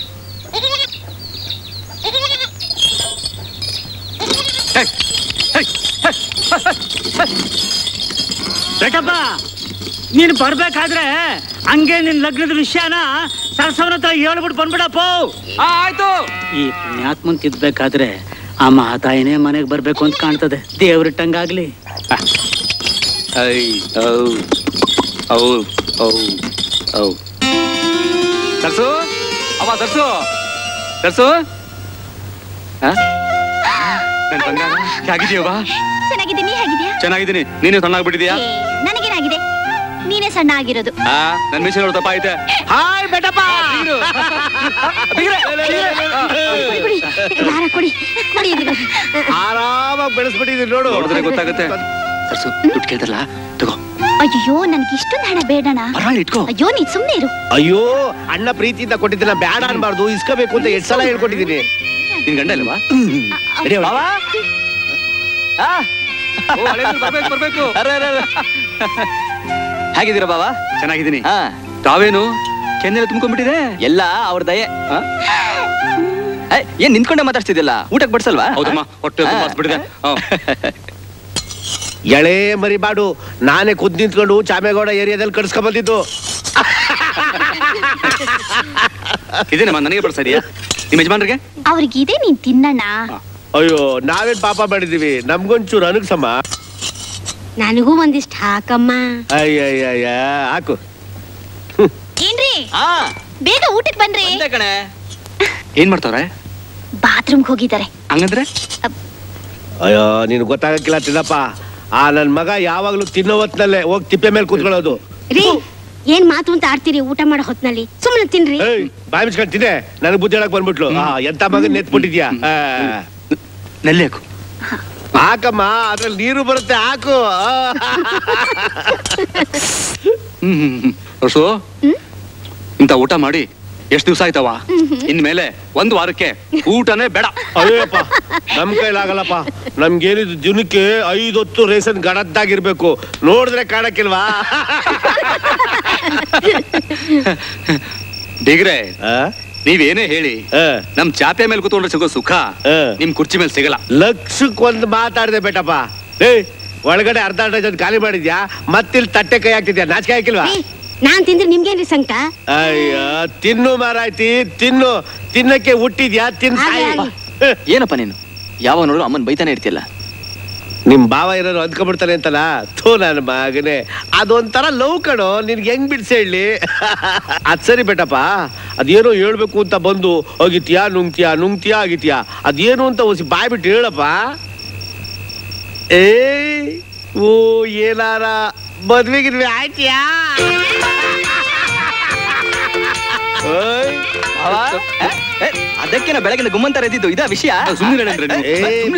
ಹೇ, ಹೇ, ಹೇ, ಹೇ, ಹೇ. ಬೆಟ್ಟಪ್ಪ ನೀನು ಬರ್ಬೇಕಾದ್ರೆ ಹಂಗೆ ನಿನ್ ಲಗ್ನದ ವಿಷಯನ ಸರಸವನ ಹತ್ರ ಹೇಳ್ಬಿಟ್ಟು ಬಂದ್ಬಿಡಪ್ಪ ಆಯ್ತು ಈ ಪುಣ್ಯಾತ್ಮನ್ ತಿದ್ಬೇಕಾದ್ರೆ ಆ ಮಹಾತಾಯಿನೇ ಮನೆಗೆ ಬರ್ಬೇಕು ಅಂತ ಕಾಣ್ತದೆ ದೇವ್ರಿಟ್ಟಂಗಾಗ್ಲಿ ಐ ಔ ಔ ಔ ಔ ಸರ್ಸು ಅವ ಸರ್ಸು ಸರ್ಸು ಆ? ನನ್ ಬಂಗಾರ ಹೇಗಿದೀಯವ್ವ ಚೆನ್ನಾಗಿದ್ದೀನಿ ಹೇಗಿದ್ಯಾ ಚೆನ್ನಾಗಿದ್ದೀನಿ ನೀನು ಸಣ್ಣಾಗ್ಬಿಟ್ಟಿದ್ಯಾ ಏ, ನನಗೇನಾಗಿದೆ ನೀನೇ ಸಣ್ಣ ಆಗಿರೋದು ಆ ನನ್ ಮಿಷನ್ ನೋಡ್ ತಪ್ಪ ಐತೆ ಹಾಯ್ ಬೆಟಪ್ಪ ಕೊಡಿ, ಕೊಡಿ ದಾರ ಕೊಡಿ ಕೊಡಿ ಇದನ್ನ. ಆರಾಮಾಗಿ ಬೆಳೆಸ್ಬಿಟ್ಟಿದೀನಿ ನೋಡು ನೋಡಿದ್ರೆ ಗೊತ್ತಾಗುತ್ತೆ ಸರ್ಸು ದುಡ್ಡು ಕೇಳ್ದಲ್ಲ ತಗೋ ಅಯ್ಯೋ ನನ್ಗೆ ಇಷ್ಟೊಂದು ಹಣ ಬೇಡಣ ಪರವಾಗಿಲ್ಲ ಇಟ್ಕೋ ಅಯ್ಯೋ ನೀನ್ ಸುಮ್ನೆ ಇರು ಅಯ್ಯೋ ಅಣ್ಣ ಪ್ರೀತಿಯಿಂದ ಕೊಟ್ಟಿದ್ದನ್ನ ಬ್ಯಾಡ ಅನ್ಬಾರ್ದು ಇಸ್ಕೋಬೇಕು ಅಂತ ಎಷ್ಟ್ ಸಲ ಹೇಳ್ಕೊಟ್ಟಿದ್ದೀನಿ ನಿನ್ ಗಂಡ ಇಲ್ವಾ ರೆಡಿ ಅವಳ ಓ, ಹಳೆ ದುಡ್ಡು ಬರ್ಬೇಕು ಬರ್ಬೇಕು ಹೇಗಿದ್ದೀರಾ ಬಾವ ಚೆನ್ನಾಗಿದ್ದೀನಿ ಹಾ ತಾವೇನು ಕೆನ್ನೆಲ್ಲ ತುಂಬ್ಕೊಂಡ್ಬಿಟ್ಟಿದೆ ಎಲ್ಲ ಅವ್ರ ದಯೆ ಆ? ಏ, ಏನ್ ನಿಂತ್ಕೊಂಡೆ ಮಾತಾಡ್ತಿದ್ದಿಲ್ಲ ಊಟಕ್ಕೆ ಬಡ್ಸಲ್ವಾ ಹೌದಮ್ಮ ಹೊಟ್ಟೆ ತುಂಬ ಹಸ್ಬಿಟ್ಟಿದೆ ಎಳೆ ಮರಿಬಾಡು ನಾನೇ ಕುದ್ ನಿಂತ್ಕೊಂಡು ಚಾಮೇಗೌಡ ಏರಿಯಾದಲ್ಲಿ ಕಡ್ಸ್ಕೊಂಡ್ ಬಂದಿದ್ದು ಇದೇನಮ್ಮ ನನಗೆ ಬರ್ತಾ ಇದೆಯಾ ನಿಮ್ಮ ಯಜಮಾನ್ರಿಗೆ ಅವ್ರಿಗಿದೆ ನೀನ್ ತಿನ್ನಣ್ಣ ಅಯ್ಯೋ ನಾವೇನ್ ಪಾಪ ಮಾಡಿದೀವಿ ನಮ್ಗೊಂಚೂರು ಅನುಗ್ಸಮ್ಮ ನನಗೂ ಒಂದಿಷ್ಟು ಹಾಕಮ್ಮ ಅಯ್ಯಯ್ಯಯ್ಯ ಹಾಕು ಏನ್ರಿ ಬೇಗ ಊಟಕ್ ಬನ್ರಿ ಕಣೆ ಏನ್ ಮಾಡ್ತಾವ್ರೆ ಬಾತ್ರೂಮ್ಗೆ ಹೋಗಿದ್ದಾರೆ ಹಂಗಂದ್ರೆ ಅಯ್ಯೋ ನೀನು ಗೊತ್ತಾಗಕ್ಕಿಲ್ಲ ತಿನ್ನಪ್ಪ ಆ ನನ್ ಮಗ ಯಾವಾಗ್ಲೂ ತಿನ್ನೋ ಹೊತ್ನಲ್ಲೇ ಹೋಗಿ ತಿಪ್ಪೆ ಮೇಲೆ ಕೂತ್ಕೊಳ್ಳೋದು ರೀ ಏನ್ ಮಾತು ಅಂತ ಆಡ್ತೀರಿ ಊಟ ಮಾಡೋ ಹೊತ್ನಲ್ಲಿ ಸುಮ್ಮನೆ ತಿನ್ರಿ ಏಯ್ ಬಾಯ್ ಮುಚ್ಕೊಂಡು ತಿನ್ನೆ ನನಗೆ ಬುದ್ಧಿ ಹೇಳಕ್ ಬಂದ್ಬಿಟ್ಲು ಆ, ಎಂತ ಮಗನ್ ನೆತ್ಬಿಟ್ಟಿದ್ಯಾ ಆ. ನೆಲ್ಲಿ ಹಾಕು ಹಾಕಮ್ಮ ಅದ್ರಲ್ಲಿ ನೀರು ಬರುತ್ತೆ ಹಾಕು ಆ. ಹ್ಮ್ ಹ್ಮ್ ಹ್ಮ್ ಹೊಸು ಇಂತ ಊಟ ಮಾಡಿ ಎಷ್ಟು ದಿವಸ ಆಯ್ತವ ಇನ್ಮೇಲೆ ಒಂದ್ ವಾರಕ್ಕೆ ಊಟನೇ ಬೇಡ ಅಯ್ಯಪ್ಪ ನಮ್ ಕೈಲಾಗಲ್ಲಪ್ಪ ನಮ್ಗೇನಿದು ದಿನಕ್ಕೆ ಐದು ಹೊತ್ತು ರೇಷನ್ ಗಡದ್ದಾಗಿರ್ಬೇಕು ನೋಡಿದ್ರೆ ಕಾಣಕ್ಕಿಲ್ವಾ ಬೀಗ್ರೆ ನೀವೇನೇ ಹೇಳಿ ನಮ್ ಚಾಪೆ ಮೇಲೆ ಕೂತ್ಕೊಂಡ್ರೆ ಸಿಗೋ ಸುಖ ನಿಮ್ ಕುರ್ಚಿ ಮೇಲೆ ಸಿಗಲ್ಲ ಲಕ್ಷಕ್ಕೊಂದು ಮಾತಾಡಿದೆ ಬೇಟಪ್ಪ ಏ ಒಳಗಡೆ ಅರ್ಧ ಡಜನ್ ಖಾಲಿ ಮಾಡಿದ್ಯಾ ಮತ್ತಿಲ್ಲಿ ತಟ್ಟೆ ಕೈ ಹಾಕ್ತಿದ್ಯಾ ನಾಚಿಕೆ ಹಾಕಿಲ್ವಾ ನಾನ್ ತಿಂದ್ರೆ ನಿಮ್ಗೇನ್ರಿ ಸಂಕಟ ಅಯ್ಯ ತಿನ್ನು ಮಾರಾಯ್ತಿ ತಿನ್ನು ತಿನ್ನಕ್ಕೆ ಹುಟ್ಟಿದ್ಯಾ ತಿನ್ ಸಾಯಿ. ಏನಪ್ಪ ನೀನು ಯಾವಾಗ ನೋಡು ಅಮ್ಮನ್ ಬೈತಾನೆ ಇರ್ತಿಯಲ್ಲ ನಿಮ್ ಭಾವ ಏನಾರು ಅಂದ್ಕೊಂಡ್ಬಿಡ್ತಾನೆ ಅಂತಲ್ಲ ಥೂ ನನ್ನ ಮಗನೇ ಅದೊಂಥರ ಲವ್ ಕಣೋ ನಿನ್ಗೆ ಹೆಂಗ್ ಬಿಡ್ಸಿ ಹೇಳಿ ಅದ್ ಸರಿ ಬೇಟಪ್ಪ ಅದೇನೋ ಹೇಳ್ಬೇಕು ಅಂತ ಬಂದು ಹೋಗಿತ್ಯಾ ನುಂಗ್ತ್ಯಾ ನುಂಗ್ತ್ಯಾ ಆಗಿತ್ಯಾ ಅದೇನು ಅಂತ ಒಸಿ ಬಾಯ್ ಬಿಟ್ಟು ಹೇಳಪ್ಪ ಏ ಓ ಏನಾರ ಮದ್ವೆ ಗಿದ್ವೆ ಆಯ್ತ್ಯಾ ಓಯ್ ಅವ? ಏ, ಏ, ಅದಕ್ಕೇನ ಬೆಳಗಿನ ಗುಮ್ಮಂತರ ಇದ್ದಿದ್ದು ಇದ ವಿಷಯ ಸುಮ್ಮನೆ ಹೇಳಿದ್ರೆ ಏ,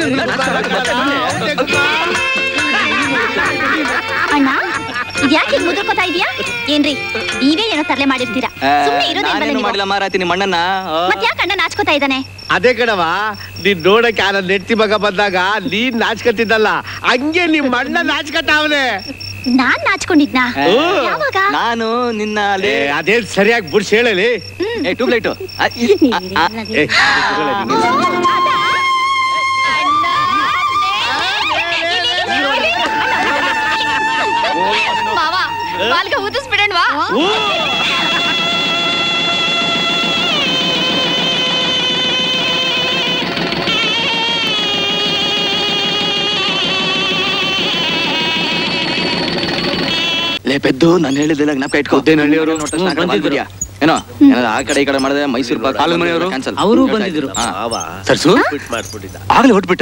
ಅಣ್ಣ ಇದ್ಯಾಕೆ ಮುದುರ್ಕೋತಾ ಇದೀಯಾ ಏನ್ರಿ ನೀವೇ ಏನೋ ತರಲೆ ಮಾಡಿರ್ತೀರಾ ಸುಮ್ನೆ ಇರೋದೇ ಇಲ್ವಲ್ಲ ನಾನೇನು ನೀವು ಮಾಡಿಲ್ಲ ಮಾರಾತಿ ನಿಮ್ಮ ಅಣ್ಣನ ಆ. ಮತ್ ಯಾಕೆ ಅಣ್ಣ ನಾಚ್ಕೋತಾ ಇದ್ದಾನೆ ಅದೇ ಕಣವ ನೀನ್ ನೋಡಕ್ಕೆ ಆ ನನ್ ನೆಟ್ಟಿ ಮಗ ಬಂದಾಗ ನೀನ್ ನಾಚ್ಕತ್ತಿದ್ದಲ್ಲ ಹಂಗೆ ನಿಮ್ ಅಣ್ಣ ನಾಚ್ಕತಾವನೆ ನಾನ್ ನಾಚ್ಕೊಂಡಿದ್ನಾ ಹ್ಮ್. ಯಾವಾಗ ನಾನು ನಿನ್ನ ಅಲ್ಲಿ ಅದೇನ್ ಸರಿಯಾಗಿ ಬುಡ್ಸ್ ಹೇಳಲಿ ಏ ಟ್ಯೂಬ್ಲೈಟ್ ಮಾವ ಬಾಲ್ಗ ಊದಿಸ್ಬಿಡಣ್ವಾ ಲೇ ಪೆದ್ದು ನಾನು ಹೇಳಿದ್ದೆಲ್ಲ ಜ್ಞಾಪಕ ಇಟ್ಕೋ ಹಳ್ಳಿಯವರು ಬಂದಿದ್ಯಾ ಏನೋ ಏನಾದ್ರು ಆ ಕಡೆ ಈ ಕಡೆ ಮಾಡಿದ್ರೆ ಮೈಸೂರು ಪಾಕ್ ಆಲದ ಮನೆಯವರು? ಕ್ಯಾನ್ಸಲ್ ಅವರು ಬಂದಿದ್ರು ಸರ್ಸು ಬಿಟ್ ಮಾಡ್ಬಿಟ್ಟಿದ್ದ ಆಗ್ಲೇ ಹೊಟ್ಬಿಟ್ಟ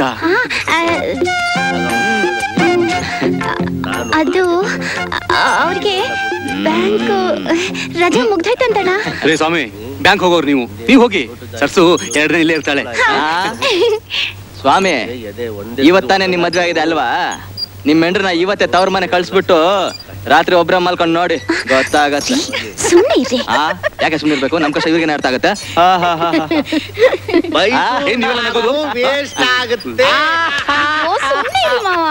ಅದು ಅವ್ರಿಗೆ ಬ್ಯಾಂಕ್ ರಜೆ ಮುಗ್ದೋಯ್ತಂತಣ್ಣ ರೇ ಸ್ವಾಮಿ ಬ್ಯಾಂಕ್ ಹೋಗೋರು ನೀವು ನೀವು ಹೋಗಿ ಸರ್ಸು ಎರಡು ದಿನ ಇಲ್ಲೇ ಇರ್ತಾಳೆ ಸ್ವಾಮಿ ಇವತ್ತಾನೆ ನಿಮ್ ಮದ್ವೆ ಆಗಿದೆ ಅಲ್ವಾ ನಿಮ್ ಹೆಂಡ್ರನ್ನ ಇವತ್ತೇ ತವ್ರ ಮನೆ ಕಳ್ಸ್ಬಿಟ್ಟು ರಾತ್ರಿ ಒಬ್ರ ಮಲ್ಕೊಂಡ್ ನೋಡಿ ಗೊತ್ತಾಗತ್ತೆ ಸುಮ್ಮನೆ ಇರ್ರಿ ಆ ಯಾಕೆ ಸುಮ್ಮನೆ ಇರ್ಬೇಕು ನಮ್ ಕಷ್ಟ ಇವ್ರಿಗೆ ಅರ್ಥ ಆಗತ್ತೆ ಹಾ ಹಾ ಹಾ ಹಾ ಏನ್ ನೀವೆಲ್ಲ ನಗೋದು? ವೇಸ್ಟ್ ಆಗುತ್ತೆ ಓ ಸುಮ್ಮನೆ ಇರು ಮಾವ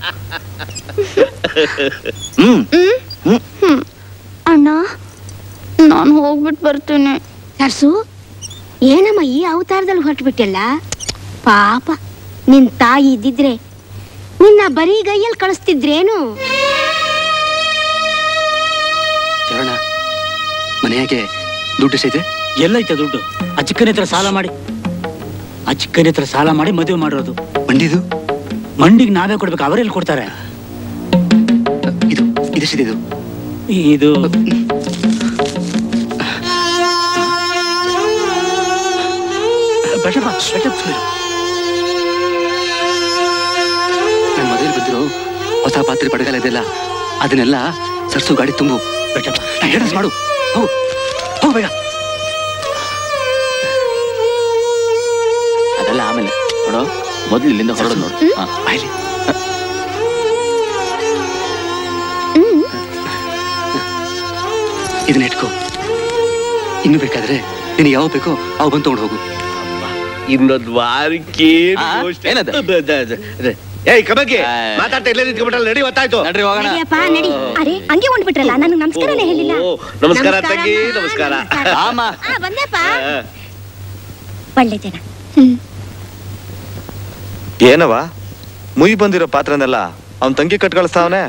ಹ್ಮ್ ಹ್ಮ್ ಅಣ್ಣ ನಾನು ಹೋಗ್ಬಿಟ್ಟು ಬರ್ತೇನೆ ಸರ್ಸು ಏನಮ್ಮ ಈ ಅವತಾರದಲ್ಲಿ ಹೊರಟ್ಬಿಟ್ಟಿಲ್ಲ ಪಾಪ ನಿನ್ ತಾಯಿ ಇದ್ದಿದ್ರೆ ನಿನ್ನ ಬರೀ ಗೈಯಲ್ಲಿ ಕಳಿಸ್ತಿದ್ರೇನು ಚರಣ ಮನೆಯಾಗೆ ದುಡ್ಡು ಎಷ್ಟೈತೆ ಎಲ್ಲೈತೆ ದುಡ್ಡು ಆ ಚಿಕ್ಕನ ಹತ್ರ ಸಾಲ ಮಾಡಿ ಆ ಚಿಕ್ಕನ ಹತ್ರ ಸಾಲ ಮಾಡಿ ಮದುವೆ ಮಾಡಿರೋದು ಮಂಡಿದು ಮಂಡಿಗೆ ನಾವೇ ಕೊಡ್ಬೇಕು ಅವರೆಲ್ಲಿ ಕೊಡ್ತಾರೆ ಇದು ಇದೆಷ್ಟಿದೆ ಇದು ಇದು ಬೆಟಪ್ಪ ಬೆಟಪ್ ನನ್ನ ಮದುವೆ ಬಂದಿರೋ ಹೊಸ ಪಾತ್ರೆ ಪಡಗಲ ಇದೆಲ್ಲ ಅದನ್ನೆಲ್ಲ ಸರ್ಸು ಗಾಡಿ ತುಂಬು ಬೆಟಪ್ಪ ಹೇಳಸ್ ಮಾಡು ಹೋಗು ಹೋಗು ಬೇಗ ಅದೆಲ್ಲ ಆಮೇಲೆ ನೋಡು ಮೊದ್ಲು ಇಲ್ಲಿಂದ ಹೊರಡೋದು ನೋಡು ಹಾ. ಬಾಯ್ಲಿ ಇದನ್ನ ಇಟ್ಕೋ ಇನ್ನು ಬೇಕಾದ್ರೆ ನಿನಗೆ ಯಾವ ಬೇಕೋ ಅವು ಬಂದು ತಗೊಂಡು ಹೋಗು ಇನ್ನೊಂದು ವಾರಕ್ಕೆ ಆ, ಏನದು? ಏಯ್ ಕಬಗ್ಗೆ ಮಾತಾಡ್ತಾ ಇಲ್ಲೇ ನಿಂತ್ಕೊಂಡ್ಬಿಟ್ಟಲ್ಲ ನಡಿ ಗೊತ್ತಾಯ್ತು ನಡ್ರಿ ಹೋಗೋಣ ನಡಿಯಪ್ಪ ನಡಿ ಅರೆ ಹಂಗೆ ಹೊಂಟ್ಬಿಟ್ರಲ್ಲ ನನಗೆ ನಮಸ್ಕಾರನೇ ಹೇಳಿಲ್ಲ ಓ, ನಮಸ್ಕಾರ ತಂಗಿ ನಮಸ್ಕಾರ ಆಮ ಆ, ಬಂದೆಪ್ಪ ಆ. ಒಳ್ಳೆ ಜನ ಏನವ ಮುಯಿ ಬಂದಿರೋ ಪಾತ್ರನೆಲ್ಲ ಅವನ್ ತಂಗಿ ಕಟ್ ಕಳಿಸ್ತಾವನೆ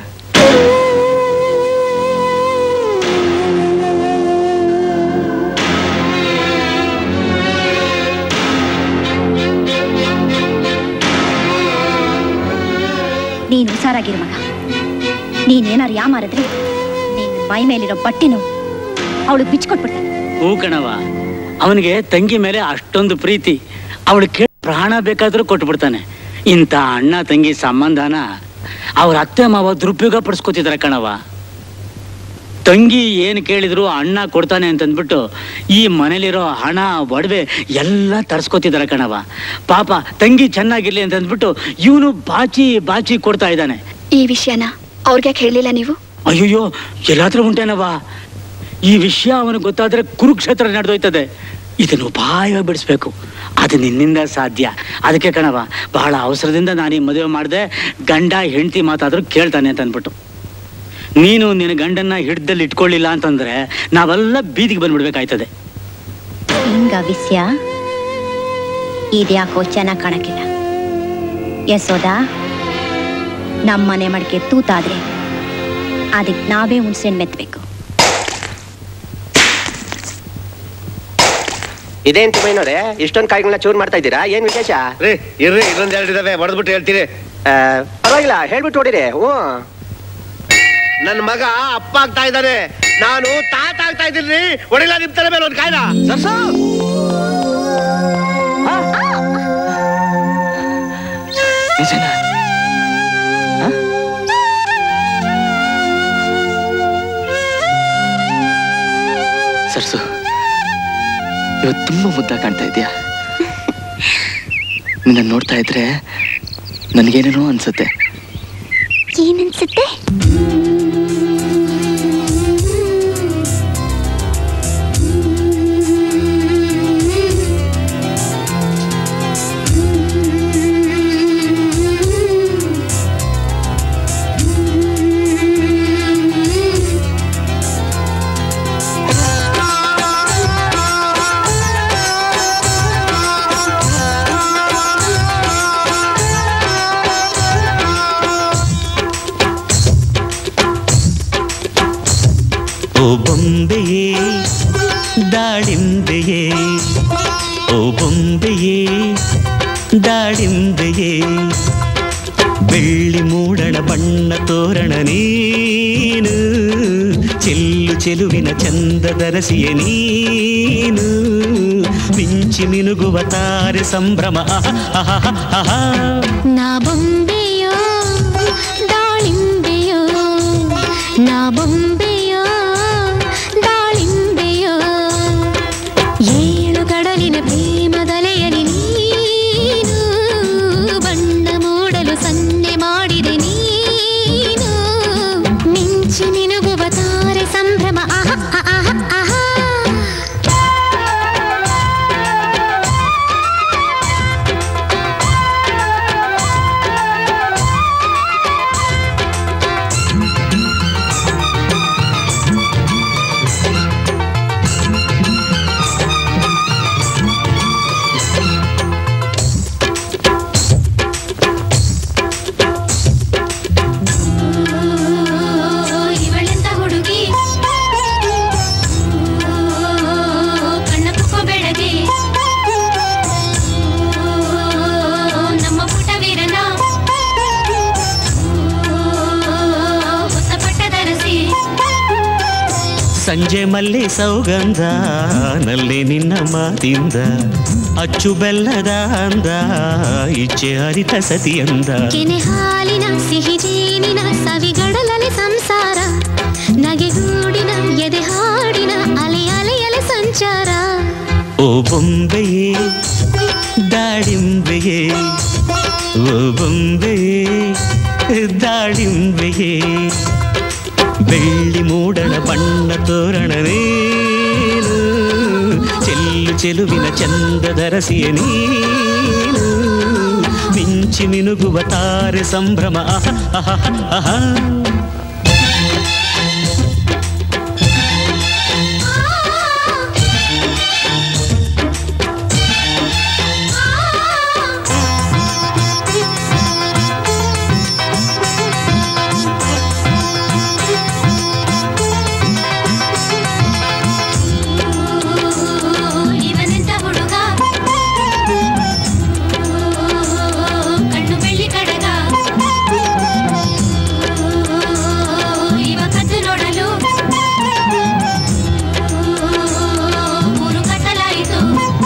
ನೀನು ಹುಷಾರಾಗಿರು ಮಗ ನೀನೇನಾರು ಯಾಮಾರಿದ್ರೆ ನೀನ್ ಮೈ ಮೇಲಿರೋ ಬಟ್ಟೆನು ಅವಳಿಗೆ ಬಿಚ್ಕೊಟ್ಬಿಡ್ತಾನೆ ಹೂ ಕಣವ ಅವನಿಗೆ ತಂಗಿ ಮೇಲೆ ಅಷ್ಟೊಂದು ಪ್ರೀತಿ ಅವಳು ಕೇಳಿ ಪ್ರಾಣ ಬೇಕಾದ್ರೂ ಕೊಟ್ಬಿಡ್ತಾನೆ ಇಂಥ ಅಣ್ಣ ತಂಗಿ ಸಂಬಂಧನ ಅವ್ರ ಅತ್ತೆ ಮಾವ ದುರುಪಯೋಗ ಪಡಿಸ್ಕೊತಿದಾರೆ ಕಣವ ತಂಗಿ ಏನು ಕೇಳಿದ್ರು ಅಣ್ಣ ಕೊಡ್ತಾನೆ ಅಂತಂದ್ಬಿಟ್ಟು ಈ ಮನೇಲಿರೋ ಹಣ ಒಡವೆ ಎಲ್ಲ ತರ್ಸ್ಕೊತಿದಾರೆ ಕಣವ ಪಾಪ ತಂಗಿ ಚೆನ್ನಾಗಿರ್ಲಿ ಅಂತಂದ್ಬಿಟ್ಟು ಇವನು ಬಾಚಿ ಬಾಚಿ ಕೊಡ್ತಾ ಇದ್ದಾನೆ ಈ ವಿಷಯನ ಅವ್ರಿಗೆ ಹೇಳಿಲ್ಲ ನೀವು ಅಯ್ಯಯ್ಯೋ ಎಲ್ಲಾದ್ರೂ ಉಂಟೇನವ ಈ ವಿಷಯ ಅವನಿಗೆ ಗೊತ್ತಾದ್ರೆ ಕುರುಕ್ಷೇತ್ರ ನಡೆದೋಯ್ತದೆ ಇದನ್ನು ಉಪಾಯ ಬಿಡಿಸ್ಬೇಕು ಅದು ನಿನ್ನಿಂದ ಸಾಧ್ಯ ಅದಕ್ಕೆ ಕಣವ ಬಹಳ ಅವಸರದಿಂದ ನಾನು ಈ ಮದುವೆ ಮಾಡಿದೆ ಗಂಡ ಹೆಂಡತಿ ಮಾತಾದ್ರೂ ಕೇಳ್ತಾನೆ ಅಂತ ಅಂದ್ಬಿಟ್ಟು ನೀನು ನಿನ್ನ ಗಂಡನ್ನ ಹಿಡ್ದಲ್ಲಿ ಇಟ್ಕೊಳ್ಳಿಲ್ಲ ಅಂತಂದ್ರೆ ನಾವೆಲ್ಲ ಬೀದಿಗೆ ಬಂದ್ಬಿಡ್ಬೇಕಾಯ್ತದೆ ಹಿಂಗ ವಿಷಯ ಇದ್ಯಾಕೋ ಚೆನ್ನಾಗಿ ಕಾಣಕ್ಕಿಲ್ಲ ಯಶೋದ ನಮ್ಮನೆ ಮಡಿಕೆ ತೂತಾದ್ರೆ ಅದಕ್ಕೆ ನಾವೇ ಹುಣ್ಸೆಹಣ್ಣು ಮೆತ್ತಬೇಕು ಇದೇನ್ ತಿಮ್ಮಯ್ಯನವ್ರೆ ಇಷ್ಟೊಂದು ಕಾಯಿಗಳನ್ನ ಚೂರ್ ಮಾಡ್ತಾ ಇದ್ದೀರಾ ಏನ್ ವಿಶೇಷ ರೀ ಇರ್ರಿ ಇನ್ನೊಂದ್ ಎರಡು ಇದಾವೆ ಹೊಡೆದ್ಬಿಟ್ಟು ಹೇಳ್ತೀನಿ ಆ, ಪರವಾಗಿಲ್ಲ ಹೇಳ್ಬಿಟ್ಟು ಹೊಡಿರಿ ಹ್ಞೂ ನನ್ನ ಮಗ ಅಪ್ಪ ಆಗ್ತಾ ಇದ್ದಾನೆ ನಾನು ತಾತ ಆಗ್ತಾ ಇದ್ದೀನಿ ಹೊಡಿಲ್ಲ ನಿಮ್ ತಲೆ ಮೇಲೆ ಒಂದು ಕಾಯ್ದ ನಿಜನಾ ಸರ್ಸು ಇವತ್ತು ತುಂಬಾ ಮುದ್ದಾಗಿ ಕಾಣ್ತಾ ಇದೆಯಾ ನಿನ್ನ ನೋಡ್ತಾ ಇದ್ರೆ ನನಗೇನೇನೋ ಅನ್ಸುತ್ತೆ ಏನನ್ಸುತ್ತೆ ಓ ಬೊಂಬೆಯೇ ದಾಳಿಂಬೆಯೇ ಓ ಬೊಂಬೆಯೇ ದಾಳಿಂಬೆಯೇ ಬೆಳ್ಳಿ ಮೂಡಣ ಬಣ್ಣ ತೋರಣ ನೀನು ಚೆಲ್ಲು ಚೆಲುವಿನ ಚಂದದ ರಸಿಯ ನೀನು ಮಿಂಚಿ ಮಿನುಗುವ ತಾರೆ ಸಂಭ್ರಮ ಆಹಾ, ಆಹಾ, ಆಹಾ. ನಾ ಬೊಂಬೆಯೋ ದಾಳಿಂಬೆಯೋ ನಾ ಬೊಂಬೆಯೋ ದಾಳಿಂಬೆಯೋ ಏಳು ಕಡಲಿನ ಪ್ರೇಮದಲೆಯಲಿ ನೀನು ಬಣ್ಣ ಮೂಡಲು ಸನ್ನೆ ಮಾಡಿದೆ ನೀನು ಮಿಂಚಿ ಮಿನುಗುವ ತಾರೆ ಸಂಭ್ರಮ ಆಹಾ ಆಹಾ ಆಹಾ ಇವಳೆಂತ ಹುಡುಗಿ ಕಣ್ಣ ಕುಕ್ಕೋ ಬೆಳಗಿ ನಮ್ಮ ಪುಟ ವೀರನ ಹೊಸ ಪಟ್ಟದರಸಿ ಸಂಜೆ ಮಲ್ಲಿ ಸೌಗಂಧ ನಲ್ಲಿ ನಿನ್ನ ಮಾತಿಂದ ಅಚ್ಚು ಬೆಲ್ಲದ ಅಂದ ಇಚ್ಛೆ ಹರಿತ ಸತಿಯಂದ ಕೆನೆ ಹಾಲಿನ ಸಿಹಿ ಜೇನಿನ ಸವಿಗಡಲಲೆ ಸಂಸಾರ ನಗೆಗೂಡಿನ ಎದೆ ಹಾಡಿನ ಅಲೆ ಅಲೆ ಅಲೆ ಸಂಚಾರ ಓ ಬೊಂಬೆಯೇ ದಾಳಿಂಬೆಯೇ ಓ ಬೊಂಬೆಯೇ ದಾಳಿಂಬೆಯೇ ಬೆಳ್ಳಿ ಮೂಡಣ ಬಣ್ಣ ತೋರಣ ನೀನು ಚೆಲ್ಲು ಚೆಲುವಿನ ಚಂದದ ರಸಿಯ ನೀನು ಮಿಂಚಿ ಮಿಂಚಿ ಮಿನುಗುವ ತಾರೆ ಸಂಭ್ರಮ ಆಹ, ಆಹ, ಆಹ. ಇವನೆಂತ ಹುಡುಗ ಕಣ್ಣು ಬೆಳ್ಳಿ ಕಡಗ ಇವ ಕದ್ದು ನೋಡಲು ಊರು ಕತ್ತಲಾಯಿತು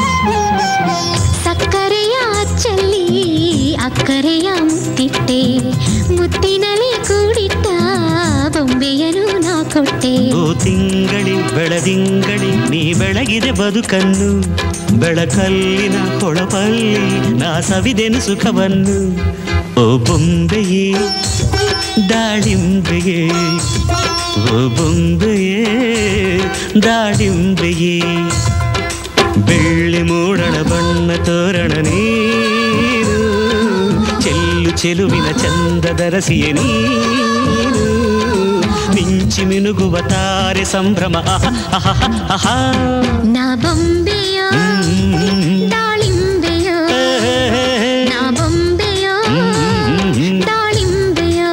ಸಕ್ಕರೆಯ ಅಚ್ಚಲ್ಲಿ ಅಕ್ಕರೆಯ ಮುತ್ತಿಟ್ಟೆ ಮುತ್ತಿನಲ್ಲಿ ಕೂಡಿಟ್ಟ ಬೊಂಬೆಯನು ನಾ ಕೊಟ್ಟೆ ಓ ತಿಂಗಳಿ ಬೆಳದಿಂಗಳಿ ನೀ ಬೆಳಗಿದೆ ಬದುಕನ್ನು ಬೆಳಕಲ್ಲಿನ ಹೊಳಪಲ್ಲಿ ನಾ ಸವಿದೆನು ಸುಖವನ್ನು ಓ ಬೊಂಬೆಯೇ ದಾಳಿಂಬೆಯೇ ಓ ಬೊಂಬೆಯೇ ದಾಳಿಂಬೆಯೇ ಬೆಳ್ಳಿ ಮೂಡಣ ಬಣ್ಣ ತೋರಣ ನೀರು ಚೆಲ್ಲು ಚೆಲುವಿನ ಚಂದದ ರಸಿಯ ನೀರು ಮಿಂಚಿ ಮಿನುಗುವ ತಾರೆ ಸಂಭ್ರಮ ಆಹ, ಆಹ, ಆಹ. ನಾ ಬೊಂಬೆಯೋ ದಾಳಿಂಬೆಯೋ ನಾ ಬೊಂಬೆಯೋ ದಾಳಿಂಬೆಯೋ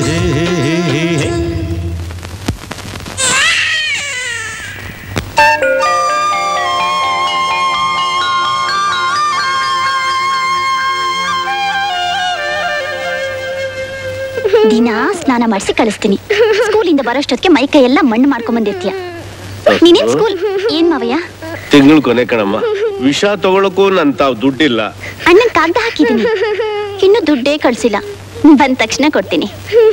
ದಿನ ಸ್ನಾನ ಮಾಡಿಸಿ ಕಳಿಸ್ತೀನಿ ಸ್ಕೂಲಿಂದ ಬರೋಷ್ಟೊತ್ತಿಗೆ ಮೈ ಕೈ ಎಲ್ಲ ಮಣ್ಣು ಮಾಡ್ಕೊಂಡ್ ಬಂದಿರ್ತೀಯ ನೀನೇನ್ ಸ್ಕೂಲ್ ಏನ್ ಮಾವಯ್ಯ ತಿಂಗಳು ಕೊನೆ ಕಣಮ್ಮ ವಿಷ ತಗೊಳಕ್ಕೂ ನನ್ ತಾವ್ ದುಡ್ಡಿಲ್ಲ ಅಣ್ಣನ್ ಕಾಗ್ದ ಹಾಕಿದೀನಿ ಇನ್ನು ದುಡ್ಡೇ ಕಳ್ಸಿಲ್ಲ ಬಂದ ತಕ್ಷಣ ಕೊಡ್ತೀನಿ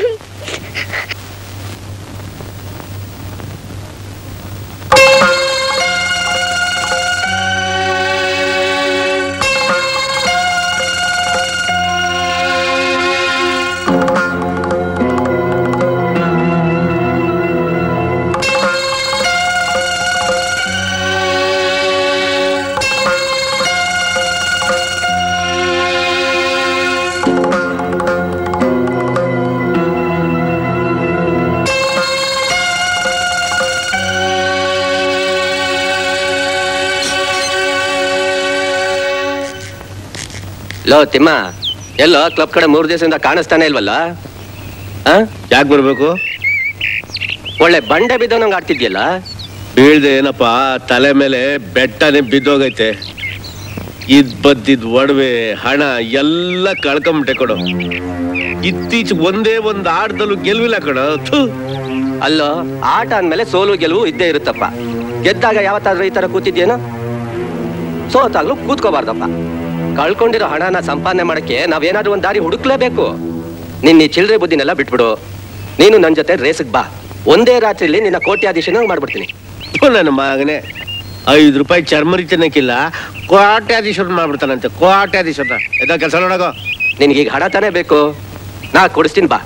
ಲೋ ತಿಮ್ಮ ಎಲ್ಲೋ ಕ್ಲಬ್ ಕಡೆ ಮೂರು ದಿವಸದಿಂದ ಕಾಣಿಸ್ತಾನೆ ಇಲ್ವಲ್ಲ ಯಾಕೆ ಬರ್ಬೇಕು ಒಳ್ಳೆ ಬಂಡೆ ಬಿದ್ದವನಂಗ್ ಆಡ್ತಿದ್ಯಲ್ಲ ಬೀಳ್ದೆ ಏನಪ್ಪ ತಲೆ ಮೇಲೆ ಬೆಟ್ಟನೆ ಬಿದ್ದೋಗೈತೆ ಇದ್ ಬದ್ದಿದ್ ಒಡವೆ ಹಣ ಎಲ್ಲ ಕಳ್ಕೊಂಬಿಟ್ಟೆ ಕೊಡು ಇತ್ತೀಚೆಗೆ ಒಂದೇ ಒಂದ್ ಆಟದಲ್ಲೂ ಗೆಲ್ವಿಲ್ಲ ಕಣ ಥು ಅಲ್ಲೋ ಆಟ ಅಂದ್ಮೇಲೆ ಸೋಲು ಗೆಲುವು ಇದ್ದೇ ಇರುತ್ತಪ್ಪ ಗೆದ್ದಾಗ ಯಾವತ್ತಾದ್ರೂ ಈ ತರ ಕೂತಿದ್ಯೇನೋ ಸೋತಾಗ್ಲೂ ಕೂತ್ಕೋಬಾರ್ದಪ್ಪ ಕಳ್ಕೊಂಡಿರೋ ಹಣನ ಸಂಪಾದನೆ ಮಾಡಕ್ಕೆ ನಾವೇನಾದ್ರೂ ಒಂದ್ ದಾರಿ ಹುಡುಕ್ಲೇಬೇಕು ನಿನ್ನ ಈ ಚಿಲ್ಲರೆ ಬುದ್ಧಿನೆಲ್ಲ ಬಿಟ್ಬಿಡು ನೀನು ನನ್ನ ಜೊತೆ ರೇಸ್ಗ್ ಬಾ ಒಂದೇ ರಾತ್ರಿಲಿ ನಿನ್ನ ಕೋಟ್ಯಾಧೀಶನ ಮಾಡ್ಬಿಡ್ತೀನಿ ಥು, ನನ್ನ ಮಗನೇ ಐದು ರೂಪಾಯಿ ಚರ್ಮರಿ ತಿನ್ನಕ್ಕಿಲ್ಲ ಕೋಟ್ಯಾಧೀಶ್ವರನ್ ಮಾಡ್ಬಿಡ್ತಾನಂತೆ ಕೋಟ್ಯಾಧೀಶ್ವರನ ಎದ ಕೆಲಸ ನೋಡಗೋ ನಿನ್ಗೀಗ ಹಣ ತಾನೇ ಬೇಕು ನಾ ಕೊಡಿಸ್ತೀನಿ ಬಾ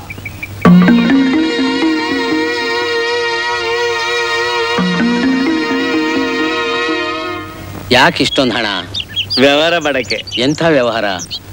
ಯಾಕೆ ಇಷ್ಟೊಂದು ಹಣ ವ್ಯವಹಾರ ಮಾಡಕ್ಕೆ ಎಂಥ ವ್ಯವಹಾರ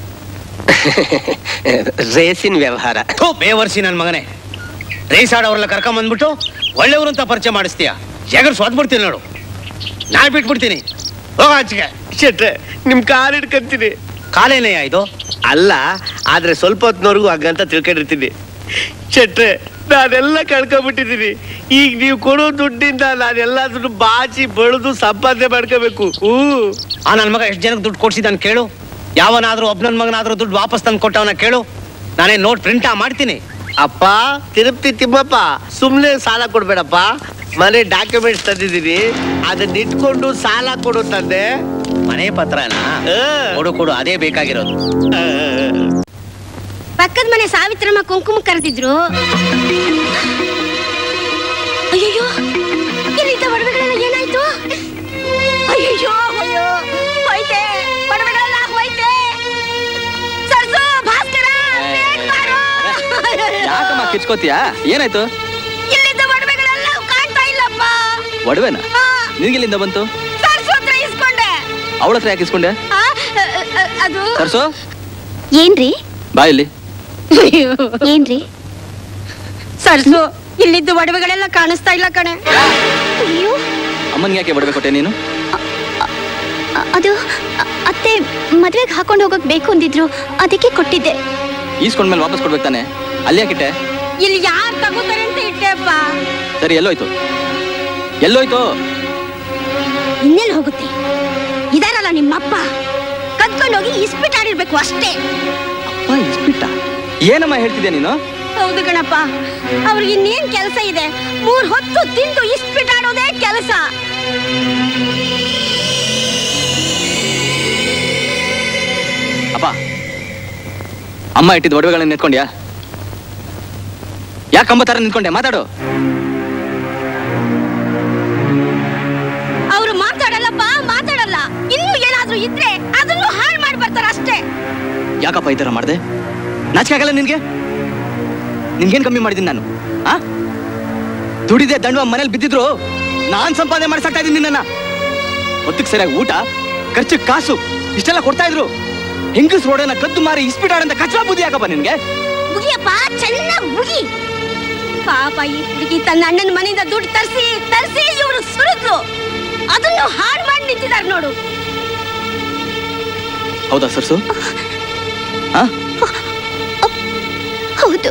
ರೇಸಿನ ವ್ಯವಹಾರ ಥು, ಬೇವರ್ಸಿ ನನ್ನ ಮಗನೇ ರೇಸ್ ಆಡೋರೆಲ್ಲ ಕರ್ಕೊಂಡ್ ಬಂದ್ಬಿಟ್ಟು ಒಳ್ಳೆಯವರು ಅಂತ ಪರಿಚಯ ಮಾಡಿಸ್ತೀಯ ಜಗರ್ ಸ್ವಾದ್ಬಿಡ್ತೀನಿ ನೋಡು ನಾ ಬಿಟ್ಬಿಡ್ತೀನಿ ಹೋಗ ಆಚೆಗೆ ಶೆಟ್ರೆ ನಿಮ್ ಕಾಲ್ ಹಿಡ್ಕಂತೀನಿ ಕಾಲೇನೆಯ ಇದು ಅಲ್ಲ ಆದ್ರೆ ಸ್ವಲ್ಪ ಹೊತ್ತಿನವರೆಗೂ ಹಂಗಂತ ತಿಳ್ಕೊಂಡಿರ್ತೀನಿ ಶೆಟ್ರೆ ನಾನೆಲ್ಲ ಕಳ್ಕೊಂಡ್ಬಿಟ್ಟಿದ್ದೀನಿ ಈಗ ನೀವು ಕೊಡೋ ದುಡ್ಡಿಂದ ನಾನೆಲ್ಲದನ್ನು ಬಾಚಿ ಬೆಳೆದು ಸಂಪಾದನೆ ಮಾಡ್ಕೋಬೇಕು ಹೂ ಆ ನನ್ನ ಮಗ ಎಷ್ಟು ಜನಕ್ಕೆ ದುಡ್ಡು ಕೊಡ್ಸಿದ್ದಾನೆ ಕೇಳು ಯಾವನಾದ್ರೂ ಒಬ್ಬ ನನ್ನ ಮಗನಾದ್ರೂ ದುಡ್ಡು ವಾಪಸ್ ತಂದು ಕೊಟ್ಟವನ ಕೇಳು ನಾನೇ ನೋಟ್ ಪ್ರಿಂಟ್ ಮಾಡ್ತೀನಿ ಅಪ್ಪ ತಿರುಪ್ತಿ ತಿಮ್ಮಪ್ಪ ಸುಮ್ನೆ ಸಾಲ ಕೊಡ್ಬೇಡಪ್ಪ ಮನೆ ಡಾಕ್ಯುಮೆಂಟ್ಸ್ ತಂದಿದ್ದೀನಿ ಅದನ್ನ ಇಟ್ಕೊಂಡು ಸಾಲ ಕೊಡು ತಂದೆ ಮನೆ ಪತ್ರನ ಕೊಡು ಕೊಡು ಅದೇ ಬೇಕಾಗಿರೋದು ಪಕ್ಕದ ಮನೆ ಸಾವಿತ್ರಮ್ಮ ಕುಂಕುಮ ಕರೆದಿದ್ರು ಅಯ್ಯಯ್ಯೋ ಇಲ್ಲಿದ್ದ ಒಡವೆಗಳೆಲ್ಲ ಏನಾಯ್ತು ಅಯ್ಯಯ್ಯೋ ಅಯ್ಯೋ ಹೋಯ್ತೆ ಒಡವೆಗಳೆಲ್ಲ ಹೋಯ್ತೆ ಸರ್ಸು ಭಾಸ್ಕರ ಬೇಗ ಬಾರೋ. ಯಾಕಮ್ಮ ಕಿಚ್ಕೋತೀಯಾ ಏನಾಯ್ತು ಇಲ್ಲಿದ್ದ ಒಡವೆಗಳೆಲ್ಲ ಕಾಣ್ತಾ ಇಲ್ಲಪ್ಪ ಒಡವೆನ ನಿನಗೆಲ್ಲಿಂದ ಬಂತು ಸರ್ಸು ಹತ್ರ ಇಸ್ಕೊಂಡೆ ಅವಳ ಹತ್ರ ಯಾಕೆ ಇಸ್ಕೊಂಡೆ ಆ, ಅ, ಅ, ಅದು ಸರ್ಸು ಏನ್ರಿ ಬಾ ಇಲ್ಲಿ ಏನ್ರಿ ಸರ್ಸು ಇಲ್ಲಿದ್ದು ಒಡವೆಗಳೆಲ್ಲ ಕಾಣಿಸ್ತಾ ಇಲ್ಲ ಕಣೆ ಅಯ್ಯೋ ಅಮ್ಮನ್ಗೆ ಯಾಕೆ ಒಡವೆ ಕೊಟ್ಟೆ ನೀನು ಅ- ಅದು ಅ- ಅತ್ತೆ ಮದ್ವೆಗೆ ಹಾಕೊಂಡು ಹೋಗಕ್ ಬೇಕು ಅಂದಿದ್ರು ಅದಕ್ಕೆ ಕೊಟ್ಟಿದ್ದೆ ಈಸ್ಕೊಂಡ್ಮೇಲೆ ವಾಪಸ್ ಕೊಡ್ಬೇಕು ತಾನೆ ಅಲ್ಲಿ ಯಾಕಿಟ್ಟೆ ಇಲ್ಲಿ ಯಾರು ತಗೋತಾರೆ ಅಂತ ಇಟ್ಟೆಪ್ಪ ಸರಿ ಎಲ್ಲೋಯ್ತು ಎಲ್ಲೋಯ್ತು ಇನ್ನೆಲ್ಲಿ ಹೋಗುತ್ತೆ ಇದಾರಲ್ಲ ನಿಮ್ಮಪ್ಪ ಕದ್ಕೊಂಡು ಹೋಗಿ ಇಸ್ಪಿಟ್ ಆಡಿರ್ಬೇಕು ಅಷ್ಟೇ ಅಪ್ಪ ಇಸ್ಬಿಟ್ಟ ಏನಮ್ಮ ಹೇಳ್ತಿದ್ಯಾ ನೀನು ಹೌದು ಕಣಪ್ಪ ಅವ್ರಿಗೆ ಇನ್ನೇನ್ ಕೆಲಸ ಇದೆ ಮೂರ್ ಹೊತ್ತು ತಿಂದು ಇಸ್ಪಿಟ್ ಆಡೋದೇ ಕೆಲಸ ಅಪ್ಪ ಅಮ್ಮ ಇಟ್ಟಿದ್ದ ಒಡವೆಗಳನ್ನ ನಿಂತ್ಕೊಂಡ್ಯಾ ಯಾಕೆ ಕಂಬ ತರ ನಿಂತ್ಕೊಂಡೆ ಮಾತಾಡು ಅವ್ರು ಮಾತಾಡಲ್ಲಪ್ಪ ಮಾತಾಡಲ್ಲ ಇನ್ನು ಏನಾದ್ರೂ ಇದ್ರೆ ಅದನ್ನು ಹಾಳು ಮಾಡಿ ಬರ್ತಾರ ಅಷ್ಟೇ ಯಾಕಪ್ಪ ಈ ತರ ಮಾಡ್ದೆ ನಾಚಿಕೆ ಆಗಲ್ಲ ನಿನ್ಗೆ ನಿನ್ಗೇನ್ ಕಮ್ಮಿ ಮಾಡಿದ್ದೀನಿ ನಾನು ಆ ದುಡಿದೆ ದಂಡುವ ಮನೇಲಿ ಬಿದ್ದಿದ್ರು ನಾನ್ ಸಂಪಾದನೆ ಮಾಡ್ಸಾಕ್ತಾ ಇದ್ದೀನಿ ನಿನ್ನ ಹೊತ್ತಿಗೆ ಸರಿಯಾಗಿ ಊಟ ಖರ್ಚು ಕಾಸು ಇಷ್ಟೆಲ್ಲ ಕೊಡ್ತಾ ಇದ್ರು ಹೆಂಗಸ್ ರೋಡನ್ನ ಕದ್ದು ಮಾರಿ ಇಸ್ಪಿಟ್ ಆಡಂತ ಕಚ್ಚಾ ಬುದ್ಧಿ ಯಾಕಪ್ಪ ನಿನ್ಗೆ ಮುಗಿಯಪ್ಪ ಚೆನ್ನಾಗಿ ಮುಗಿ ಪಾಪ ಈ ಹುಡುಗಿ ತನ್ನ ಅಣ್ಣನ ಮನೆಯಿಂದ ದುಡ್ಡು ತರಿಸಿ ತರಿಸಿ ಇವರು ಸುರಿದ್ರು ಅದನ್ನು ಹಾಳು ಮಾಡಿ ನಿಂತಿದ್ದಾರೆ ನೋಡು ಹೌದಾ ಸರ್ಸು ಆ ಹೌದು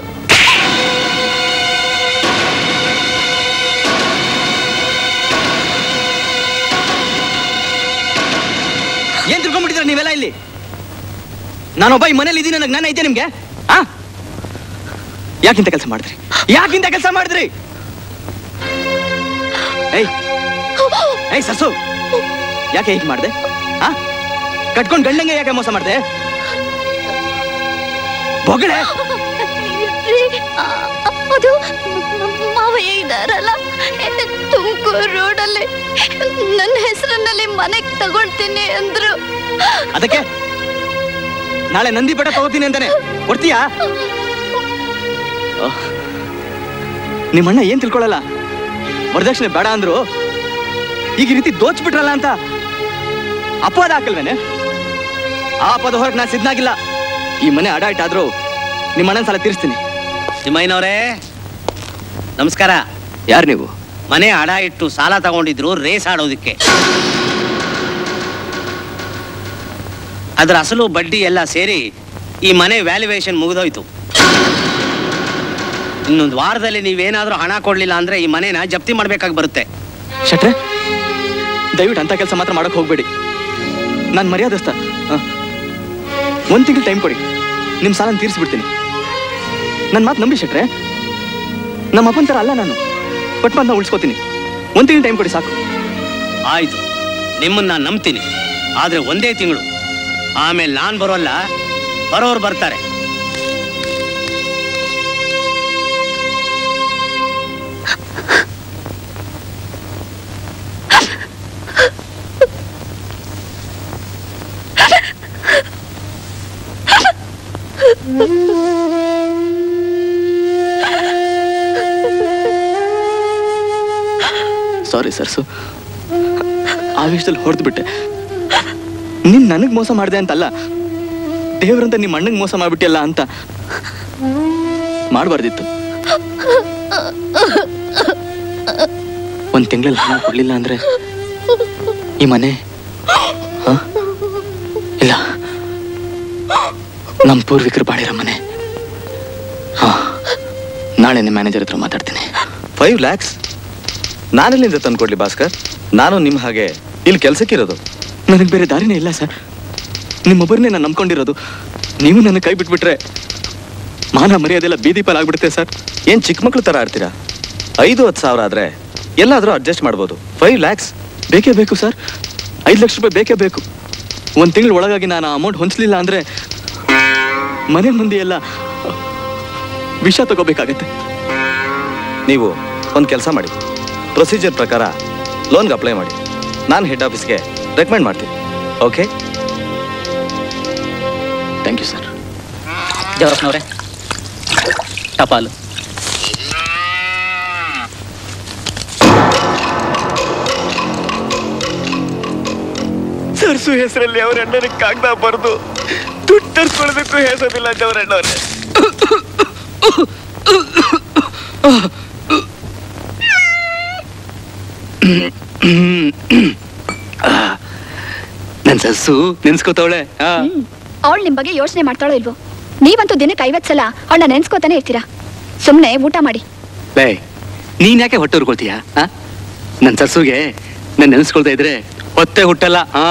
ಏನ್ ತಿಳ್ಕೊಂಡ್ಬಿಟ್ಟಿದ್ರ ನೀವೆಲ್ಲ ಇಲ್ಲಿ ನಾನೊಬ್ಬ ಈ ಮನೇಲಿ ಇದ್ದೀನಿ ನನಗೆ ನಾನು ಐತೆ ನಿಮ್ಗೆ ಆ ಯಾಕಿಂತ ಕೆಲಸ ಮಾಡಿದ್ರಿ ಯಾಕಿಂತ ಕೆಲಸ ಮಾಡಿದ್ರಿ ಏಯ್ ಏಯ್ ಸಸು ಯಾಕೆ ಹೀಗೆ ಮಾಡಿದೆ ಆ ಕಟ್ಕೊಂಡ್ ಗಂಡಂಗೆ ಯಾಕೆ ಮೋಸ ಮಾಡಿದೆ ಬೊಗಳೆ ಅದು ಮಾವಯ್ಯ ಇದಾರಲ್ಲ ತುಮಕೂರು ರೋಡಲ್ಲಿ ನನ್ನ ಹೆಸರಿನಲ್ಲಿ ಮನೆಗೆ ತಗೊಳ್ತೀನಿ ಅಂದ್ರು ಅದಕ್ಕೆ ನಾಳೆ ನಂದಿ ಬೆಟ್ಟ ತಗೋತೀನಿ ಅಂತಾನೆ ಕೊಡ್ತೀಯಾ ಓಹ್. ನಿಮ್ಮಣ್ಣ ಏನ್ ತಿಳ್ಕೊಳ್ಳಲ್ಲ ವರದಕ್ಷಿಣೆ ಬೇಡ ಅಂದ್ರು ಈಗ ಈ ರೀತಿ ದೋಚ್ಬಿಟ್ರಲ್ಲ ಅಂತ ಅಪವಾದ ಹಾಕಲ್ವೇನೆ ಆ ಅಪವಾದ ಹೊರಗೆ ನಾನು ಸಿದ್ನಾಗಿಲ್ಲ ಈ ಮನೆ ಅಡ ಇಟ್ಟಾದ್ರೂ ನಿಮ್ಮ ಅಣ್ಣನ ಸಾಲ ತೀರಿಸ್ತೀನಿ ತಿಮ್ಮಯ್ಯನವರೇ ನಮಸ್ಕಾರ ಯಾರು ನೀವು ಮನೆ ಅಡ ಇಟ್ಟು ಸಾಲ ತಗೊಂಡಿದ್ರು ರೇಸ್ ಆಡೋದಕ್ಕೆ ಅದರ ಅಸಲು ಬಡ್ಡಿ ಎಲ್ಲ ಸೇರಿ ಈ ಮನೆ ವ್ಯಾಲ್ಯೂಯೇಷನ್ ಮುಗಿದೋಯ್ತು ಇನ್ನೊಂದು ವಾರದಲ್ಲಿ ನೀವೇನಾದ್ರೂ ಹಣ ಕೊಡ್ಲಿಲ್ಲ ಅಂದ್ರೆ ಈ ಮನೆನ ಜಪ್ತಿ ಮಾಡ್ಬೇಕಾಗಿ ಬರುತ್ತೆ ಶಟ್ರೆ ದಯವಿಟ್ಟು ಅಂತ ಕೆಲಸ ಮಾತ್ರ ಮಾಡಕ್ ಹೋಗ್ಬೇಡಿ ನಾನು ಮರ್ಯಾದಸ್ತ ಒಂದು ತಿಂಗಳು ಟೈಮ್ ಕೊಡಿ ನಿಮ್ಮ ಸಾಲನ ತೀರಿಸ್ಬಿಡ್ತೀನಿ ನನ್ನ ಮಾತು ನಂಬಿ ಶಟ್ರೆ ನಮ್ಮ ಅಪ್ಪನ ಥರ ಅಲ್ಲ ನಾನು ಬಟ್ ಮಾತನ್ನ ಉಳಿಸ್ಕೋತೀನಿ ಒಂದು ತಿಂಗಳು ಟೈಮ್ ಕೊಡಿ ಸಾಕು ಆಯ್ತು ನಿಮ್ಮನ್ನ ನಾನು ನಂಬ್ತೀನಿ ಆದ್ರೆ ಒಂದೇ ತಿಂಗಳು ಆಮೇಲೆ ನಾನ್ ಬರೋಲ್ಲ ಬರೋರು ಬರ್ತಾರೆ ಸಾರಿ ಸರ್ಸು ಆವೇಶದಲ್ಲಿ ಹೊಡೆದು ಬಿಟ್ಟೆ ನೀನ್ ನನಗ್ ಮೋಸ ಮಾಡಿದೆ ಅಂತಲ್ಲ ದೇವ್ರಂತ ನಿಮ್ಮ ಅಣ್ಣಂಗ್ ಮೋಸ ಮಾಡ್ಬಿಟ್ಟಿಯಲ್ಲ ಅಂತ ಮಾಡಬಾರ್ದಿತ್ತು ಒಂದ್ ತಿಂಗಳಲ್ಲಿ ಹಣ ಕೊಡ್ಲಿಲ್ಲ ಅಂದ್ರೆ ಈ ಮನೆ ಹ? ಇಲ್ಲ ನಮ್ ಪೂರ್ವಿಕರು ಬಾಳಿರೋ ಮನೆ ಹಾ ನಾಳೆ ನಿಮ್ಮ ಮ್ಯಾನೇಜರ್ ಹತ್ರ ಮಾತಾಡ್ತೀನಿ ಫೈವ್ ಲ್ಯಾಕ್ಸ್ ನಾನೆಲ್ಲಿಂದ ತಂದ್ಕೊಡ್ಲಿ ಭಾಸ್ಕರ್ ನಾನು ನಿಮ್ಮ ಹಾಗೆ ಇಲ್ಲಿ ಕೆಲ್ಸಕ್ಕಿರೋದು ನನಗೆ ಬೇರೆ ದಾರಿನೇ ಇಲ್ಲ ಸರ್ ನಿಮ್ಮೊಬ್ಬರನ್ನೇ ನಾನು ನಂಬ್ಕೊಂಡಿರೋದು ನೀವು ನನ್ನ ಕೈ ಬಿಟ್ಬಿಟ್ರೆ ಮಾನ ಮರ್ಯಾದೆಲ್ಲ ಬೀದಿ ಪಾಲಾಗ್ಬಿಡುತ್ತೆ ಸರ್ ಏನ್ ಚಿಕ್ಕ ಮಕ್ಳು ತರ ಆಡ್ತೀರಾ ಐದು ಹತ್ತು ಸಾವಿರ ಆದ್ರೆ ಎಲ್ಲಾದ್ರೂ ಅಡ್ಜಸ್ಟ್ ಮಾಡ್ಬೋದು ಫೈವ್ ಲ್ಯಾಕ್ಸ್ ಬೇಕೇ ಬೇಕು ಸರ್ ಐದು ಲಕ್ಷ ರೂಪಾಯಿ ಬೇಕೇ ಬೇಕು ಒಂದು ತಿಂಗಳ ಒಳಗಾಗಿ ನಾನು ಅಮೌಂಟ್ ಹೊಂದಿಸ್ಲಿಲ್ಲ ಅಂದ್ರೆ ಮನೆ ಮಂದಿ ಎಲ್ಲ ವಿಷ ತಗೋಬೇಕಾಗತ್ತೆ ನೀವು ಒಂದು ಕೆಲಸ ಮಾಡಿ ಪ್ರೊಸೀಜರ್ ಪ್ರಕಾರ ಲೋನ್ಗೆ ಅಪ್ಲೈ ಮಾಡಿ ನಾನು ಹೆಡ್ ಆಫೀಸ್ಗೆ ರೆಕಮೆಂಡ್ ಮಾಡ್ತೀನಿ ಓಕೆ ಥ್ಯಾಂಕ್ ಯು ಸರ್ ಜವರಪ್ಪನವ್ರೆ ಟಪಾಲು ಸರ್ಸು ಹೆಸರಲ್ಲಿ ಅವ್ರ ಅಣ್ಣನ ಕಾಗ್ದ ಬರೆದು ದುಡ್ಡು ತರ್ಸ್ಕೊಳ್ಳೋದಕ್ಕೂ ಹೆಸರಿಲ್ಲ ದೇವರಣ್ಣವ್ರೆ ನನ್ ಸಸ್ಸು ನೆನ್ಸ್ಕೋತವಳೆ ಆ ಅವಳು ನಿಮ್ ಬಗ್ಗೆ ಯೋಚನೆ ಮಾಡ್ತಾಳೋ ಇಲ್ವೋ ನೀವಂತೂ ದಿನಕ್ಕೆ ಐವತ್ ಸಲ ಅವಳನ್ನ ನೆನ್ಸ್ಕೋತಾನೆ ಇರ್ತೀರಾ ಸುಮ್ನೆ ಊಟ ಮಾಡಿ ಬೇ ನೀನ್ ಯಾಕೆ ಹೊಟ್ಟೆ ಉರ್ಕೊಳ್ತೀಯ ಆ? ನನ್ ಸಸ್ಸುಗೆ ನನ್ ನೆನ್ಸ್ಕೊಳ್ತಾ ಇದ್ರೆ ಹೊತ್ತೆ ಹುಟ್ಟಲ್ಲ ಆ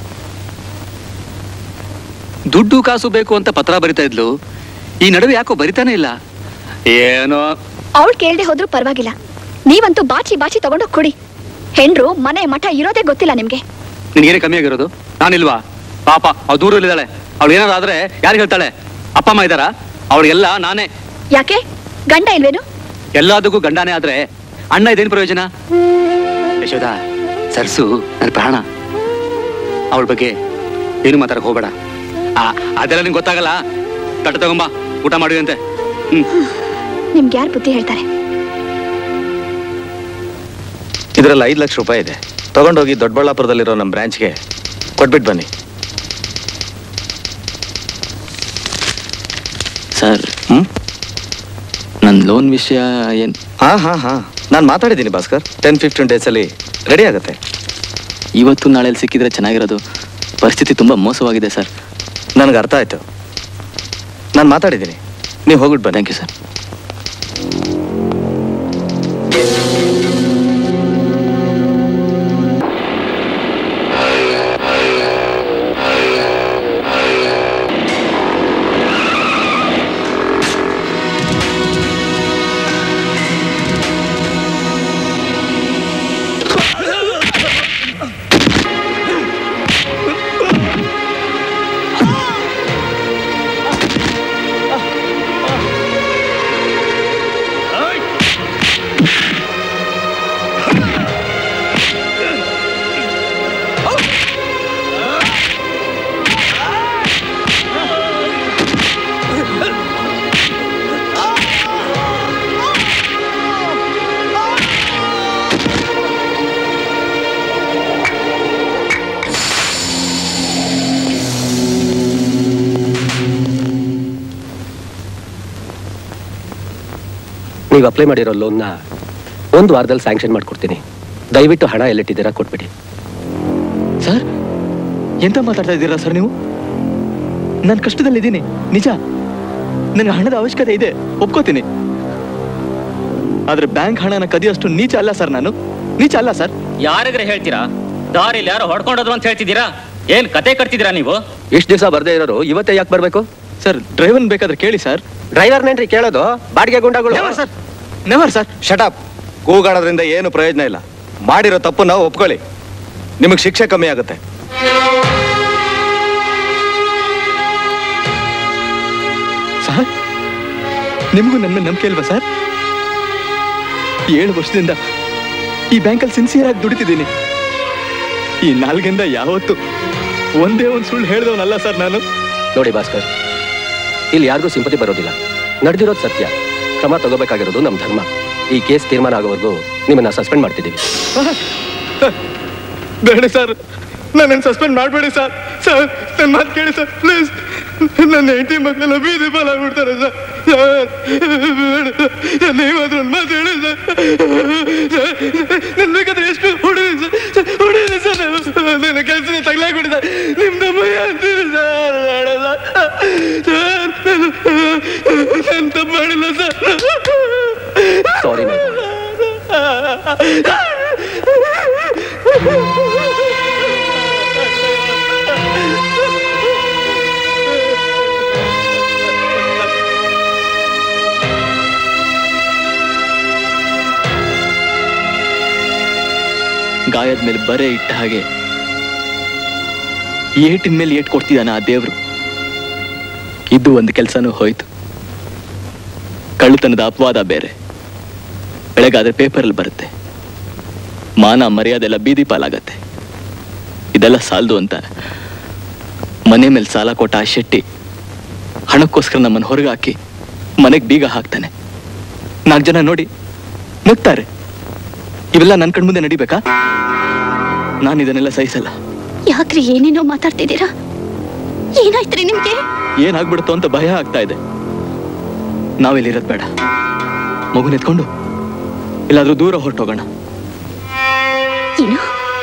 ದುಡ್ಡು ಕಾಸು ಬೇಕು ಅಂತ ಪತ್ರ ಬರಿತಾ ಇದ್ಲು ಈ ನಡುವೆ ಯಾಕೋ ಬರಿತಾನೆ ಇಲ್ಲ ಏನೋ ಅವಳು ಕೇಳ್ದೆ ಹೋದ್ರೂ ಪರವಾಗಿಲ್ಲ ನೀವಂತೂ ಬಾಚಿ ಬಾಚಿ ತಗೊಂಡೋಗ್ ಕೊಡಿ ಹೆಂಡ್ರು ಮನೆ ಮಠ ಇರೋದೇ ಗೊತ್ತಿಲ್ಲ ನಿಮ್ಗೆ ನಿನ್ಗೇನೆ ಕಮ್ಮಿ ಆಗಿರೋದು ನಾನಿಲ್ವಾ ಪಾಪ ಅವ್ಳು ದೂರಲ್ಲಿದ್ದಾಳೆ ಅವಳು ಏನಾದ್ರು ಆದ್ರೆ ಯಾರಿಗೆ ಹೇಳ್ತಾಳೆ ಅಪ್ಪ ಅಮ್ಮ ಇದ್ದಾರಾ ಅವಳಿಗೆಲ್ಲ ನಾನೇ ಯಾಕೆ ಗಂಡ ಇಲ್ವೇನು ಎಲ್ಲದಕ್ಕೂ ಗಂಡನೇ ಆದ್ರೆ ಅಣ್ಣ ಇದೇನು ಪ್ರಯೋಜನ ಯಶೋದ ಸರ್ಸು ನನ್ನ ಪ್ರಾಣ ಅವಳ ಬಗ್ಗೆ ಏನು ಮಾತಾಡಕ್ ಹೋಗ್ಬೇಡ ಆ, ಅದೆಲ್ಲ ನಿಂಗೆ ಗೊತ್ತಾಗಲ್ಲ ತಟ್ಟ ತಗೊಂಬಾ ಊಟ ಮಾಡಿದಂತೆ ಹ್ಮ್ ನಿಮ್ಗೆ ಯಾರು ಬುದ್ಧಿ ಹೇಳ್ತಾರೆ ಇದರಲ್ಲಿ ಐದು ಲಕ್ಷ ರೂಪಾಯಿ ಇದೆ ತಗೊಂಡೋಗಿ ದೊಡ್ಡಬಳ್ಳಾಪುರದಲ್ಲಿರೋ ನಮ್ಮ ಬ್ರಾಂಚ್ಗೆ ಕೊಟ್ಬಿಟ್ಟು ಬನ್ನಿ ಸರ್ ನನ್ನ ಲೋನ್ ವಿಷಯ ಏನು ಹಾ ಹಾ ಹಾ ನಾನು ಮಾತಾಡಿದ್ದೀನಿ ಭಾಸ್ಕರ್ ಟೆನ್ ಫಿಫ್ಟೀನ್ ಡೇಸಲ್ಲಿ ರೆಡಿ ಆಗುತ್ತೆ ಇವತ್ತು ನಾಳೆಯಲ್ಲಿ ಸಿಕ್ಕಿದ್ರೆ ಚೆನ್ನಾಗಿರೋದು ಪರಿಸ್ಥಿತಿ ತುಂಬ ಮೋಸವಾಗಿದೆ ಸರ್ ನನಗೆ ಅರ್ಥ ಆಯ್ತು ನಾನು ಮಾತಾಡಿದ್ದೀನಿ ನೀವು ಹೋಗ್ಬಿಟ್ಟು ಬನ್ನಿ ಥ್ಯಾಂಕ್ ಯು ಸರ್ ನೀವು ಅಪ್ಲೈ ಮಾಡಿರೋ ಲೋನ್ನ ಒಂದು ವಾರದಲ್ಲಿ ಸ್ಯಾಂಕ್ಷನ್ ಮಾಡ್ಕೊಡ್ತೀನಿ ದಯವಿಟ್ಟು ಹಣ ಎಲ್ಲಿಟ್ಟಿದ್ದೀರಾ ಕೊಟ್ಬಿಡಿ ಸರ್ ಎಂತ ಮಾತಾಡ್ತಾ ಇದ್ದೀರಾ ಸರ್ ನೀವು ನಾನು ಕಷ್ಟದಲ್ಲಿದ್ದೀನಿ ನಿಜ ನನಗೆ ಹಣದ ಅವಶ್ಯಕತೆ ಇದೆ ಒಪ್ಕೋತೀನಿ ಆದ್ರೆ ಬ್ಯಾಂಕ್ ಹಣನ ಕದಿಯೋಷ್ಟು ನೀಚ ಅಲ್ಲ ಸರ್ ನಾನು ನೀಚ ಅಲ್ಲ ಸರ್ ಯಾರಿಗ್ರೆ ಹೇಳ್ತೀರಾ ದಾರಿಲಿ ಯಾರೋ ಹೊಡ್ಕೊಂಡೋದ್ರು ಅಂತ ಹೇಳ್ತಿದ್ದೀರಾ ಏನ್ ಕತೆ ಕಟ್ತಿದ್ದೀರಾ ನೀವು ಇಷ್ಟು ದಿವಸ ಬರ್ದೇ ಇರೋರು ಇವತ್ತೇ ಯಾಕೆ ಬರಬೇಕು ಸರ್ ಡ್ರೈವರ್ ಬೇಕಾದ್ರೆ ಕೇಳಿ ಸರ್ ಡ್ರೈವರ್ನೇನ್ರಿ ಕೇಳೋದು ಬಾಡಿಗೆ ಗುಂಡಗಳು ಸರ್ ನೆವರ್ ಸರ್ ಶಟಪ್ ಕೂಗಾಡೋದ್ರಿಂದ ಏನು ಪ್ರಯೋಜನ ಇಲ್ಲ ಮಾಡಿರೋ ತಪ್ಪು ನಾವು ಒಪ್ಕೊಳ್ಳಿ ನಿಮಗೆ ಶಿಕ್ಷೆ ಕಮ್ಮಿ ಆಗುತ್ತೆ ಸರ್ ನಿಮಗೂ ನನ್ನ ಮೇಲೆ ನಂಬಿಕೆ ಇಲ್ವಾ ಸರ್ ಏಳು ವರ್ಷದಿಂದ ಈ ಬ್ಯಾಂಕಲ್ಲಿ ಸಿನ್ಸಿಯರ್ ಆಗಿ ದುಡಿತಿದ್ದೀನಿ ಈ ನಾಲ್ಗಿಂದ ಯಾವತ್ತು ಒಂದೇ ಒಂದು ಸುಳ್ಳು ಹೇಳ್ದವನಲ್ಲ ಸರ್ ನಾನು ನೋಡಿ ಭಾಸ್ಕರ್ ಇಲ್ಲಿ ಯಾರಿಗೂ ಸಿಂಪತಿ ಬರೋದಿಲ್ಲ ನಡೆದಿರೋದು ಸತ್ಯ ಕ್ರಮ ತಗೋಬೇಕಾಗಿರೋದು ನಮ್ಮ ಧರ್ಮ ಈ ಕೇಸ್ ತೀರ್ಮಾನ ಆಗೋವರೆಗೂ ನಿಮ್ಮನ್ನ ಸಸ್ಪೆಂಡ್ ಮಾಡ್ತಿದ್ದೀವಿ ಬೇಡ ಸರ್ ನನ್ನನ್ನು ಸಸ್ಪೆಂಡ್ ಮಾಡಬೇಡಿ ಸರ್ ಸರ್ ನನ್ನ ಮಾತು ಕೇಳಿ ಸರ್ ಪ್ಲೀಸ್ ನನ್ನ ಹೆಂಡತಿ ಮಕ್ಕಳೆಲ್ಲ ಬೀದಿ ಪಾಲಾಗ್ಬಿಡ್ತಾರೆ ಸರ್ ಸರ್ ನೀವಾದ್ರೂ ಒಂದು ಮಾತು ಹೇಳಿ ಸರ್ ನನ್ನ ಬೇಕಾದ್ರೆ ಎಷ್ಟು ಹೊಡಿರಿ ಸರ್ ಸರ್, ಹೊಡೀರಿ ಸರ್ ನನ್ನ ಕೆಲಸ ತಗ್ಲಾಕ್ಬಿಡಿ ಸರ್ ನಿಮ್ದು ಭಯ ಅಂತೀರಿ ಸರ್ ಬೇಡ ಸರ್ ಸರ್ ನಾನು ತಪ್ಪು ಮಾಡಿಲ್ಲ ಸರ್ ಸಾರಿ ಗಾಯದ ಮೇಲೆ ಬರೆ ಇಟ್ಟ ಹಾಗೆ ಏಟಿನ ಮೇಲೆ ಏಟ್ ಕೊಡ್ತಿದ್ದಾನ ಆ ದೇವ್ರು ಇದು ಒಂದು ಕೆಲಸನೂ ಹೋಯ್ತು ಕಳ್ಳತನದ ಅಪವಾದ ಬೇರೆ ಬೆಳಗಾದ್ರೆ ಪೇಪರಲ್ಲಿ ಬರುತ್ತೆ ಮಾನ ಮರ್ಯಾದೆಲ್ಲ ಬೀದಿ ಪಾಲಾಗತ್ತೆ ಇದೆಲ್ಲ ಸಾಲದು ಅಂತ ಮನೆ ಮೇಲೆ ಸಾಲ ಕೊಟ್ಟ ಆ ಶೆಟ್ಟಿ ಹಣಕ್ಕೋಸ್ಕರ ನಮ್ಮನ್ನು ಹೊರಗೆ ಹಾಕಿ ಮನೆಗೆ ಬೀಗ ಹಾಕ್ತಾನೆ ನಾಲ್ಕು ಜನ ನೋಡಿ ನಗ್ತಾರೆ ಇವೆಲ್ಲ ನನ್ನ ಕಣ್ಮುಂದೆ ನಡಿಬೇಕಾ ನಾನು ಇದನ್ನೆಲ್ಲ ಸಹಿಸಲ್ಲ ಯಾಕ್ರಿ ಏನೇನೋ ಮಾತಾಡ್ತಿದ್ದೀರಾ ಏನಾಯ್ತ್ರಿ ನಿಮ್ಗೆ ಏನಾಗ್ಬಿಡುತ್ತೋ ಅಂತ ಭಯ ಆಗ್ತಾ ಇದೆ ನಾವಿಲ್ಲಿರೋದು ಬೇಡ ಮಗುನ ಎತ್ಕೊಂಡು ಎಲ್ಲಾದ್ರೂ ದೂರ ಹೊರಟೋಗೋಣ ಏನು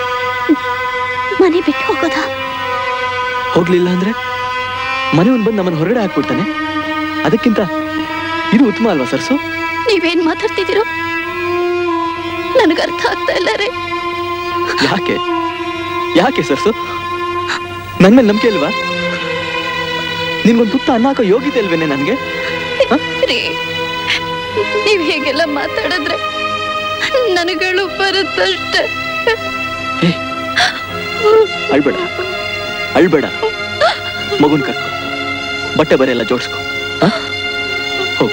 ಮನೆ ಬಿಟ್ಟು ಹೋಗೋದಾ ಹೋಗ್ಲಿಲ್ಲ ಅಂದ್ರೆ ಮನೆಯವನ್ ಬಂದು ನಮ್ಮನ್ನ ಹೊರಗಡೆ ಹಾಕ್ಬಿಡ್ತಾನೆ ಅದಕ್ಕಿಂತ ಇದು ಉತ್ತಮ ಅಲ್ವಾ ಸರ್ಸು ನೀವೇನ್ ಮಾತಾಡ್ತಿದ್ದೀರೋ ನನಗೆ ಅರ್ಥ ಆಗ್ತಾ ಇಲ್ಲ ರೀ ಯಾಕೆ ಯಾಕೆ ಸರ್ಸು ನನ್ ಮೇಲೆ ನಂಬಿಕೆ ಇಲ್ವಾ ನಿನ್ಗೊಂದು ತುತ್ತ ಅನ್ನ ಹಾಕೋ ಯೋಗ್ಯತೆ ಇಲ್ವೇನೆ ನನ್ಗೆ ರೀ ನೀವ್ ಹೇಗೆಲ್ಲ ಮಾತಾಡಿದ್ರೆ ನನಗಳು ಬರುತ್ತಷ್ಟೆ ಅಳ್ಬೇಡ ಅಳ್ಬೇಡ ಮಗುನ್ ಕರ್ಕೊ ಬಟ್ಟೆ ಬರೆ ಎಲ್ಲ ಜೋಡಿಸ್ಕೊ ಹ? ಹೋಗು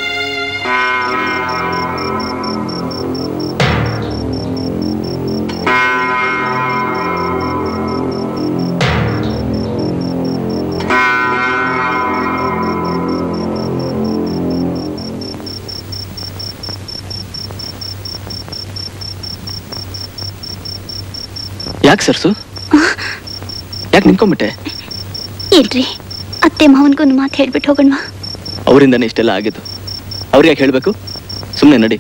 ಯಾಕೆ ಸರ್ಸು ಯಾಕೆ ನಿಂತ್ಕೊಂಡ್ಬಿಟ್ಟೆ ಇಲ್ರಿ ಅತ್ತೆ ಮಾವನ್ಗೊಂದು ಮಾತು ಹೇಳ್ಬಿಟ್ಟು ಹೋಗೋಣವಾ ಅವರಿಂದನೇ ಇಷ್ಟೆಲ್ಲ ಆಗಿದ್ದು ಅವ್ರಿಗೆ ಯಾಕೆ ಹೇಳ್ಬೇಕು ಸುಮ್ಮನೆ ನಡಿ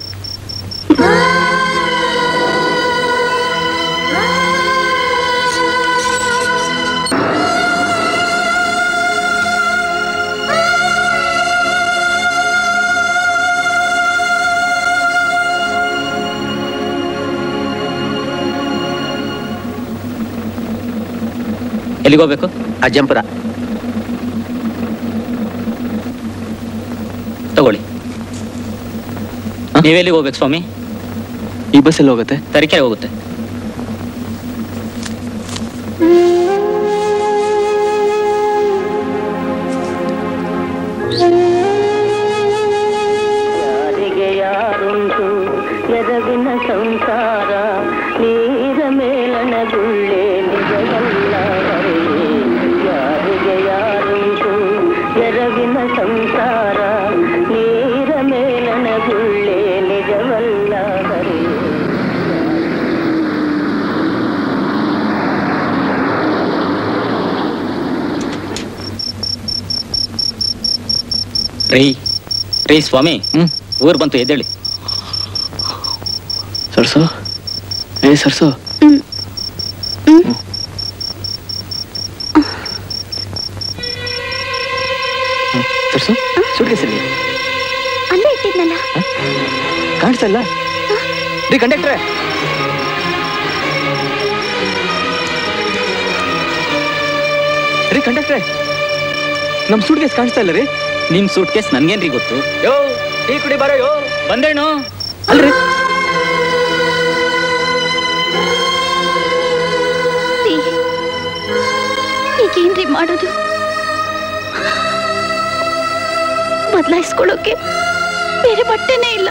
ಎಲ್ಲಿಗೆ ಹೋಗ್ಬೇಕು ಅಜ್ಜಂಪುರ ತಗೊಳ್ಳಿ ನೀವೆಲ್ಲಿಗೆ ಹೋಗ್ಬೇಕು ಸ್ವಾಮಿ ಈ ಬಸ್ಸಲ್ಲಿ ಹೋಗುತ್ತೆ ತರೀಕೆರೆ ಹೋಗುತ್ತೆ ಯಾರಿಗೆ ಯಾರುಂಟು ಎದವಿನ ಸಂಸಾರ ನೀರ ಮೇಲನ ಗುಳ್ಳೆ ನಿಜವಲ್ಲ ಹರಿಯೇ. ಯಾರಿಗೆ ಯಾರುಂಟು ಎರವಿನ ಸಂಸಾರ ನೀರ ಮೇಲನ ಗುಳ್ಳೆ ನಿಜವಲ್ಲ ಹರಿಯೇ. ರೀ ರೀ ಸ್ವಾಮಿ ಊರ್ ಬಂತು ಎದ್ದೇಳಿ ಸರ್ಸು ಏ ಸರ್ಸು ಸರ್ಸು ಸುಟ್ಕೇಸಲ್ಲಿ ಅಲ್ಲೇ ಇಟ್ಟಿದ್ನಲ್ಲ ಕಾಣಿಸಲ್ಲ ರೀ ಕಂಡಕ್ಟ್ರೆ ರೀ ಕಂಡಕ್ಟ್ರೆ ನಮ್ ಸೂಟ್ ಕೇಸ್ ಕಾಣಿಸ್ತಾ ಇಲ್ಲ ರೀ ನಿಮ್ ಸೂಟ್ ಕೇಸ್ ನನ್ಗೇನ್ರಿ ಗೊತ್ತು ಯೋ ಟೀ ಕುಡಿ ಬರೋ ಯೋ ಬಂದೇಣು ಅಲ್ರಿ ರೀ, ಈಗೇನ್ರಿ ಮಾಡೋದು ಬದಲಾಯಿಸ್ಕೊಳ್ಳೋಕೆ ಬೇರೆ ಬಟ್ಟೆನೇ ಇಲ್ಲ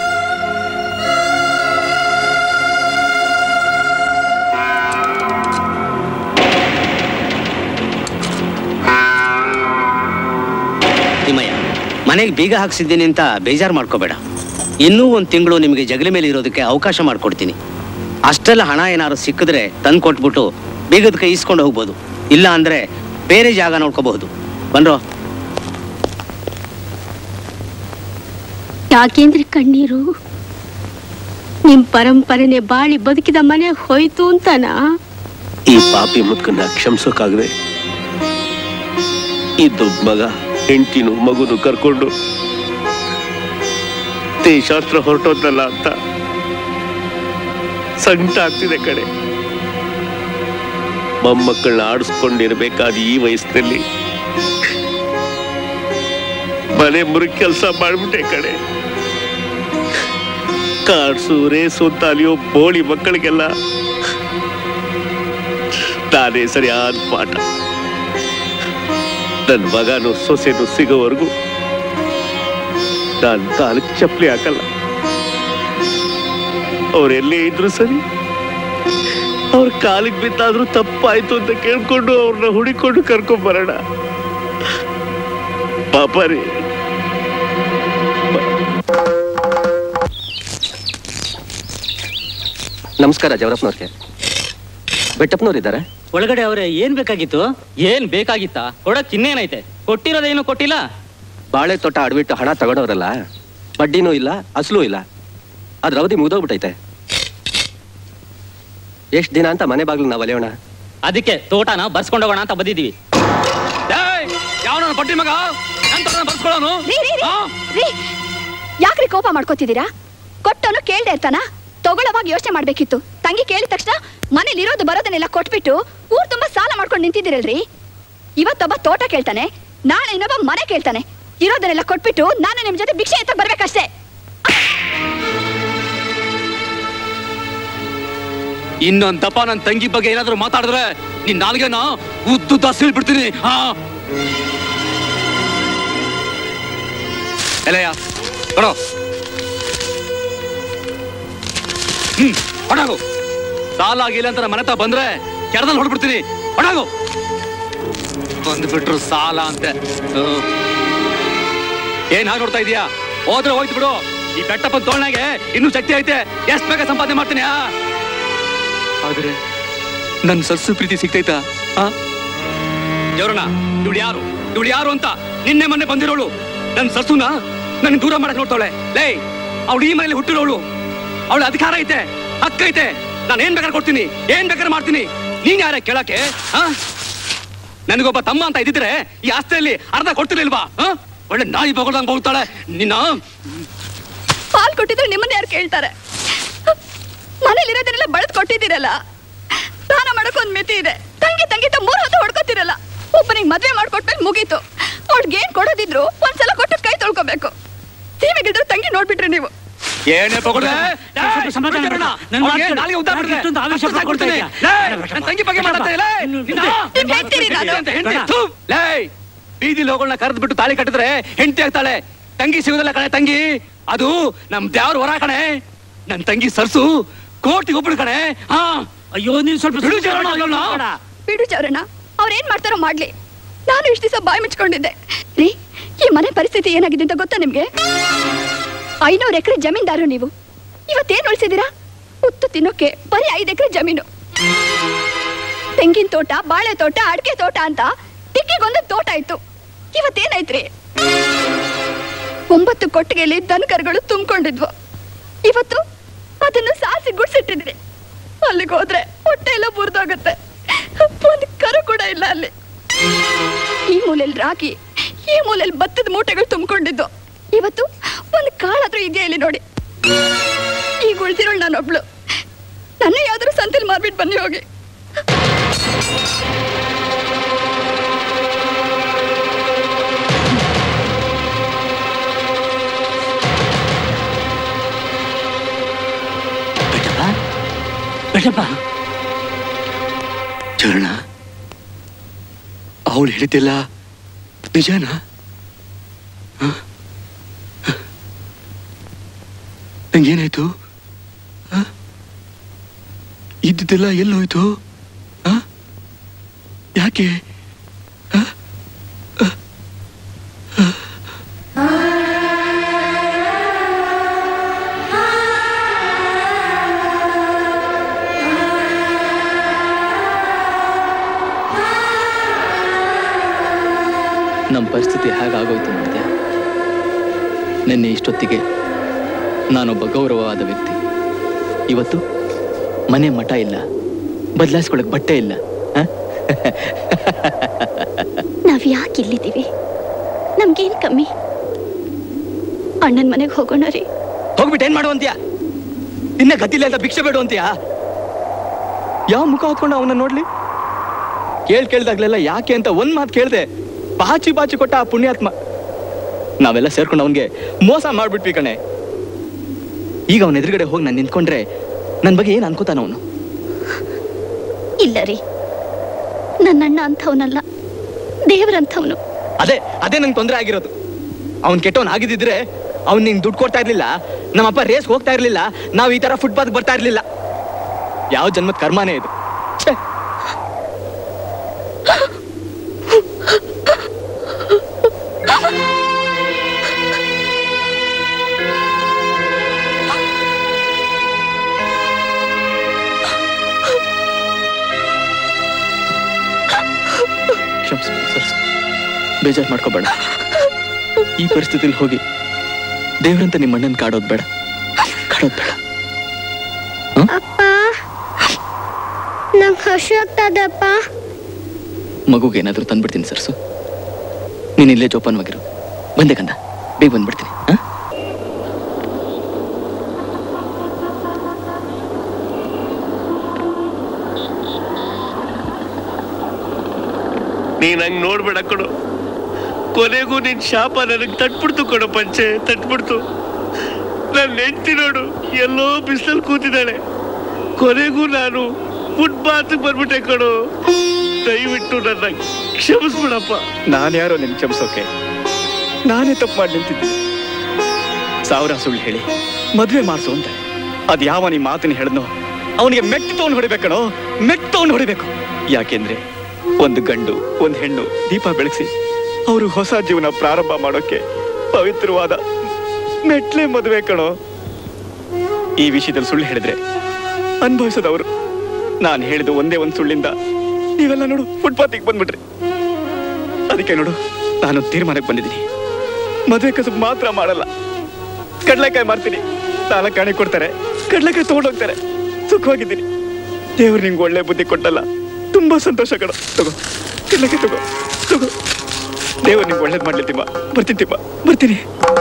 ತಿಮ್ಮಯ್ಯ ಮನೆಗೆ ಬೀಗ ಹಾಕ್ಸಿದ್ದೀನಿ ಅಂತ ಬೇಜಾರು ಮಾಡ್ಕೋಬೇಡ ಇನ್ನೂ ಒಂದು ತಿಂಗಳು ನಿಮಗೆ ಜಗಲಿ ಮೇಲೆ ಇರೋದಕ್ಕೆ ಅವಕಾಶ ಮಾಡಿಕೊಡ್ತೀನಿ ಅಷ್ಟೆಲ್ಲ ಹಣ ಏನಾದ್ರು ಸಿಕ್ಕಿದ್ರೆ ತಂದು ಕೊಟ್ಬಿಟ್ಟು ಬೀಗದ ಕೈ ಇಸ್ಕೊಂಡು ಹೋಗ್ಬೋದು ಇಲ್ಲ ಅಂದ್ರೆ ಬೇರೆ ಜಾಗ ನೋಡ್ಕೋಬಹುದು ಬನ್ರೋ ಯಾಕೇಂದ್ರಿ ಕಣ್ಣೀರು ನಿಮ್ ಪರಂಪರೆನೆ ಬಾಳಿ ಬದುಕಿದ ಮನೆ ಹೋಯ್ತು ಅಂತನಾ ಈ ಪಾಪಿ ಮುತ್ಕನ್ನ ಕ್ಷಮಿಸೋಕಾಗದೆ ಈ ದೊಡ್ಡ ಮಗ ಹೆಂಡತಿನು ಮಗುನು ಕರ್ಕೊಂಡು ದೇಶಾಸ್ತ್ರ ಹೊರಟೋದ್ನಲ್ಲ ಅಂತ ಸಂಕಟ ಆಗ್ತಿದೆ ಕಡೆ ಮೊಮ್ಮಕ್ಕಳನ್ನ ಆಡಿಸ್ಕೊಂಡಿರ್ಬೇಕಾದ ಈ ವಯಸ್ಸಿನಲ್ಲಿ ಮನೆ ಮುರುಗ್ ಕೆಲಸ ಮಾಡ್ಬಿಟ್ಟೆ ಕಡೆ ಕಾಡ್ಸು ರೇಸು ಅಂತ ಅಲಿಯೋ ಬೋಳಿ ಮಕ್ಕಳಿಗೆಲ್ಲ ನಾನೇ ಸರಿಯಾದ ಪಾಠ ನನ್ನ ಮಗನು ಸೊಸೆನು ಸಿಗೋವರೆಗೂ ನಾನು ಕಾಲಕ್ಕೆ ಚಪ್ಪಲಿ ಹಾಕಲ್ಲ ಅವರೆಲ್ಲೇ ಇದ್ರು ಸರಿ ಅವ್ರ ಕಾಲಿಗೆ ಬಿದ್ದಾದ್ರೂ ತಪ್ಪಾಯ್ತು ಅಂತ ಕೇಳ್ಕೊಂಡು ಅವ್ರನ್ನ ಹುಡಿಕೊಂಡು ಕರ್ಕೊಂಡ್ ಬರೋಣ ಪಾಪ ರೀ ನಮಸ್ಕಾರ ಜವರಪ್ಪನವ್ರಿಗೆ ಬೆಟ್ಟಪ್ಪನವ್ರು ಇದ್ದಾರೆ ಒಳಗಡೆ ಅವ್ರೆ ಏನ್ ಬೇಕಾಗಿತ್ತು ಏನ್ ಬೇಕಾಗಿತ್ತ ಕೊಡಕ್ ಇನ್ನೇನೈತೆ ಕೊಟ್ಟಿರೋದೇನು ಕೊಟ್ಟಿಲ್ಲ ಬಾಳೆ ತೋಟ ಅಡ್ಬಿಟ್ಟು ಹಣ ತಗೊಂಡವ್ರಲ್ಲ ಬಡ್ಡಿನೂ ಇಲ್ಲ ಅಸಲು ಇಲ್ಲ ಅದ್ರ ಅವಧಿ ಮುಗ್ದೋಗ್ಬಿಟ್ಟೈತೆ ಎಷ್ಟ್ ದಿನ ಅಂತ ಮನೆ ಬಾಗ್ಲು ನಾವು ಒಲೆಯೋಣ ಅದಕ್ಕೆ ತೋಟನ ಬರ್ಸ್ಕೊಂಡೋಗೋಣ ಅಂತ ಬಂದಿದೀವಿ ಯಾವನ ಬಡ್ಡಿ ಮಗ ಎಂತ ಬರ್ಸ್ಕೊಳ್ಳೋನು ರೀ ರೀ ರೀ ರೀ ಯಾಕ್ರಿ ಕೋಪ ಮಾಡ್ಕೋತಿದ್ದೀರಾ ಕೊಟ್ಟವನು ಕೇಳ್ದೆ ಇರ್ತಾನ ತಗೊಳ್ಳೋವಾಗ ಯೋಚನೆ ಮಾಡ್ಬೇಕಿತ್ತು ತಂಗಿ ಕೇಳಿದ ತಕ್ಷಣ ಮನೇಲಿ ಇರೋದು ಬರೋದನ್ನೆಲ್ಲ ಕೊಟ್ಬಿಟ್ಟು ಊರ್ ತುಂಬಾ ಸಾಲ ಮಾಡ್ಕೊಂಡು ನಿಂತಿದ್ದೀರಲ್ರಿ ಇವತ್ತೊಬ್ಬ ತೋಟ ಕೇಳ್ತಾನೆ ನಾಳೆ ಇನ್ನೊಬ್ಬ ಮನೆ ಕೇಳ್ತಾನೆ ಇರೋದನ್ನೆಲ್ಲ ಕೊಟ್ಬಿಟ್ಟು ನಾನು ನಿಮ್ ಜೊತೆ ಭಿಕ್ಷೆ ಎತ್ತ ಬರ್ಬೇಕಷ್ಟೇ ಇನ್ನೊಂದಪ್ಪ ನನ್ನ ತಂಗಿ ಬಗ್ಗೆ ಏನಾದ್ರೂ ಮಾತಾಡಿದ್ರೆ ನಿನ್ ನಾಲ್ಗೆನ ಉದ್ದುದ್ದ ಬಿಡ್ತೀನಿ ಹಾ ಎಲೆಯ ಕೊಡೋ ಹ್ಮ್ ಹೊಡಾಗು ಸಾಲ ಆಗಿಲ್ಲ ಅಂತ ನಮ್ಮ ಮನೆ ಹತ್ರ ಬಂದ್ರೆ ಕೆರದಲ್ಲಿ ಹೊಡ್ಬಿಡ್ತೀನಿ ಹೊಡಾಗು ಬಂದ್ಬಿಟ್ರು ಸಾಲ ಅಂತೆ ಹ್ಮ್. ಏನ್ ಹಾಗೆ ನೋಡ್ತಾ ಇದೀಯಾ ಹೋದ್ರೆ ಹೋಯ್ತು ಬಿಡು ಈ ಬೆಟ್ಟಪ್ಪ ತೋಳ್ನಾಗೆ ಇನ್ನೂ ಶಕ್ತಿ ಐತೆ ಎಷ್ಟ್ ಬೇಗ ಸಂಪಾದನೆ ಮಾಡ್ತೀನಿ ಆ ಆದ್ರೆ ನನ್ ಸಸ್ಸು ಪ್ರೀತಿ ಸಿಗ್ತೈತಾ ಆ ದೇವ್ರಣ್ಣ ಇವಳು ಯಾರು ಇವಳು ಯಾರು ಅಂತ ನಿನ್ನೆ ಮೊನ್ನೆ ಬಂದಿರೋಳು ನನ್ ಸಸ್ಸುನ ನನ್ ದೂರ ಮಾಡಕ್ ನೋಡ್ತಾಳೆ ಲೇ ಅವಳು ಈ ಮನೇಲಿ ಹುಟ್ಟಿರೋಳು ಅವಳ ಅಧಿಕಾರ ಐತೆ ಹಕ್ಕ ಐತೆ ನಾನು ಏನ್ ಬೇಕಾದ್ರೆ ಕೊಡ್ತೀನಿ ಏನ್ ಬೇಕಾದ್ರೆ ಮಾಡ್ತೀನಿ ನೀನ್ ಯಾರ ಕೇಳಕ್ಕೆ ಆ ನನಗೊಬ್ಬ ತಮ್ಮ ಅಂತ ಇದ್ದಿದ್ರೆ ಈ ಆಸ್ತಿಯಲ್ಲಿ ಅರ್ಧ ಕೊಡ್ತಿರ್ಲಿಲ್ವಾ ಆ? ಒಳ್ಳೆ ನಾಯಿ ಬಗೊಳ್ದಂಗ್ ಬೋಗ್ತಾಳೆ ನಿನ್ನ ಪಾಲ್ ಕೊಟ್ಟಿದ್ರೆ ನಿಮ್ಮನ್ನ ಯಾರು ಕೇಳ್ತಾರೆ ಮನೇಲಿರೋದನ್ನೆಲ್ಲ ಬಳದ್ ಕೊಟ್ಟಿದ್ದೀರಲ್ಲ ಸ್ನಾನ ಮಾಡಕ್ ಒಂದ್ ಮಿತಿ ಇದೆ ತಂಗಿ ತಂಗಿ ಅಂತ ಮೂರ್ ಹೊತ್ತು ಹೊಡ್ಕೋತಿರಲ್ಲ ಒಬ್ಬನಿಗೆ ಮದ್ವೆ ಮಾಡ್ಕೊಟ್ಮೇಲೆ ಮುಗೀತು ಅವ್ಳಿಗೆ ಏನ್ ಕೊಡೋದಿದ್ರು ಒಂದ್ಸಲ ಕೊಟ್ಟು ಕೈ ತೊಳ್ಕೊಬೇಕು ಸೀಮೆಗಿದ್ರು ತಂಗಿ ನೋಡ್ಬಿಟ್ರಿ ನೀವು ಏನೇ ಬಗೊಳ್ದೆ ಸ್ವಲ್ಪ ಸಮಾಧಾನ ಮಾಡು. ನನ್ ಮಾತು ಕೇಳು. ನಾಳೆಗೆ ಉದ್ದಾರ ಯಾಕೆ ಇಷ್ಟೊಂದು ಆವೇಶ ಅಷ್ಟು ಪಡ್ಕೊಳ್ತಾ ಕೊಡ್ತೀನಿ. ಇದ್ಯಾ? ಲೇ, ನನ್ ತಂಗಿ ಬಗ್ಗೆ ಮಾತಾಡ್ತಾ ಇಲ್ಲ ನೀವ್ ಹೇಳ್ತೀರಿ ನಾನು. ಲೇ ಬೀದಿಲಿ ಹೋಗೋಣ ಕರೆದ್ ಬಿಟ್ಟು ತಾಳಿ ಕಟ್ಟಿದ್ರೆ ಹೆಂಡತಿ ಆಗ್ತಾಳೆ ತಂಗಿ ಸಿಗೋದಿಲ್ಲ ಕಣೆ ತಂಗಿ ಅದು ನಮ್ ದ್ಯಾವ್ರ ಹೊರ ಕಣೆ ನನ್ ತಂಗಿ ಸರ್ಸು ಕೋಟಿ ಒಬ್ಬಳು ಕಣೆ ಹಾ ಅಯ್ಯೋ ನೀನ್ ಸ್ವಲ್ಪ ಬಿಡು ಸುಮ್ನೆ ಜೀವನ ಮಾಡು, ಅವ್ಳನ್ನ. ಬೇಡ. ಬಿಡು ಚೌರಣ್ಣ ಅವ್ರು ಏನ್ ಮಾಡ್ತಾರೋ ಮಾಡ್ಲಿ ನಾನು ಇಷ್ಟ ದಿವಸ ಬಾಯಿ ಮುಚ್ಕೊಂಡಿದ್ದೆ ರೀ ಈ ಮನೆ ಪರಿಸ್ಥಿತಿ ಏನಾಗಿದೆ ಅಂತ ಗೊತ್ತಾ ನಿಮ್ಗೆ ಐನೂರು ಎಕರೆ ಜಮೀನ್ದಾರು ನೀವು ಇವತ್ತೇನ್ ಉಳಿಸಿದೀರಾ ಉತ್ತು ತಿನ್ನೋಕೆ ಬರೀ ಐದು ಎಕರೆ ಜಮೀನು ತೆಂಗಿನ ತೋಟ ಬಾಳೆ ತೋಟ ಅಡಿಕೆ ತೋಟ ಅಂತ ಟಿಕ್ಕಿಗೊಂದು ತೋಟ ಇತ್ತು ಇವತ್ತೇನಾಯ್ತ್ರಿ ಒಂಬತ್ತು ಕೊಟ್ಟಿಗೆಯಲ್ಲಿ ದನಕರುಗಳು ತುಂಬಿಕೊಂಡಿದ್ವು ಇವತ್ತು ಅದನ್ನು ಸಾಸಿ ಗುಡ್ಸಿಟ್ಟಿದ್ರಿ ಅಲ್ಲಿಗೆ ಹೋದ್ರೆ ಹೊಟ್ಟೆ ಎಲ್ಲ ಬುರ್ದೋಗುತ್ತೆ ಒಂದು ಕರು ಕೂಡ ಇಲ್ಲ ಅಲ್ಲಿ ಈ ಮೂಲೆಯಲ್ಲಿ ರಾಗಿ ಈ ಮೂಲೆಯಲ್ಲಿ ಭತ್ತದ ಮೂಟೆಗಳು ತುಂಬಿಕೊಂಡಿದ್ದು ಇವತ್ತು ಒಂದು ಕಾಳಾದ್ರೂ ಇದೆಯಾ ಇಲ್ಲಿ ನೋಡಿ ಈಗ ಉಳ್ದಿರೋಳು ನಾನೊಬ್ಳು ನನ್ನ ಯಾವ್ದಾದ್ರು ಸಂತೆಲಿ ಮಾರ್ಬಿಟ್ಟು ಬನ್ನಿ ಹೋಗಿ ಬೆಟ್ಟಪ್ಪ ಚರಣ ಅವಳು ಹೇಳಿದ್ದಿಲ್ಲ ನಿಜನಾ ಹ? ನಂಗೇನಾಯ್ತು ಹ? ಇದ್ದಿದ್ದೆಲ್ಲ ಎಲ್ಲೋಯ್ತು ಹ? ಯಾಕೆ ಹ? ಹ? ಹ? ನಮ್ಮ ಪರಿಸ್ಥಿತಿ ಹೇಗಾಗೋಯ್ತು ನೋಡಿದೆ ನಿನ್ನೆ ಇಷ್ಟೊತ್ತಿಗೆ ನಾನೊಬ್ಬ ಗೌರವವಾದ ವ್ಯಕ್ತಿ ಇವತ್ತು ಮನೆ ಮಠ ಇಲ್ಲ ಬದಲಾಯಿಸ್ಕೊಳಕ್ ಬಟ್ಟೆ ಇಲ್ಲ ಆ? ನಾವ್ ಯಾಕೆ ಇಲ್ಲಿದ್ದೀವಿ ನಮ್ಗೇನ್ ಕಮ್ಮಿ ಅಣ್ಣನ ಮನೆಗೆ ಹೋಗೋಣ ರೀ ಹೋಗ್ಬಿಟ್ಟು ಏನ್ ಮಾಡುವಂತ್ಯಾ ಇನ್ನ ಗತಿಲ್ಲ ಅಂತ ಭಿಕ್ಷೆ ಬೇಡು ಅಂತೀಯಾ ಯಾವ ಮುಖ ಹೊತ್ಕೊಂಡು ಅವನ್ನ ನೋಡ್ಲಿ ಕೇಳ್ ಕೇಳ್ದಾಗ್ಲೆಲ್ಲ ಯಾಕೆ ಅಂತ ಒಂದ್ ಮಾತು ಕೇಳ್ದೆ ಬಾಚಿ ಬಾಚಿ ಕೊಟ್ಟ ಆ ಪುಣ್ಯಾತ್ಮ ನಾವೆಲ್ಲ ಸೇರ್ಕೊಂಡು ಅವನ್ಗೆ ಮೋಸ ಮಾಡ್ಬಿಟ್ವಿ ಕಣೆ ಈಗ ಅವನ ಎದುರುಗಡೆ ಹೋಗಿ ನಾನು ನಿಂತ್ಕೊಂಡ್ರೆ ನನ್ ಬಗ್ಗೆ ಏನ್ ಅನ್ಕೋತಾನ ಅವನು ಇಲ್ಲ ರೀ ನನ್ನ ಅಣ್ಣ ಅಂಥವನಲ್ಲ ದೇವರಂಥವನು ಅದೇ ಅದೇ ನಂಗೆ ತೊಂದರೆ ಆಗಿರೋದು ಅವ್ನ್ ಕೆಟ್ಟವನ್ ಆಗಿದ್ದಿದ್ರೆ ಅವ್ನ್ ನಿಂಗೆ ದುಡ್ಡು ಕೊಡ್ತಾ ಇರ್ಲಿಲ್ಲ ನಮ್ಮಪ್ಪ ರೇಸ್ ಹೋಗ್ತಾ ಇರ್ಲಿಲ್ಲ ನಾವ್ ಈ ತರ ಫುಟ್ಪಾತ್ ಬರ್ತಾ ಇರ್ಲಿಲ್ಲ ಯಾವ ಜನ್ಮದ ಕರ್ಮಾನೇ ಇದು ಛೆ! ಬೇಜಾರು ಮಾಡ್ಕೋಬೇಡ ಈ ಪರಿಸ್ಥಿತಿಲಿ ಹೋಗಿ ದೇವ್ರಂತ ನಿಮ್ಮ ಅಣ್ಣನ್ ಕಾಡೋದ್ ಬೇಡ ಕಾಡೋದ್ ಬೇಡ ಅಪ್ಪ ನಂಗೆ ಹಸು ಆಗ್ತದಪ್ಪ ಮಗುಗೆ ಏನಾದ್ರೂ ತಂದ್ಬಿಡ್ತೀನಿ ಸರ್ಸು ನೀನ್ ಇಲ್ಲೇ ಜೋಪಾನವಾಗಿರು ಬಂದೆ ಕಂದ ಬೇಗ ಬಂದ್ಬಿಡ್ತೀನಿ ಆ? ನೀನ್ ಹಂಗ್ ನೋಡ್ಬೇಡ ಕೊಡು ಕೊನೆಗೂ ನಿನ್ ಶಾಪ ನನಗ್ ತಟ್ಬಿಡ್ತು ಕೊಡು ಪಂಚೆ ತಟ್ಬಿಡ್ತು ನನ್ನ ಹೆಂಡತಿ ನೋಡು ಎಲ್ಲೋ ಬಿಸಿಲಲ್ಲಿ ಕೂತಿದ್ದಾಳೆ ಕೊನೆಗೂ ನಾನು ಫುಟ್ಪಾತ್ ಬಂದ್ಬಿಟ್ಟೆ ಕೊಡು ದಯವಿಟ್ಟು ನನ್ನ ಕ್ಷಮಿಸ್ಬಿಡಪ್ಪ ನಾನು ಯಾರೋ ನಿನ್ ಕ್ಷಮಿಸೋಕೆ ನಾನೇ ತಪ್ಪು ಮಾಡಿ ನಿಂತಿದ್ದೀನಿ ಸಾವಿರ ಸುಳ್ಳು ಹೇಳಿ ಮದ್ವೆ ಮಾಡಿಸು ಅಂತ ಅದ್ ಯಾವ ನಿಮ್ಮ ಮಾತಿನ ಹೇಳಿದ್ನೋ ಅವನಿಗೆ ಮೆಟ್ಟು ತಗೊಂಡು ಹೊಡಿಬೇಕಣೋ ಮೆಟ್ಟು ತಗೊಂಡು ಹೊಡಿಬೇಕು ಯಾಕೆಂದ್ರೆ ಒಂದು ಗಂಡು ಒಂದು ಹೆಣ್ಣು ದೀಪ ಬೆಳಗಿಸಿ ಅವರು ಹೊಸ ಜೀವನ ಪ್ರಾರಂಭ ಮಾಡೋಕೆ ಪವಿತ್ರವಾದ ಮೆಟ್ಲೆ ಮದುವೆ ಕಣೋ ಈ ವಿಷಯದಲ್ಲಿ ಸುಳ್ಳು ಹೇಳಿದ್ರೆ ಅನುಭವಿಸೋದವರು ನಾನು ಹೇಳಿದ ಒಂದೇ ಒಂದು ಸುಳ್ಳಿಂದ ನೀವೆಲ್ಲ ನೋಡು ಫುಟ್ಪಾತಿಗೆ ಬಂದ್ಬಿಟ್ರಿ ಅದಕ್ಕೆ ನೋಡು ನಾನು ತೀರ್ಮಾನಕ್ಕೆ ಬಂದಿದ್ದೀನಿ ಮದುವೆ ಕಸಬು ಮಾತ್ರ ಮಾಡಲ್ಲ ಕಡ್ಲೆಕಾಯಿ ಮಾರ್ತೀನಿ ಸಾಲ ಕಾಣಿ ಕೊಡ್ತಾರೆ ಕಡ್ಲೆಕಾಯಿ ತಗೊಂಡೋಗ್ತಾರೆ ಸುಖವಾಗಿದ್ದೀನಿ ದೇವ್ರು ನಿಂಗೆ ಒಳ್ಳೆ ಬುದ್ಧಿ ಕೊಟ್ಟಲ್ಲ ತುಂಬಾ ಸಂತೋಷ ಕಣ ತಗೋ ಕಡ್ಲೆಕಾಯಿ ತಗೋ ತಗೋ ದೇವ್ರು ನಿಂಗೆ ಒಳ್ಳೇದು ಮಾಡ್ಲಿ ತಿಮ್ಮ ಬರ್ತೀನಿ ತಿಮ್ಮ ಬರ್ತೀನಿ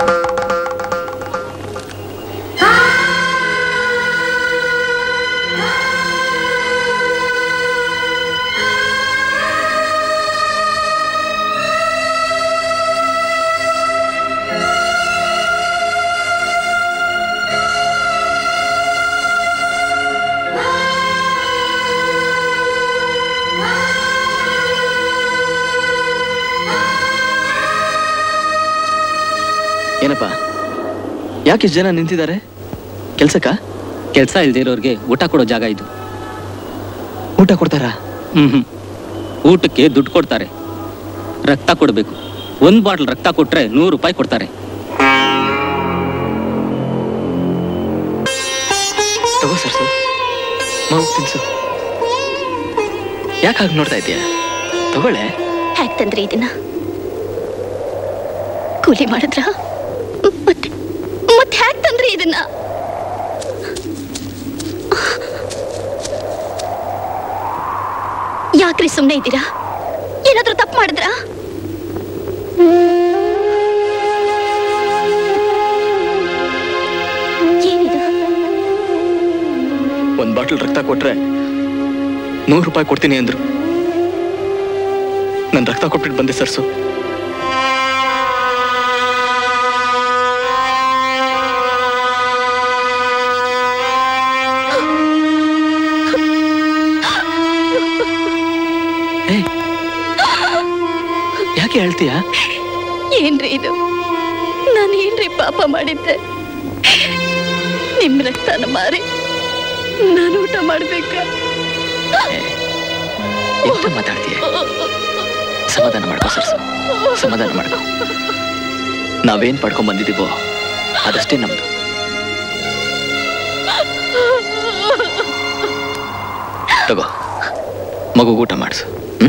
ಏನಪ್ಪ ಯಾಕೆ ಇಷ್ಟ್ ಜನ ನಿಂತಿದ್ದಾರೆ ಕೆಲ್ಸಕ್ಕ ಕೆಲಸ ಇಲ್ದಿರೋರ್ಗೆ ಊಟ ಕೊಡೋ ಜಾಗ ಇದು ಊಟ ಕೊಡ್ತಾರಾ ಹ್ಮ್ ಹ್ಮ್ ಊಟಕ್ಕೆ ದುಡ್ಡು ಕೊಡ್ತಾರೆ ರಕ್ತ ಕೊಡಬೇಕು ಒಂದ್ ಬಾಟ್ಲ್ ರಕ್ತ ಕೊಟ್ರೆ ನೂರು ರೂಪಾಯಿ ಕೊಡ್ತಾರೆ ತಗೋ ಸರ್ಸು ಮಗು ತಿನ್ಸು ಯಾಕೆ ಹಾಗೆ ನೋಡ್ತಾ ಇದೀಯ ತಗೊಳ್ಳೆ ಹ್ಯಾಕ್ ತಂದ್ರಿ ಇದನ್ನ ಕೂಲಿ ಮಾಡಿದ್ರ ಮತ್ತೆ ಮತ್ತೆ ಹ್ಯಾಕ್ ತಂದ್ರಿ ಇದನ್ನ ಯಾಕ್ರಿ ಸುಮ್ಮನೆ ಇದ್ದೀರಾ ಏನಾದ್ರೂ ತಪ್ಪು ಮಾಡಿದ್ರಾ ಏನಿದು ಒಂದ್ ಬಾಟಲ್ ರಕ್ತ ಕೊಟ್ರೆ ನೂರು ರೂಪಾಯಿ ಕೊಡ್ತೀನಿ ಅಂದ್ರು ನನ್ ರಕ್ತ ಕೊಟ್ಬಿಟ್ಟು ಬಂದೆ ಸರ್ಸು ಏ, ಯಾಕೆ ಹೇಳ್ತೀಯಾ ಏನ್ರಿ ಇದು ನಾನು ಏನ್ರಿ ಪಾಪ ಮಾಡಿದ್ದೆ ನಿಮ್ ರಕ್ತನ ಮಾರಿ ನಾನು ಊಟ ಮಾಡ್ಬೇಕ ಎಂತ ಮಾತಾಡ್ತೀಯ ಸಮಾಧಾನ ಮಾಡ್ಕೋ ಸರ್ಸು ಸಮಾಧಾನ ಮಾಡ್ಕೋ ನಾವೇನ್ ಪಡ್ಕೊಂಡ್ ಬಂದಿದ್ದೀವೋ ಅದಷ್ಟೇ ನಮ್ದು ತಗೋ ಮಗು ಊಟ ಮಾಡಿಸು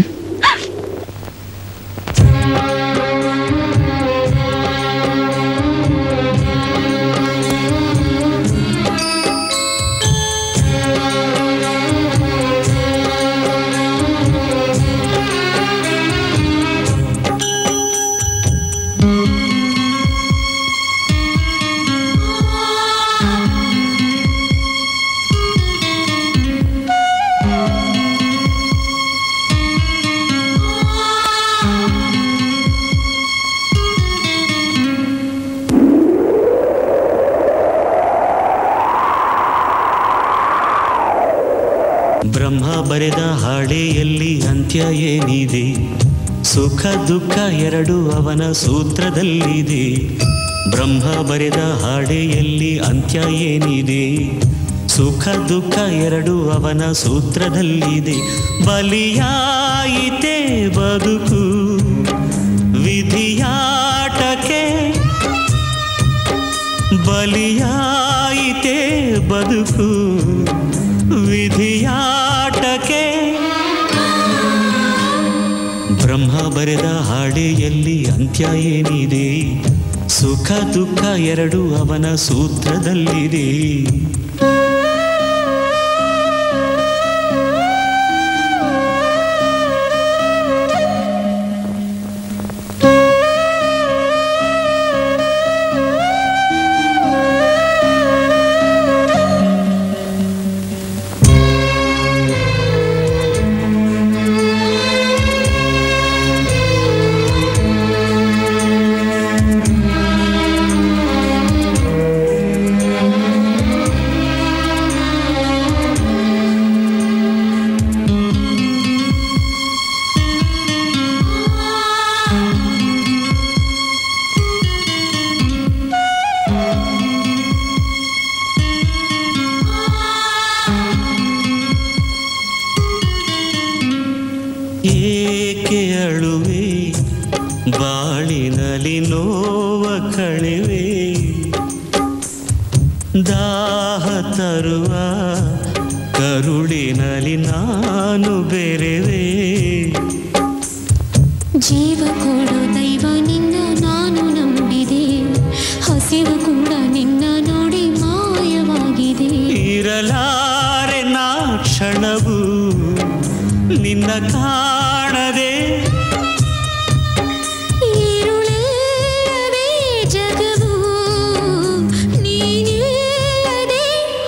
ಬ್ರಹ್ಮ ಬರೆದ ಹಾಡೆಯಲ್ಲಿ ಅಂತ್ಯ ಏನಿದೆ ಸುಖ ದುಃಖ ಎರಡು ಅವನ ಸೂತ್ರದಲ್ಲಿದೆ ಬ್ರಹ್ಮ ಬರೆದ ಹಾಡೆಯಲ್ಲಿ ಅಂತ್ಯ ಏನಿದೆ ಸುಖ ದುಃಖ ಎರಡು ಅವನ ಸೂತ್ರದಲ್ಲಿದೆ ಬಲಿಯಾಯಿತೆ ಬದುಕು ವಿಧಿಯಾಟಕ್ಕೆ ಬಲಿಯಾಯಿತೆ ಬದುಕು ವಿಧಿಯಾಟಕ್ಕೆ ಬ್ರಹ್ಮ ಬರೆದ ಹಾಡೆಯಲ್ಲಿ ಅಂತ್ಯ ಏನಿದೆ ಸುಖ ದುಃಖ ಎರಡು ಅವನ ಸೂತ್ರದಲ್ಲಿದೆ ಏಕೆ ಅಳುವೆ ಬಾಳಿನಲ್ಲಿ ನೋವ ಕಳೆವೆ ದಾಹ ತರುವ ಕರುಳಿನಲ್ಲಿ ನಾನು ಬೆರೆವೆ ಜೀವ ಕೊಡೋ ದೈವ ನಿನ್ನ ನಾನು ನಂಬಿದೆ ಹಸಿವು ಕೂಡ ನಿನ್ನ ನೋಡಿ ಮಾಯವಾಗಿದೆ ಇರಲಾರೆ ನಾ ಕ್ಷಣವು ನಿನ್ನ ಕಾಣದೆ ഇരുളില്ലവേ ജഗവൂ നീനില്ലದೆ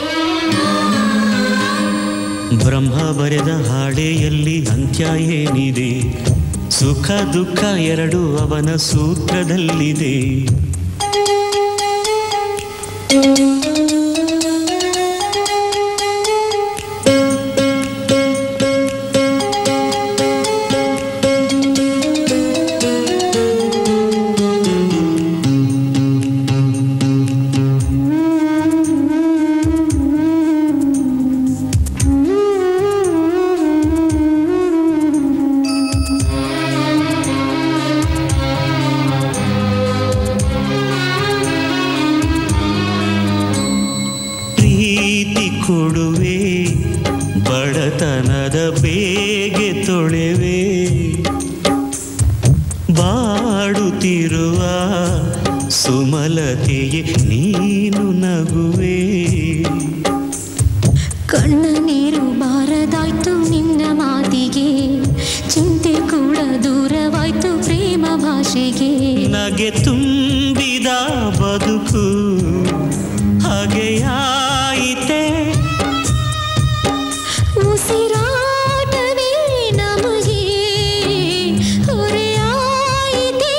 ಬ್ರಹ್ಮ ಬರೆದ ಹಾಡೆಯಲ್ಲಿ ಅಂತ್ಯ ಏನಿದೆ ಸುಖ ದುಃಖ ಎರಡು ಅವನ ಸೂತ್ರದಲ್ಲಿದೆ ಪ್ರೀತಿ ಕೊಡುವೆ ಬಡತನದ ಬೇಗೆ ತೊಳೆವೆ ಬಾಡುತ್ತಿರುವ ಸುಮಲತೆಯೇ ನೀನು ನಗುವೆ ಕಣ್ಣ ನೀರು ಬಾರದಾಯ್ತು ನಿನ್ನ ಮಾತಿಗೆ ಚಿಂತೆ ಕೂಡ ದೂರವಾಯ್ತು ಪ್ರೇಮ ಭಾಷೆಗೆ ನಗೆ ತುಂಬಿದ ಬದುಕು ಹಾಗೆಯಾಯಿತೆ ಉಸಿರಾಟವೇ ನಮಗೆ ಹೊರೆಯಾಯಿತೆ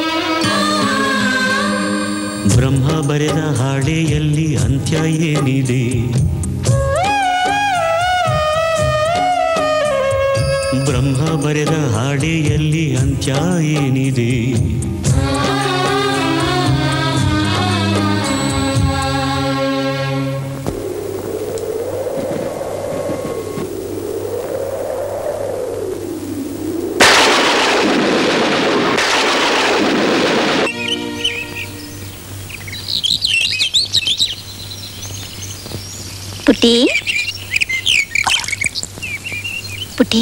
ಬ್ರಹ್ಮ ಬರೆದ ಹಾಡೆಯಲ್ಲಿ ಅಂತ್ಯ ಏನಿದೆ ಬ್ರಹ್ಮ ಬರೆದ ಹಾಡೆಯಲ್ಲಿ ಅಂತ್ಯ ಏನಿದೆ ಪುಟ್ಟಿ ಪುಟ್ಟಿ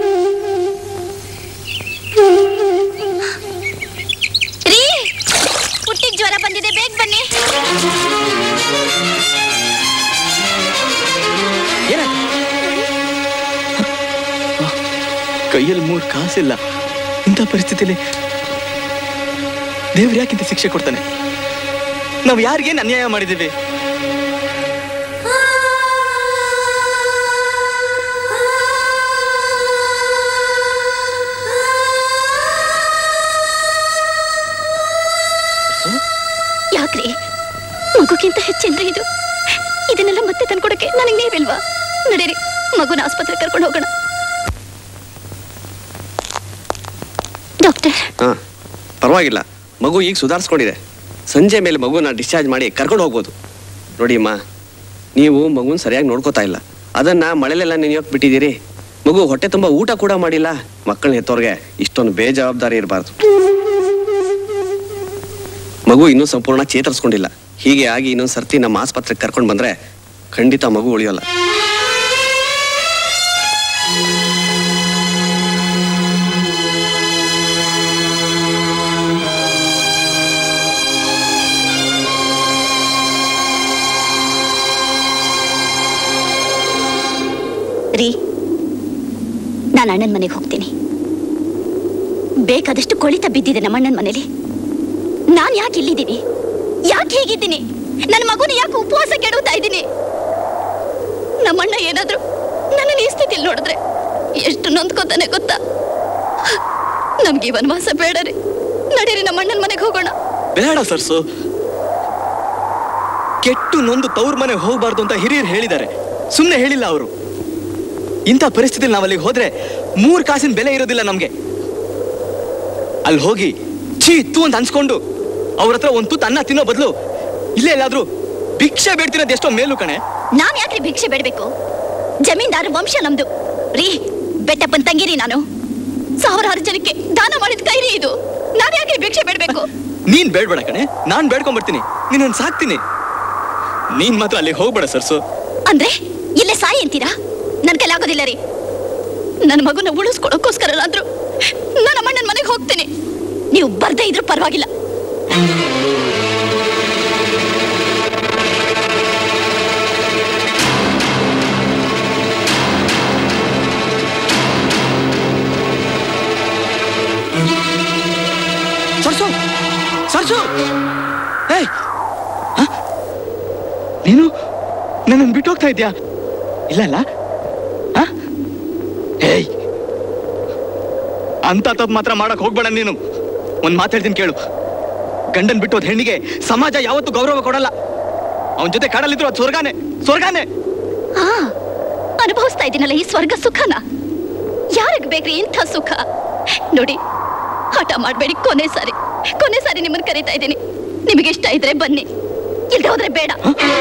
ರೀ ಪುಟ್ಟಿಗೆ ಜ್ವರ ಬಂದಿದೆ ಬೇಗ ಬನ್ನಿ ಕೈಯಲ್ಲಿ ಮೂರು ಕಾಸಿಲ್ಲ ಇಂಥ ಪರಿಸ್ಥಿತಿಲಿ ದೇವ್ರು ಯಾಕಿಂತ ಶಿಕ್ಷೆ ಕೊಡ್ತಾನೆ ನಾವು ಯಾರಿಗೇನು ಅನ್ಯಾಯ ಮಾಡಿದ್ದೀವಿ ಯಾಕ್ರಿ ಮಗುಗಿಂತ ಹೆಚ್ಚೇನ್ರಿ ಇದು ಇದನ್ನೆಲ್ಲ ಮತ್ತೆ ತಂದ್ಕೊಡಕ್ಕೆ ನನಗೆ ನೀವಿಲ್ವಾ ನಡೀರಿ ಮಗುನ ಆಸ್ಪತ್ರೆ ಕರ್ಕೊಂಡು ಹೋಗೋಣ ಡಾಕ್ಟರ್ ಹಾ ಪರವಾಗಿಲ್ಲ ಮಗು ಈಗ ಸುಧಾರಿಸ್ಕೊಂಡಿದೆ ಸಂಜೆ ಮೇಲೆ ಮಗುನ ಡಿಸ್ಚಾರ್ಜ್ ಮಾಡಿ ಕರ್ಕೊಂಡು ಹೋಗ್ಬೋದು ನೋಡಿ ಅಮ್ಮ ನೀವು ಮಗುನ ಸರಿಯಾಗಿ ನೋಡ್ಕೋತಾ ಇಲ್ಲ ಅದನ್ನ ಮಳೆಲೆಲ್ಲ ನೆನೆಯೋಕ್ ಬಿಟ್ಟಿದ್ದೀರಿ ಮಗು ಹೊಟ್ಟೆ ತುಂಬ ಊಟ ಕೂಡ ಮಾಡಿಲ್ಲ ಮಕ್ಕಳನ್ನ ಹೆತ್ತೋರ್ಗೆ ಇಷ್ಟೊಂದು ಬೇಜವಾಬ್ದಾರಿ ಇರಬಾರ್ದು ಮಗು ಇನ್ನೂ ಸಂಪೂರ್ಣ ಚೇತರಿಸ್ಕೊಂಡಿಲ್ಲ ಹೀಗೆ ಆಗಿ ಇನ್ನೊಂದು ಸರ್ತಿ ನಮ್ಮ ಆಸ್ಪತ್ರೆಗೆ ಕರ್ಕೊಂಡು ಬಂದ್ರೆ ಖಂಡಿತ ಮಗು ಉಳಿಯೋಲ್ಲ ನಾನು ಅಣ್ಣನ ಮನೆಗೆ ಹೋಗ್ತೀನಿ ಬೇಕಾದಷ್ಟು ಕೊಳಿತ ಬಿದ್ದಿದೆ ನಮ್ಮ ಅಣ್ಣನ ಮನೇಲಿ ನಾನು ಯಾಕೆ ಇಲ್ಲಿದ್ದೀನಿ ಯಾಕೆ ಹೀಗಿದ್ದೀನಿ ನನ್ನ ಮಗುನ ಯಾಕೆ ಉಪವಾಸ ಕೆಡುತ್ತಾ ಇದ್ದೀನಿ ನಮ್ಮಣ್ಣ ಏನಾದ್ರು ನನ್ನನ್ನು ಈ ಸ್ಥಿತಿಲಿ ನೋಡಿದ್ರೆ ಎಷ್ಟು ನೊಂದ್ಕೋತಾನೆ ಗೊತ್ತಾ ನಮ್ಗೆ ಈ ವನವಾಸ ಬೇಡ ರೀ ನಡೀರಿ ನಮ್ಮ ಅಣ್ಣನ ಮನೆಗೆ ಹೋಗೋಣ ಬೇಡ ಸರ್ಸು ಕೆಟ್ಟು ನೊಂದು ತವ್ರ ಮನೆ ಹೋಗ್ಬಾರ್ದು ಅಂತ ಹಿರಿಯರು ಹೇಳಿದ್ದಾರೆ ಸುಮ್ಮನೆ ಹೇಳಿಲ್ಲ ಅವರು ಇಂಥ ಪರಿಸ್ಥಿತಿಲಿ ನಾವು ಅಲ್ಲಿಗೆ ಹೋದ್ರೆ ಮೂರ್ ಕಾಸಿನ ಬೆಲೆ ಇರೋದಿಲ್ಲ ನಮ್ಗೆ ಅಲ್ಲಿ ಹೋಗಿ ಛೀ ತು ಅಂತ ಅನ್ಸ್ಕೊಂಡು ಅವ್ರ ಹತ್ರ ಒಂದು ತುತ್ತು ಅನ್ನ ತಿನ್ನೋ ಬದಲು ಇಲ್ಲೇ ಎಲ್ಲಾದ್ರೂ ಭಿಕ್ಷೆ ಬೇಡ್ತಿರೋದು ಎಷ್ಟೋ ಮೇಲು ಕಣೆ ನಾನ್ ಯಾಕ್ರಿ ಭಿಕ್ಷೆ ಬೇಡ್ಬೇಕು ಜಮೀನ್ದಾರ ವಂಶ ನಮ್ದು ರೀ ಬೆಟ್ಟಪ್ಪನ್ ತಂಗಿರಿ ನಾನು ಸಾವಿರಾರು ಜನಕ್ಕೆ ದಾನ ಮಾಡಿದ ಕೈರಿ ಇದು ನಾನ್ ಯಾಕ್ರಿ ಭಿಕ್ಷೆ ಬೇಡ್ಬೇಕು ನೀನ್ ಬೇಡ್ಬೇಡ ಕಣೆ ನಾನ್ ಬೇಡ್ಕೊಂಡ್ಬರ್ತೀನಿ ನಿನ್ನ ಸಾಕ್ತೀನಿ ನೀನ್ ಮಾತ್ರ ಅಲ್ಲಿಗೆ ಹೋಗ್ಬೇಡ ಸರ್ಸು ಅಂದ್ರೆ ಇಲ್ಲೇ ಸಾಯಿ ಅಂತೀರಾ ನನ್ ಕೈಲಿ ಆಗೋದಿಲ್ಲ ರೀ ನನ್ನ ಮಗುನ ಉಳಿಸ್ಕೊಳಕ್ಕೋಸ್ಕರ ಆದ್ರೂ ನಾನು ಅಮ್ಮಣ್ಣನ ಮನೆಗೆ ಹೋಗ್ತೀನಿ ನೀವು ಬರ್ದೇ ಇದ್ರೂ ಪರವಾಗಿಲ್ಲ ಸರ್ಸು ಸರ್ಸು ಏಯ್ ಹ? ನೀನು ನನ್ನನ್ನು ಬಿಟ್ಟು ಹೋಗ್ತಾ ಇದ್ಯಾ ಇಲ್ಲ ಅಲ್ಲ ಹ? ಏಯ್ ಅಂತ ತಪ್ಪು ಮಾತ್ರ ಮಾಡಕ್ ಹೋಗ್ಬೇಡ ನೀನು ಒಂದ್ ಮಾತು ಹೇಳ್ತೀನಿ ಕೇಳು ಗಂಡನ್ ಬಿಟ್ಟು ಹೋದ್ ಹೆಣ್ಣಿಗೆ ಸಮಾಜ ಯಾವತ್ತೂ ಗೌರವ ಕೊಡಲ್ಲ ಅವನ ಜೊತೆ ಕಾಡಲಿದ್ರು ಅದು ಸ್ವರ್ಗಾನೆ ಸ್ವರ್ಗಾನೆ ಹಾ ಅನುಭವಿಸ್ತಾ ಇದ್ದೀನಲ್ಲ ಈ ಸ್ವರ್ಗ ಸುಖನ ಯಾರಿಗ್ ಬೇಕ್ರಿ ಇಂಥ ಸುಖ ನೋಡಿ ಹಠ ಮಾಡಬೇಡಿ ಕೊನೆ ಸಾರಿ ಕೊನೆ ಸಾರಿ ನಿಮ್ಮನ್ನ ಕರೀತಾ ಇದ್ದೀನಿ ನಿಮಗೆ ಇಷ್ಟ ಇದ್ರೆ ಬನ್ನಿ ಇಲ್ದೆ ಹೋದ್ರೆ ಬೇಡ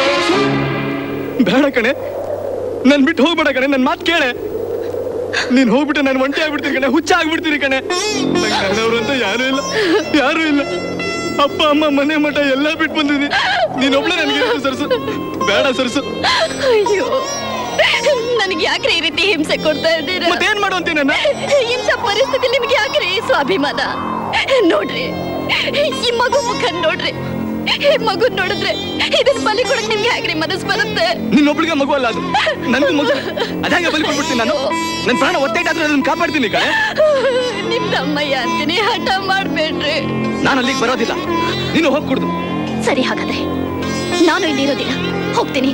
ಬೇಡ ಕಣೆ ನನ್ ಬಿಟ್ಟು ಹೋಗ್ಬೇಡ ಕಣೆ ನನ್ ಮಾತು ಕೇಳೆ ನೀನ್ ಹೋಗ್ಬಿಟ್ಟು ನಾನು ಒಂಟಿ ಆಗ್ಬಿಡ್ತೀನಿ ಕಣೆ ಹುಚ್ಚ ಆಗ್ಬಿಡ್ತೀನಿ ಕಣೆ ನಂಗ್ ನನ್ನವ್ರು ಅಂತ ಯಾರು ಇಲ್ಲ ಯಾರು ಇಲ್ಲ ಅಪ್ಪ ಅಮ್ಮ ಮನೆ ಮಠ ಎಲ್ಲ ಬಿಟ್ಟು ಬಂದಿದ್ದೀನಿ ನೀನೊಬ್ಳೆ ನನಗೆ ಸರ್ಸು ಬೇಡ ಸರ್ಸು ಅಯ್ಯೋ ನನಗೆ ಯಾಕ್ರಿ ಈ ರೀತಿ ಹಿಂಸೆ ಕೊಡ್ತಾ ಇದ್ದೀರಾ ಮತ್ತೇನ್ ಮಾಡು ಅಂತೀನಣ್ಣ ಇಂಥ ಪರಿಸ್ಥಿತಿ ನಿಮ್ಗೆ ಯಾಕ್ರಿ ಈ ಸ್ವಾಭಿಮಾನ ನೋಡ್ರಿ ಈ ಮಗು ಮುಖ ನೋಡ್ರಿ ಈ ಮಗು ನೋಡಿದ್ರೆ ಇದನ್ನ ಬಲಿ ಕೊಡಕ್ ನಿಮ್ಗೆ ಯಾಕ್ರಿ ಮನಸ್ ಬರುತ್ತೆ ನಿನ್ನೊಬ್ಳಿಗೆ ಮಗು ಅಲ್ಲ ಅದು ನನ್ಗೂ ಮಗು ಅದಾಗ ಬಲಿ ಕೊಟ್ಬಿಡ್ತೀನಿ ನಾನು ನನ್ ಪ್ರಾಣ ಒತ್ತೇಟಾದ್ರೂ ಅದನ್ನ ಕಾಪಾಡ್ತೀನಿ ಕಣೆ ನಿಮ್ ತಮ್ಮಯ್ಯ ಅಂತೀನಿ ಹಠ ಮಾಡ್ಬೇಡ್ರಿ ನಾನು ಅಲ್ಲಿಗೆ ಬರೋದಿಲ್ಲ ನೀನು ಹೋಗ್ ಕುಡ್ದು ಸರಿ ಹಾಗಾದ್ರೆ ನಾನು ಇಲ್ಲಿ ಇರೋದಿಲ್ಲ ಹೋಗ್ತೀನಿ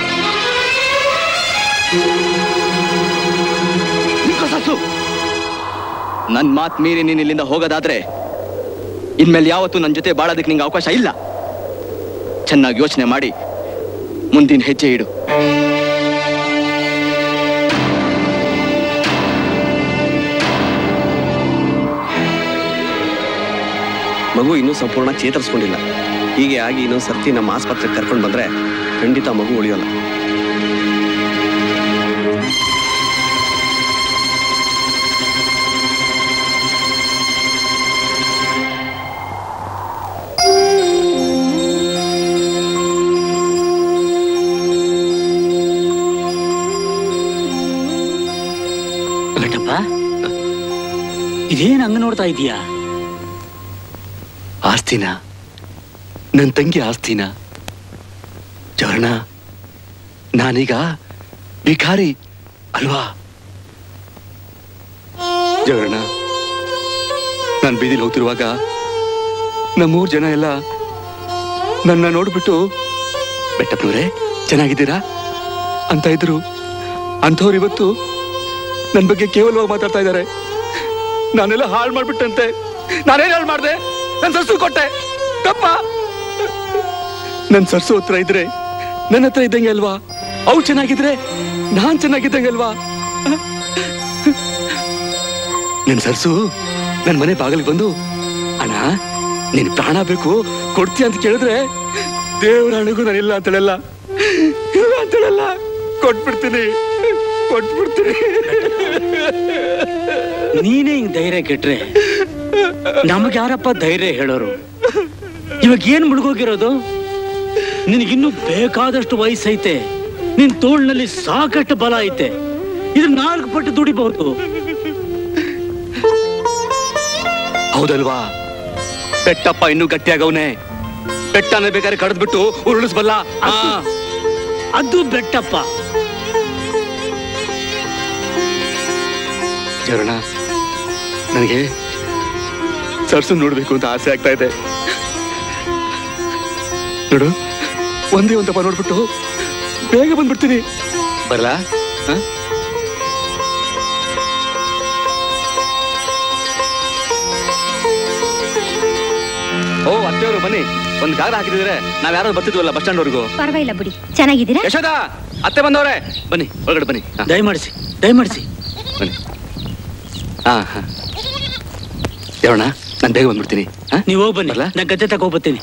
ನಿಂತ್ಕೋ ಸಾಸು ನನ್ ಮಾತ್ ಮೀರಿ ನೀನ್ ಇಲ್ಲಿಂದ ಹೋಗೋದಾದ್ರೆ ಇನ್ಮೇಲೆ ಯಾವತ್ತೂ ನನ್ನ ಜೊತೆ ಬಾಳೋದಕ್ಕೆ ನಿಂಗೆ ಅವಕಾಶ ಇಲ್ಲ ಚೆನ್ನಾಗಿ ಯೋಚನೆ ಮಾಡಿ ಮುಂದಿನ ಹೆಜ್ಜೆ ಇಡು ಮಗು ಇನ್ನೂ ಸಂಪೂರ್ಣ ಚೇತರಿಸ್ಕೊಂಡಿಲ್ಲ ಹೀಗೆ ಆಗಿ ಇನ್ನೊಂದು ಸರ್ತಿ ನಮ್ಮ ಆಸ್ಪತ್ರೆಗೆ ಕರ್ಕೊಂಡು ಬಂದ್ರೆ ಖಂಡಿತ ಮಗು ಉಳಿಯೋಲ್ಲ ಘಟಪ್ಪ ಇದೇನ್ ಹಂಗ ನೋಡ್ತಾ ಇದೀಯಾ ಆಸ್ತಿನ ನನ್ನ ತಂಗಿ ಆಸ್ತಿನ ಜವರ್ಣ ನಾನೀಗ ಭಿಖಾರಿ ಅಲ್ವಾ ಜವರ್ಣ ನಾನು ಬೀದಿಲಿ ಹೋಗ್ತಿರುವಾಗ ನಮ್ಮೂರ್ ಜನ ಎಲ್ಲ ನನ್ನ ನೋಡ್ಬಿಟ್ಟು ಬೆಟ್ಟಪ್ಪನವ್ರೆ ಚೆನ್ನಾಗಿದ್ದೀರಾ ಅಂತ ಇದ್ರು ಅಂಥವ್ರು ಇವತ್ತು ನನ್ನ ಬಗ್ಗೆ ಕೇವಲವಾಗಿ ಮಾತಾಡ್ತಾ ಇದ್ದಾರೆ ನಾನೆಲ್ಲ ಹಾಳು ಮಾಡ್ಬಿಟ್ಟಂತೆ ನಾನೇನ್ ಹಾಳು ಮಾಡ್ದೆ ನನ್ ಸರ್ಸು ಕೊಟ್ಟೆ ತಪ್ಪ ನನ್ ಸರ್ಸು ಹತ್ರ ಇದ್ರೆ ನನ್ನ ಹತ್ರ ಇದ್ದಂಗೆ ಅಲ್ವಾ ಅವು ಚೆನ್ನಾಗಿದ್ರೆ ನಾನ್ ಚೆನ್ನಾಗಿದ್ದಂಗೆ ಅಲ್ವಾ ನನ್ ಸರ್ಸು ನನ್ ಮನೆ ಬಾಗಿಲಿಗೆ ಬಂದು ಅಣ್ಣ ನಿನ್ ಪ್ರಾಣ ಬೇಕು ಕೊಡ್ತೀಯ ಅಂತ ಕೇಳಿದ್ರೆ ದೇವ್ರ ಹಣಗೂ ನಾನಿಲ್ಲ ಅಂತೇಳಲ್ಲ ಇಲ್ಲ ಅಂತೇಳಲ್ಲ ಕೊಟ್ಬಿಡ್ತೀನಿ ಕೊಟ್ಬಿಡ್ತೀನಿ ನೀನೇ ಹಿಂಗ್ ಧೈರ್ಯ ಕೆಟ್ರೆ ನಮಗೆ ಯಾರಪ್ಪ ಧೈರ್ಯ ಹೇಳೋರು ಇವಾಗ ಏನ್ ಮುಳುಗೋಗಿರೋದು ನಿನಗಿನ್ನೂ ಬೇಕಾದಷ್ಟು ವಯಸ್ಸೈತೆ ನಿನ್ ತೋಳ್ನಲ್ಲಿ ಸಾಕಷ್ಟು ಬಲ ಐತೆ ಇದು ನಾಲ್ಕು ಪಟ್ಟು ದುಡಿಬಹುದು ಹೌದಲ್ವಾ ಬೆಟ್ಟಪ್ಪ ಇನ್ನೂ ಗಟ್ಟಿಯಾಗವನೆ ಬೆಟ್ಟನ ಬೇಕಾದ್ರೆ ಕಡ್ದ್ಬಿಟ್ಟು ಉರುಳಿಸ್ಬಲ್ಲ ಆ. ಅದು ಬೆಟ್ಟಪ್ಪ ದೇವರಣ್ಣ ನನಗೆ ಸರ್ಸು ನೋಡ್ಬೇಕು ಅಂತ ಆಸೆ ಆಗ್ತಾ ಇದೆ ನೋಡು ಒಂದೇ ಒಂದಪ್ಪ ನೋಡ್ಬಿಟ್ಟು ಬೇಗ ಬಂದ್ಬಿಡ್ತೀನಿ ಬರಲಾ ಹ? ಓ ಅತ್ತೆಯವರು ಬನ್ನಿ ಒಂದ್ ಕಾರ್ ಹಾಕಿದ್ರೆ ನಾವ್ ಯಾರು ಬರ್ತಿದ್ವಲ್ಲ ಬಸ್ ಸ್ಟ್ಯಾಂಡ್ ವರ್ಗು ಪರವಾಗಿಲ್ಲ ಬಿಡಿ ಚೆನ್ನಾಗಿದ್ದೀರಾ ಯಶೋದ ಅತ್ತೆ ಬಂದವ್ರೆ ಬನ್ನಿ ಒಳಗಡೆ ಬನ್ನಿ ಹಾ. ದಯಮಾಡಿಸಿ ದಯಮಾಡಿಸಿ ಬನ್ನಿ ಹಾ ಹಾ ದೇವಣ್ಣ ನಾನು ಬೇಗ ಬಂದ್ಬಿಡ್ತೀನಿ ಹಾ? ನೀವು ಹೋಗಿ ಬನ್ನಿ ನಾ ಗದ್ದೆ ತಗೋಬತ್ತೀನಿ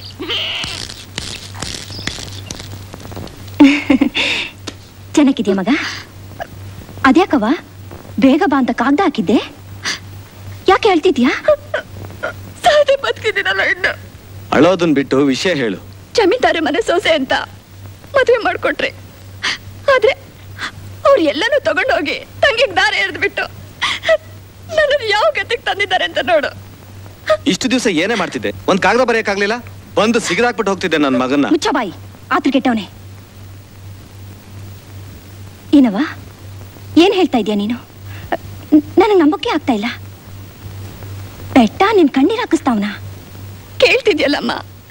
ಚೆನ್ನಾಗಿದ್ಯಾ ಮಗ ಅದ್ಯಾಕವ ಬೇಗ ಬಾ ಅಂತ ಕಾಗ್ದ ಹಾಕಿದ್ದೆ ಯಾಕೆ ಹೇಳ್ತಿದ್ಯಾ ಸಾಧೆ ಬದುಕಿದ್ದೀನಲ್ಲ ಇನ್ನು ಅಳೋದನ್ ಬಿಟ್ಟು ವಿಷಯ ಹೇಳು ಜಮೀನ್ದಾರ ಮನೆ ಸೊಸೆ ಅಂತ ಮದುವೆ ಮಾಡ್ಕೊಟ್ರಿ ಆದ್ರೆ ಅವ್ರು ಎಲ್ಲನೂ ತಗೊಂಡೋಗಿ ತಂಗಿಗೆ ದಾರ ಎರೆದ್ಬಿಟ್ಟು ನನ್ನನ್ನು ಯಾವ ಗತಿಗೆ ತಂದಿದ್ದಾರೆ ಅಂತ ನೋಡು ಇಷ್ಟು ದಿವಸ ಏನೇ ಮಾಡ್ತಿದ್ದೆ ಒಂದ್ ಕಾಗದ ಬರೆಯಕ್ಕಾಗ್ಲಿಲ್ಲ ಬಂದು ಸಿಗದಾಕ್ಬಿಟ್ಟು ಹೋಗ್ತಿದ್ದೆ ನನ್ನ ಮಗನ್ನ ಮುಚ್ಚ ಬಾಯಿ ಆತ್ರ ಕೆಟ್ಟವನೆ ಏನವ ಏನ್ ಹೇಳ್ತಾ ಇದೀಯ ನೀನು ನನಗೆ ನಂಬಕ್ಕೆ ಆಗ್ತಾ ಇಲ್ಲ ಬೆಟ್ಟ ನಿನ್ ಕಣ್ಣೀರ್ ಹಾಕಿಸ್ತಾವ್ನ ಕೇಳ್ತಿದ್ಯಲ್ಲಮ್ಮ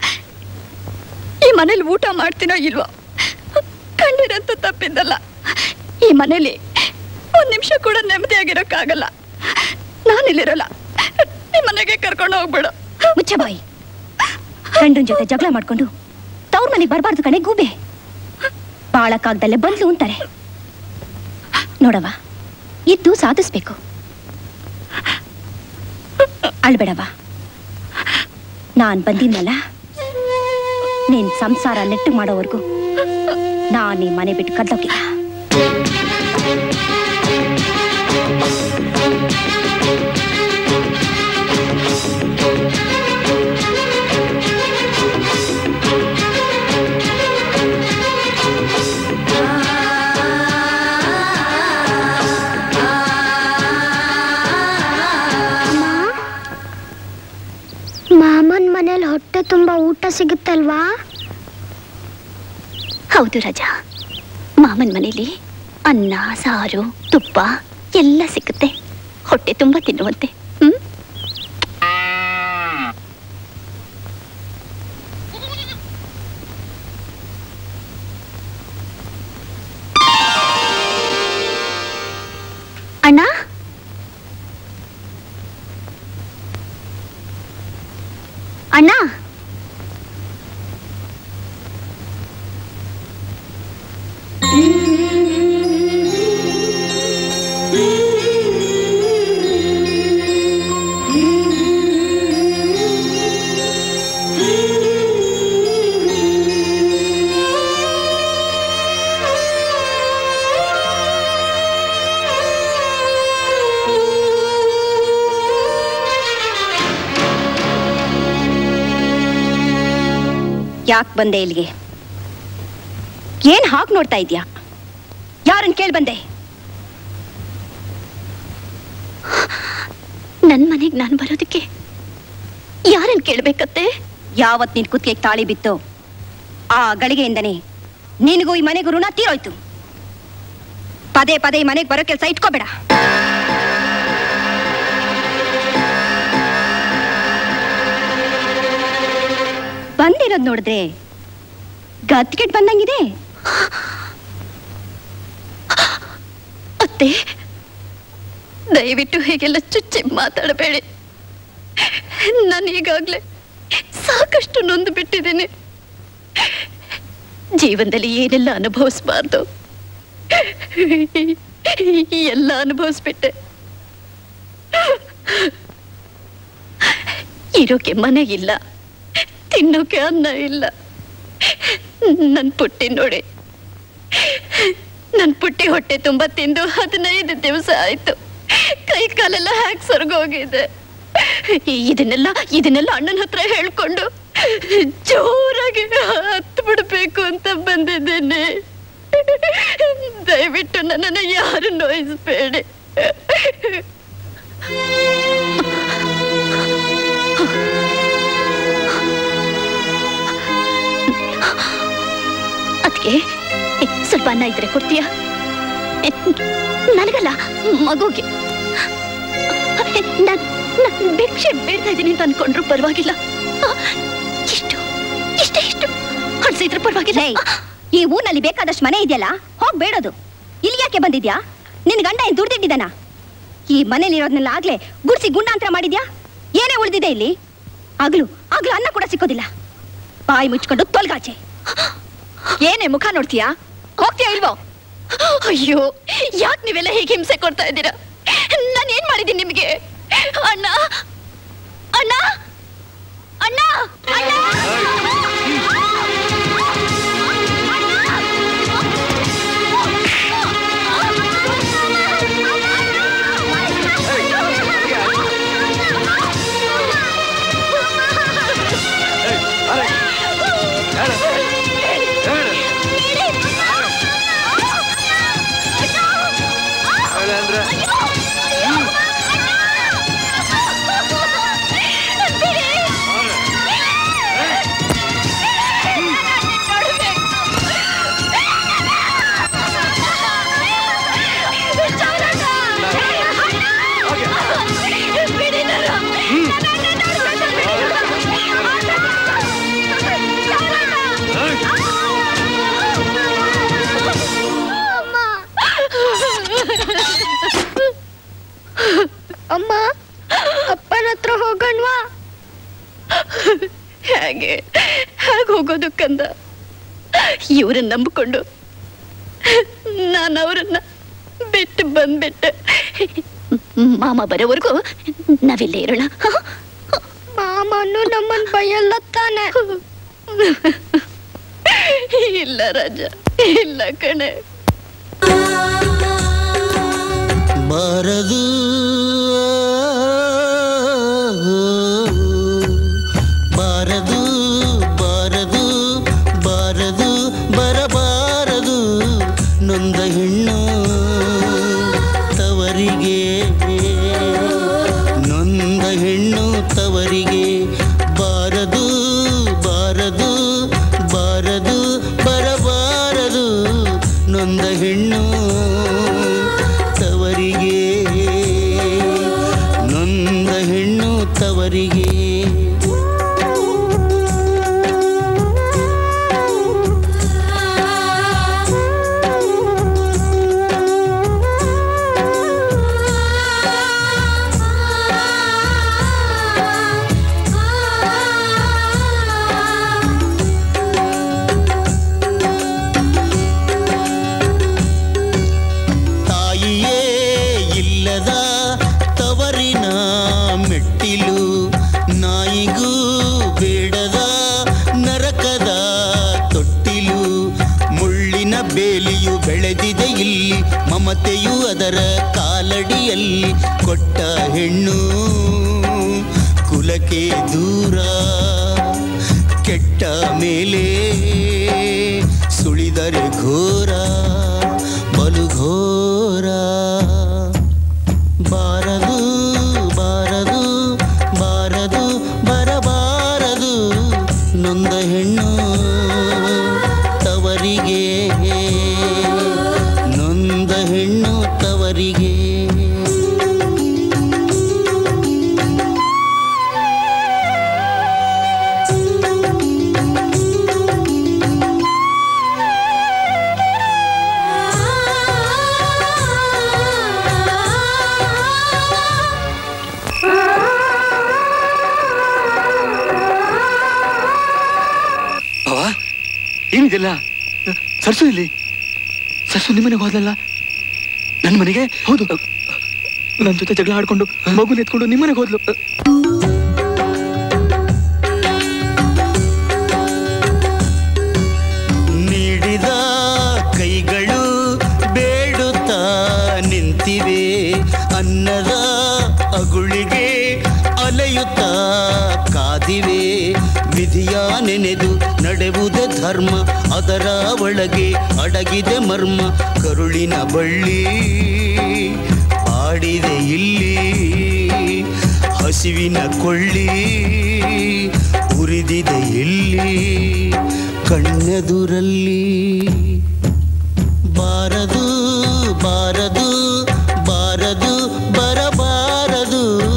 ಈ ಮನೇಲಿ ಊಟ ಮಾಡ್ತೀನೋ ಇಲ್ವೋ ಕಣ್ಣೀರಂತೂ ತಪ್ಪಿದ್ದಲ್ಲ ಈ ಮನೇಲಿ ಒಂದ್ ನಿಮಿಷ ಕೂಡ ನೆಮ್ಮದಿಯಾಗಿರೋಕ್ಕಾಗಲ್ಲ ನಾನಿಲ್ಲಿರಲ್ಲ ನಿಮ್ ಮನೆಗೆ ಕರ್ಕೊಂಡು ಹೋಗ್ಬೇಡ ಮುಚ್ಚ ಬಾಯಿ ಗಂಡನ್ ಜೊತೆ ಜಗಳ ಮಾಡ್ಕೊಂಡು ತವ್ರ ಮನೆಗೆ ಬರಬಾರ್ದು ಕಣೆ ಗೂಬೆ ಬಾಳಕ್ಕಾಗ್ದಲ್ಲೇ ಬಂದ್ಲು ಅಂತಾರೆ ನೋಡವ ಇದ್ದು ಸಾಧಿಸ್ಬೇಕು ಅಳ್ಬೇಡವ ನಾನ್ ಬಂದಿದ್ನಲ್ಲ ನೀನ್ ಸಂಸಾರ ನೆಟ್ಟು ಮಾಡೋವರೆಗೂ ನಾನ್ ಈ ಮನೆ ಬಿಟ್ಟು ಕದ್ದೋಗಿಲ್ಲ ಮಾಮನ್ ಮನೇಲಿ ಹೊಟ್ಟೆ ತುಂಬಾ ಊಟ ಸಿಗುತ್ತಲ್ವಾ ಹೌದು ರಾಜಾ ಮಾಮನ್ ಮನೇಲಿ ಅನ್ನ ಸಾರು ತುಪ್ಪ ಎಲ್ಲ ಸಿಗುತ್ತೆ ಹೊಟ್ಟೆ ತುಂಬಾ ತಿನ್ನುವಂತೆ ಹ್ಮ್ ಅಣ್ಣ ಅಣ್ಣ ಯಾಕೆ ಬಂದೆ ಇಲ್ಲಿಗೆ ಏನ್ ಹಾಗೆ ನೋಡ್ತಾ ಇದ್ಯಾ ಯಾರನ್ ಕೇಳ್ ಬಂದೆ ನನ್ ಮನೆಗ್ ನಾನು ಬರೋದಕ್ಕೆ ಯಾರನ್ ಕೇಳ್ಬೇಕತ್ತೆ ಯಾವತ್ ನಿನ್ ಕುತ್ತಿಗೆ ತಾಳಿ ಬಿತ್ತು ಆ ಗಳಿಗೆಯಿಂದನೇ ನಿನಗೂ ಈ ಮನೆಗೂ ಋಣ ತೀರೋಯ್ತು ಪದೇ ಪದೇ ಈ ಮನೆಗೆ ಬರೋ ಕೆಲಸ ಇಟ್ಕೋಬೇಡ ಬಂದಿರೋದ್ ನೋಡಿದ್ರೆ ಗತ್ಕೆಟ್ ಬಂದಂಗಿದೆ ಅತ್ತೆ ದಯವಿಟ್ಟು ಹೀಗೆಲ್ಲ ಚುಚ್ಚಿ ಮಾತಾಡಬೇಡಿ ನಾನು ಈಗಾಗ್ಲೇ ಸಾಕಷ್ಟು ನೊಂದು ಬಿಟ್ಟಿದ್ದೀನಿ ಜೀವನದಲ್ಲಿ ಏನೆಲ್ಲ ಅನುಭವಿಸ್ಬಾರ್ದು ಎಲ್ಲ ಅನುಭವಿಸ್ಬಿಟ್ಟೆ ಇರೋಕೆ ಮನೆ ಇಲ್ಲ ತಿನ್ನೋಕೆ ಅನ್ನ ಇಲ್ಲ ನನ್ ಪುಟ್ಟಿ ನೋಡಿ ನನ್ ಪುಟ್ಟಿ ಹೊಟ್ಟೆ ತುಂಬಾ ತಿಂದು ಹದಿನೈದು ದಿವಸ ಆಯ್ತು ಕೈ ಕಾಲೆಲ್ಲ ಹ್ಯಾಕ್ ಸೊರ್ಗೋಗಿದೆ ಇದನ್ನೆಲ್ಲ ಇದನ್ನೆಲ್ಲ ಅಣ್ಣನ ಹತ್ರ ಹೇಳ್ಕೊಂಡು ಜೋರಾಗಿ ಹತ್ತು ಬಿಡ್ಬೇಕು ಅಂತ ಬಂದಿದ್ದೇನೆ ದಯವಿಟ್ಟು ನನ್ನನ್ನು ಯಾರು ನೋಯಿಸ್ಬೇಡಿ ಅದಕ್ಕೆ ಸ್ವಲ್ಪ ಅನ್ನ ಇದ್ರೆ ಕೊಡ್ತೀಯಾ ನನಗಲ್ಲ ಮಗುಗೆ ನಾನ್ ನಾನ್ ಭಿಕ್ಷೆ ಬೇಡ್ತಾ ಇದ್ದೀನಿ ಅಂತ ಅನ್ಕೊಂಡ್ರು ಪರವಾಗಿಲ್ಲ ಆ, ಇಷ್ಟು ಇಷ್ಟೇ ಇಷ್ಟು ಹಡ್ಸಿದ್ರು ಪರವಾಗಿಲ್ಲ ಈ ಊರ್ನಲ್ಲಿ ಬೇಕಾದಷ್ಟು ಮನೆ ಇದೆಯಲ್ಲ ಹೋಗ್ ಬೇಡೋದು ಇಲ್ಲಿ ಯಾಕೆ ಬಂದಿದ್ಯಾ ನಿನ್ ಗಂಡ ಏನ್ ದುಡ್ದಿಟ್ಟಿದಾನ ಈ ಮನೇಲಿರೋದ್ನೆಲ್ಲ ಆಗ್ಲೇ ಗುಡ್ಸಿ ಗುಂಡಾಂತರ ಮಾಡಿದ್ಯಾ ಏನೇ ಉಳಿದಿದೆ ಇಲ್ಲಿ ಆಗ್ಲು ಆಗ್ಲು ಅನ್ನ ಕೂಡ ಸಿಕ್ಕೋದಿಲ್ಲ ಬಾಯಿ ಮುಚ್ಕೊಂಡು ತೊಲ್ಗಾಚೆ ಏನೇ ಮುಖ ನೋಡ್ತೀಯಾ ಹೋಗ್ತೀಯಾ ಇಲ್ವೋ ಅಯ್ಯೋ ಯಾಕೆ ನೀವೆಲ್ಲ ಹೇಗೆ ಹಿಂಸೆ ಕೊಡ್ತಾ ಇದ್ದೀರಾ ನಾನು ಏನ್ ಮಾಡಿದ್ದೀನಿ ನಿಮಗೆ ಅಣ್ಣ ಅಣ್ಣ ಅಣ್ಣ ಅಣ್ಣ ಅಮ್ಮ ಅಪ್ಪನ ಹತ್ರ ಹೋಗೋಣವಾ ಹೇಗೆ ಹೇಗೆ ಹೋಗೋದು ಕಂದ ಇವ್ರನ್ನ ನಂಬಿಕೊಂಡು ನಾನು ಅವರನ್ನ ಬಿಟ್ಟು ಬಂದ್ಬಿಟ್ಟೆ ಮಾಮ ಬರೋವರೆಗೂ ನಾವಿಲ್ಲೇ ಇರೋಣ ಮಾಮನು ನಮ್ಮನ್ ಬೈಯಲ್ಲ ತಾನೆ ಇಲ್ಲ ರಾಜ ಇಲ್ಲ ಕಣೆ ಬಾರದು ಬಾರದು ಬಾರದು ಬಾರದು ಬರಬಾರದು ನೊಂದ ಹೆಣ್ಣು ತವರಿಗೆ ನೊಂದ ಹೆಣ್ಣು ತವರಿಗೆ ಬಾರದು ಬಾರದು ಬಾರದು ಬರಬಾರದು ನೊಂದ ಹೆಣ್ಣು ತವರಿಗೆ ನೊಂದ ಹೆಣ್ಣು ತವರಿಗೆ ತಾಯಿಯೇ ಇಲ್ಲದ ತವರಿನ ಮೆಟ್ಟಿಲು ನಾಯಿಗೂ ಬೇಡದ ನರಕದ ತೊಟ್ಟಿಲು ಮುಳ್ಳಿನ ಬೇಲಿಯು ಬೆಳೆದಿದೆ ಇಲ್ಲಿ ಮಮತೆಯು ಅದರ ಕಾಲಡಿಯಲ್ಲಿ ಕೊಟ್ಟ ಹೆಣ್ಣು ಕುಲಕ್ಕೆ ದೂರ ಕೆಟ್ಟ ಮೇಲೆ ಸುಳಿದರೆ ಘೋರ ಬಲು ಘೋರ ಬಾರದು ಬಾರದು ಬಾರದು ಬರಬಾರದು ನೊಂದ ಹೆಣ್ಣು ತವರಿಗೆ ನೊಂದ ಹೆಣ್ಣು ತವರಿಗೆ ಭಾವ ಏನಿದೆಲ್ಲ ಸರ್ಸು ಇಲ್ಲಿ ಸರ್ಸು ನಿಮ್ಮನೆಗೆ ಹೋದ್ಲಲ್ಲ ನನ್ನ ಮನೆಗೆ ಹೌದು ನನ್ನ ಜೊತೆ ಜಗಳ ಆಡ್ಕೊಂಡು ಮಗುನ ಎತ್ಕೊಂಡು ನಿಮ್ಮನೆಗೆ ಹೋದ್ಲು ನೀಡಿದ ಕೈಗಳು ಬೇಡುತ್ತಾ ನಿಂತಿವೆ ಅನ್ನದ ಅಗುಳಿಗೆ ಅಲೆಯುತ್ತಾ ಕಾದಿವೆ ವಿಧಿಯ ನೆನೆದು ನಡೆವುದೇ ಧರ್ಮ ಅದರ ಒಳಗೆ ಅಡಗಿದೆ ಮರ್ಮ ಕರುಳಿನ ಬಳ್ಳಿ ಆಡಿದೆ ಇಲ್ಲಿ ಹಸಿವಿನ ಕೊಳ್ಳಿ ಉರಿದಿದೆ ಇಲ್ಲಿ ಕಣ್ಣೆದುರಲ್ಲಿ ಬಾರದು ಬಾರದು ಬಾರದು ಬರಬಾರದು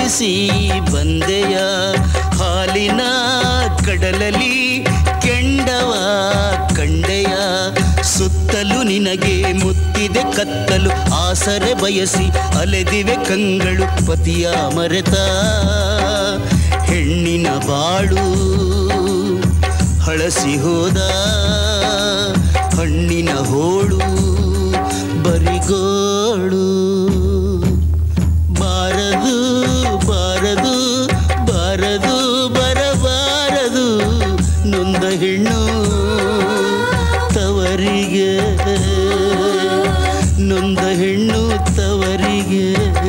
ಬಯಸಿ ಬಂದೆಯ ಹಾಲಿನ ಕಡಲಲ್ಲಿ ಕೆಂಡವ ಕಂಡೆಯ ಸುತ್ತಲೂ ನಿನಗೆ ಮುತ್ತಿದೆ ಕತ್ತಲು ಆಸರೆ ಬಯಸಿ ಅಲೆದಿವೆ ಕಂಗಳು ಪತಿಯ ಮರೆತ ಹೆಣ್ಣಿನ ಬಾಳು ಹಳಸಿ ಹೋದ ಹಣ್ಣಿನ ಹೋಳು ಬರಿಗೋಳು ಬಾರದು ಬಾರದು ಬಾರದು ಬರಬಾರದು ನೊಂದ ಹೆಣ್ಣು ತವರಿಗೆ ನೊಂದ ಹೆಣ್ಣು ತವರಿಗೆ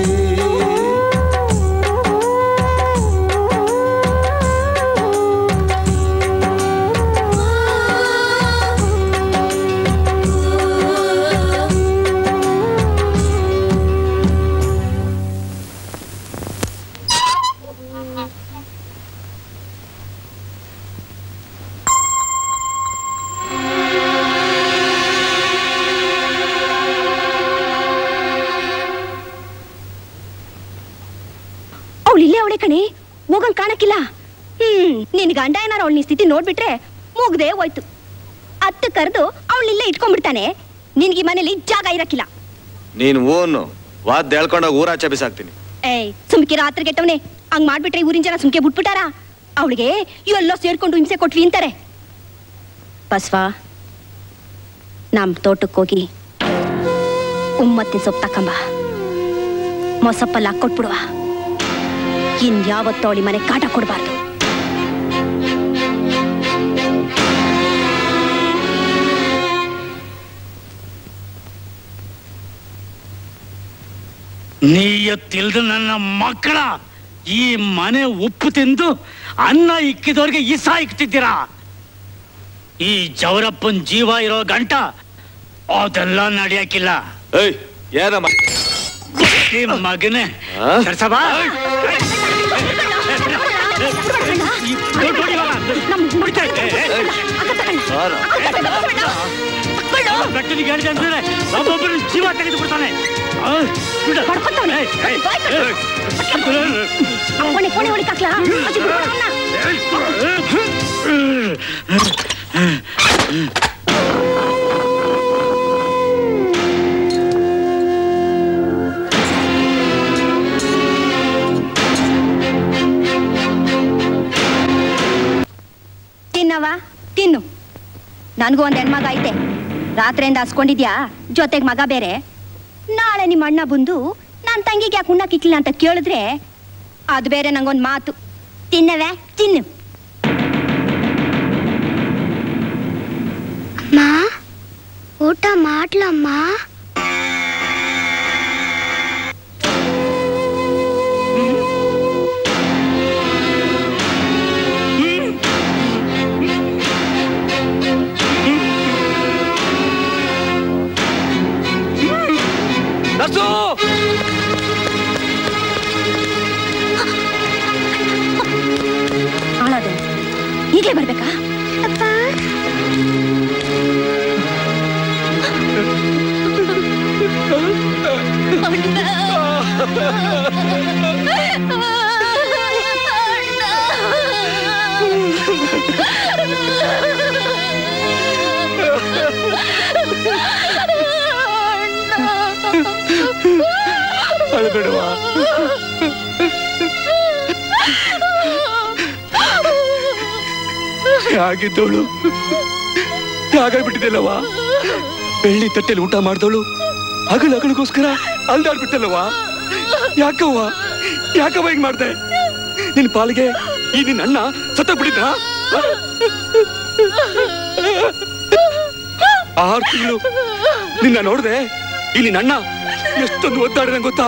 ಅವಳು ಇಲ್ಲೇ ಅವಳೆ ಕಣೆ ಹೋಗಂಗ್ ಕಾಣಕ್ಕಿಲ್ಲ ಹ್ಮ್ ನಿನ್ ಗಂಡ ಏನಾರ ಅವಳ ಸ್ಥಿತಿ ನೋಡ್ಬಿಟ್ರೆ ಮುಗ್ದೇ ಹೋಯ್ತು ಅತ್ತ ಕರೆದು ಅವಳು ಇಲ್ಲೇ ಇಟ್ಕೊಂಡ್ಬಿಡ್ತಾನೆ ನಿನ್ಗೆ ಈ ಮನೇಲಿ ಜಾಗ ಇರಕ್ಕಿಲ್ಲ ನೀನು ಓನು ವಾದ್ ಹೇಳ್ಕೊಂಡೋಗಿ ಊರಾಚೆ ಬಿಸಾಕ್ತೀನಿ ಏಯ್ ಸುಮ್ಕೆ ರಾತ್ರಿ ಕೆಟ್ಟವನೆ ಹಂಗ್ ಮಾಡ್ಬಿಟ್ರೆ ಊರಿನ ಜನ ಸುಮ್ಕೆ ಬಿಟ್ಬಿಟ್ಟಾರ ಅವಳಿಗೆ ಎಲ್ಲೋ ಸೇರ್ಕೊಂಡು ಹಿಂಸೆ ಕೊಟ್ವಿ ಅಂತಾರೆ ಬಸ್ವ ನಮ್ ತೋಟಕ್ಕೆ ಹೋಗಿ ಉಮ್ಮತ್ತಿನ ಸೊಪ್ಪು ತಕ್ಕಂಬ ಮೊಸಪ್ಪಲ್ಲ ಕೊಟ್ಬಿಡುವ ಇನ್ಯಾವತ್ತೂ ಅವಳಿ ಮನೆ ಕಾಟ ಕೊಡಬಾರ್ದು ನೀಯತ್ತಿಲ್ದ ನನ್ನ ಮಕ್ಕಳ ಈ ಮನೆ ಉಪ್ಪು ತಿಂದು ಅನ್ನ ಇಕ್ಕಿದವ್ರಿಗೆ ಇಸ ಇಕ್ತಿದ್ದೀರಾ ಈ ಜವರಪ್ಪನ್ ಜೀವ ಇರೋ ಗಂಟ ಅದೆಲ್ಲ ನಡೆಯಕ್ಕಿಲ್ಲ ಏಯ್ ಏನಮ್ಮ ಈ ಮಗನೇ ಸರ್ಸಬ ಬೆಟ್ಟನಿಗೆ ಹೇಳಿದೆ ಅಂದ್ರೆ ಒಬ್ಬೊಬ್ಬರು ಜೀವ ತೆಗೆದು ಬಿಡ್ತಾನೆ ಆ, ಬಿಡು. ಏಯ್, ಏಯ್, ಏಯ್. ಕೋಣೆ ಕೋಣೆ ಹೊಡಿಕಾಕ್ಲಾ ಅಜ್ಜಿ ಬಿಡು ಅವ್ನ. ತಿನ್ನವ ತಿನ್ನು ನನಗೂ ಒಂದ್ ಹೆಣ್ಮಗ ಐತೆ ರಾತ್ರಿಯಿಂದ ಹಸ್ಕೊಂಡಿದ್ಯಾ ಜೊತೆಗೆ ಮಗ ಬೇರೆ ನಾಳೆ ನಿಮ್ಮ ಅಣ್ಣ ಬಂದು ನನ್ನ ತಂಗಿಗೆ ಯಾಕೆ ಉಣ್ಣಕ್ಕಿಕ್ಲಿಲ್ಲ ಅಂತ ಕೇಳಿದ್ರೆ ಅದು ಬೇರೆ ನಂಗೊಂದು ಮಾತು ತಿನ್ನವೆ ತಿನ್ನು ಅಮ್ಮ ಊಟ ಮಾಡ್ಲಮ್ಮ ನರ್ಸು ಹಾಳಾದೆ ಈಗಲೇ ಬರ್ಬೇಕಾ ಅಳಬೇಡವಾ ಹೇಗಿದ್ದವಳು ಹೇಗಾಗ್ಬಿಟ್ಟಿದ್ದಲ್ಲವಾ ಬೆಳ್ಳಿ ತಟ್ಟೆಲಿ ಊಟ ಮಾಡ್ದವಳು ಹಗಲು ಹಗಲಿಗೋಸ್ಕರ ಅಲ್ದಾಡ್ಬಿಟ್ಟಲ್ಲವಾ ಯಾಕವ್ವ ಯಾಕವ್ವ ಹಿಂಗ್ ಮಾಡ್ದೆ ನಿನ್ ಪಾಲಿಗೆ ಈ ನಿನ್ನ ಅಣ್ಣ ಸತ್ತೋಗ್ಬಿಟ್ಟಿದ್ದ ಆರು ತಿಂಗಳು ನಿನ್ನ ನೋಡ್ದೆ ಈ ನಿನ್ನ ಅಣ್ಣ ಎಷ್ಟೊಂದು ಒದ್ದಾಡಿದ ಗೊತ್ತಾ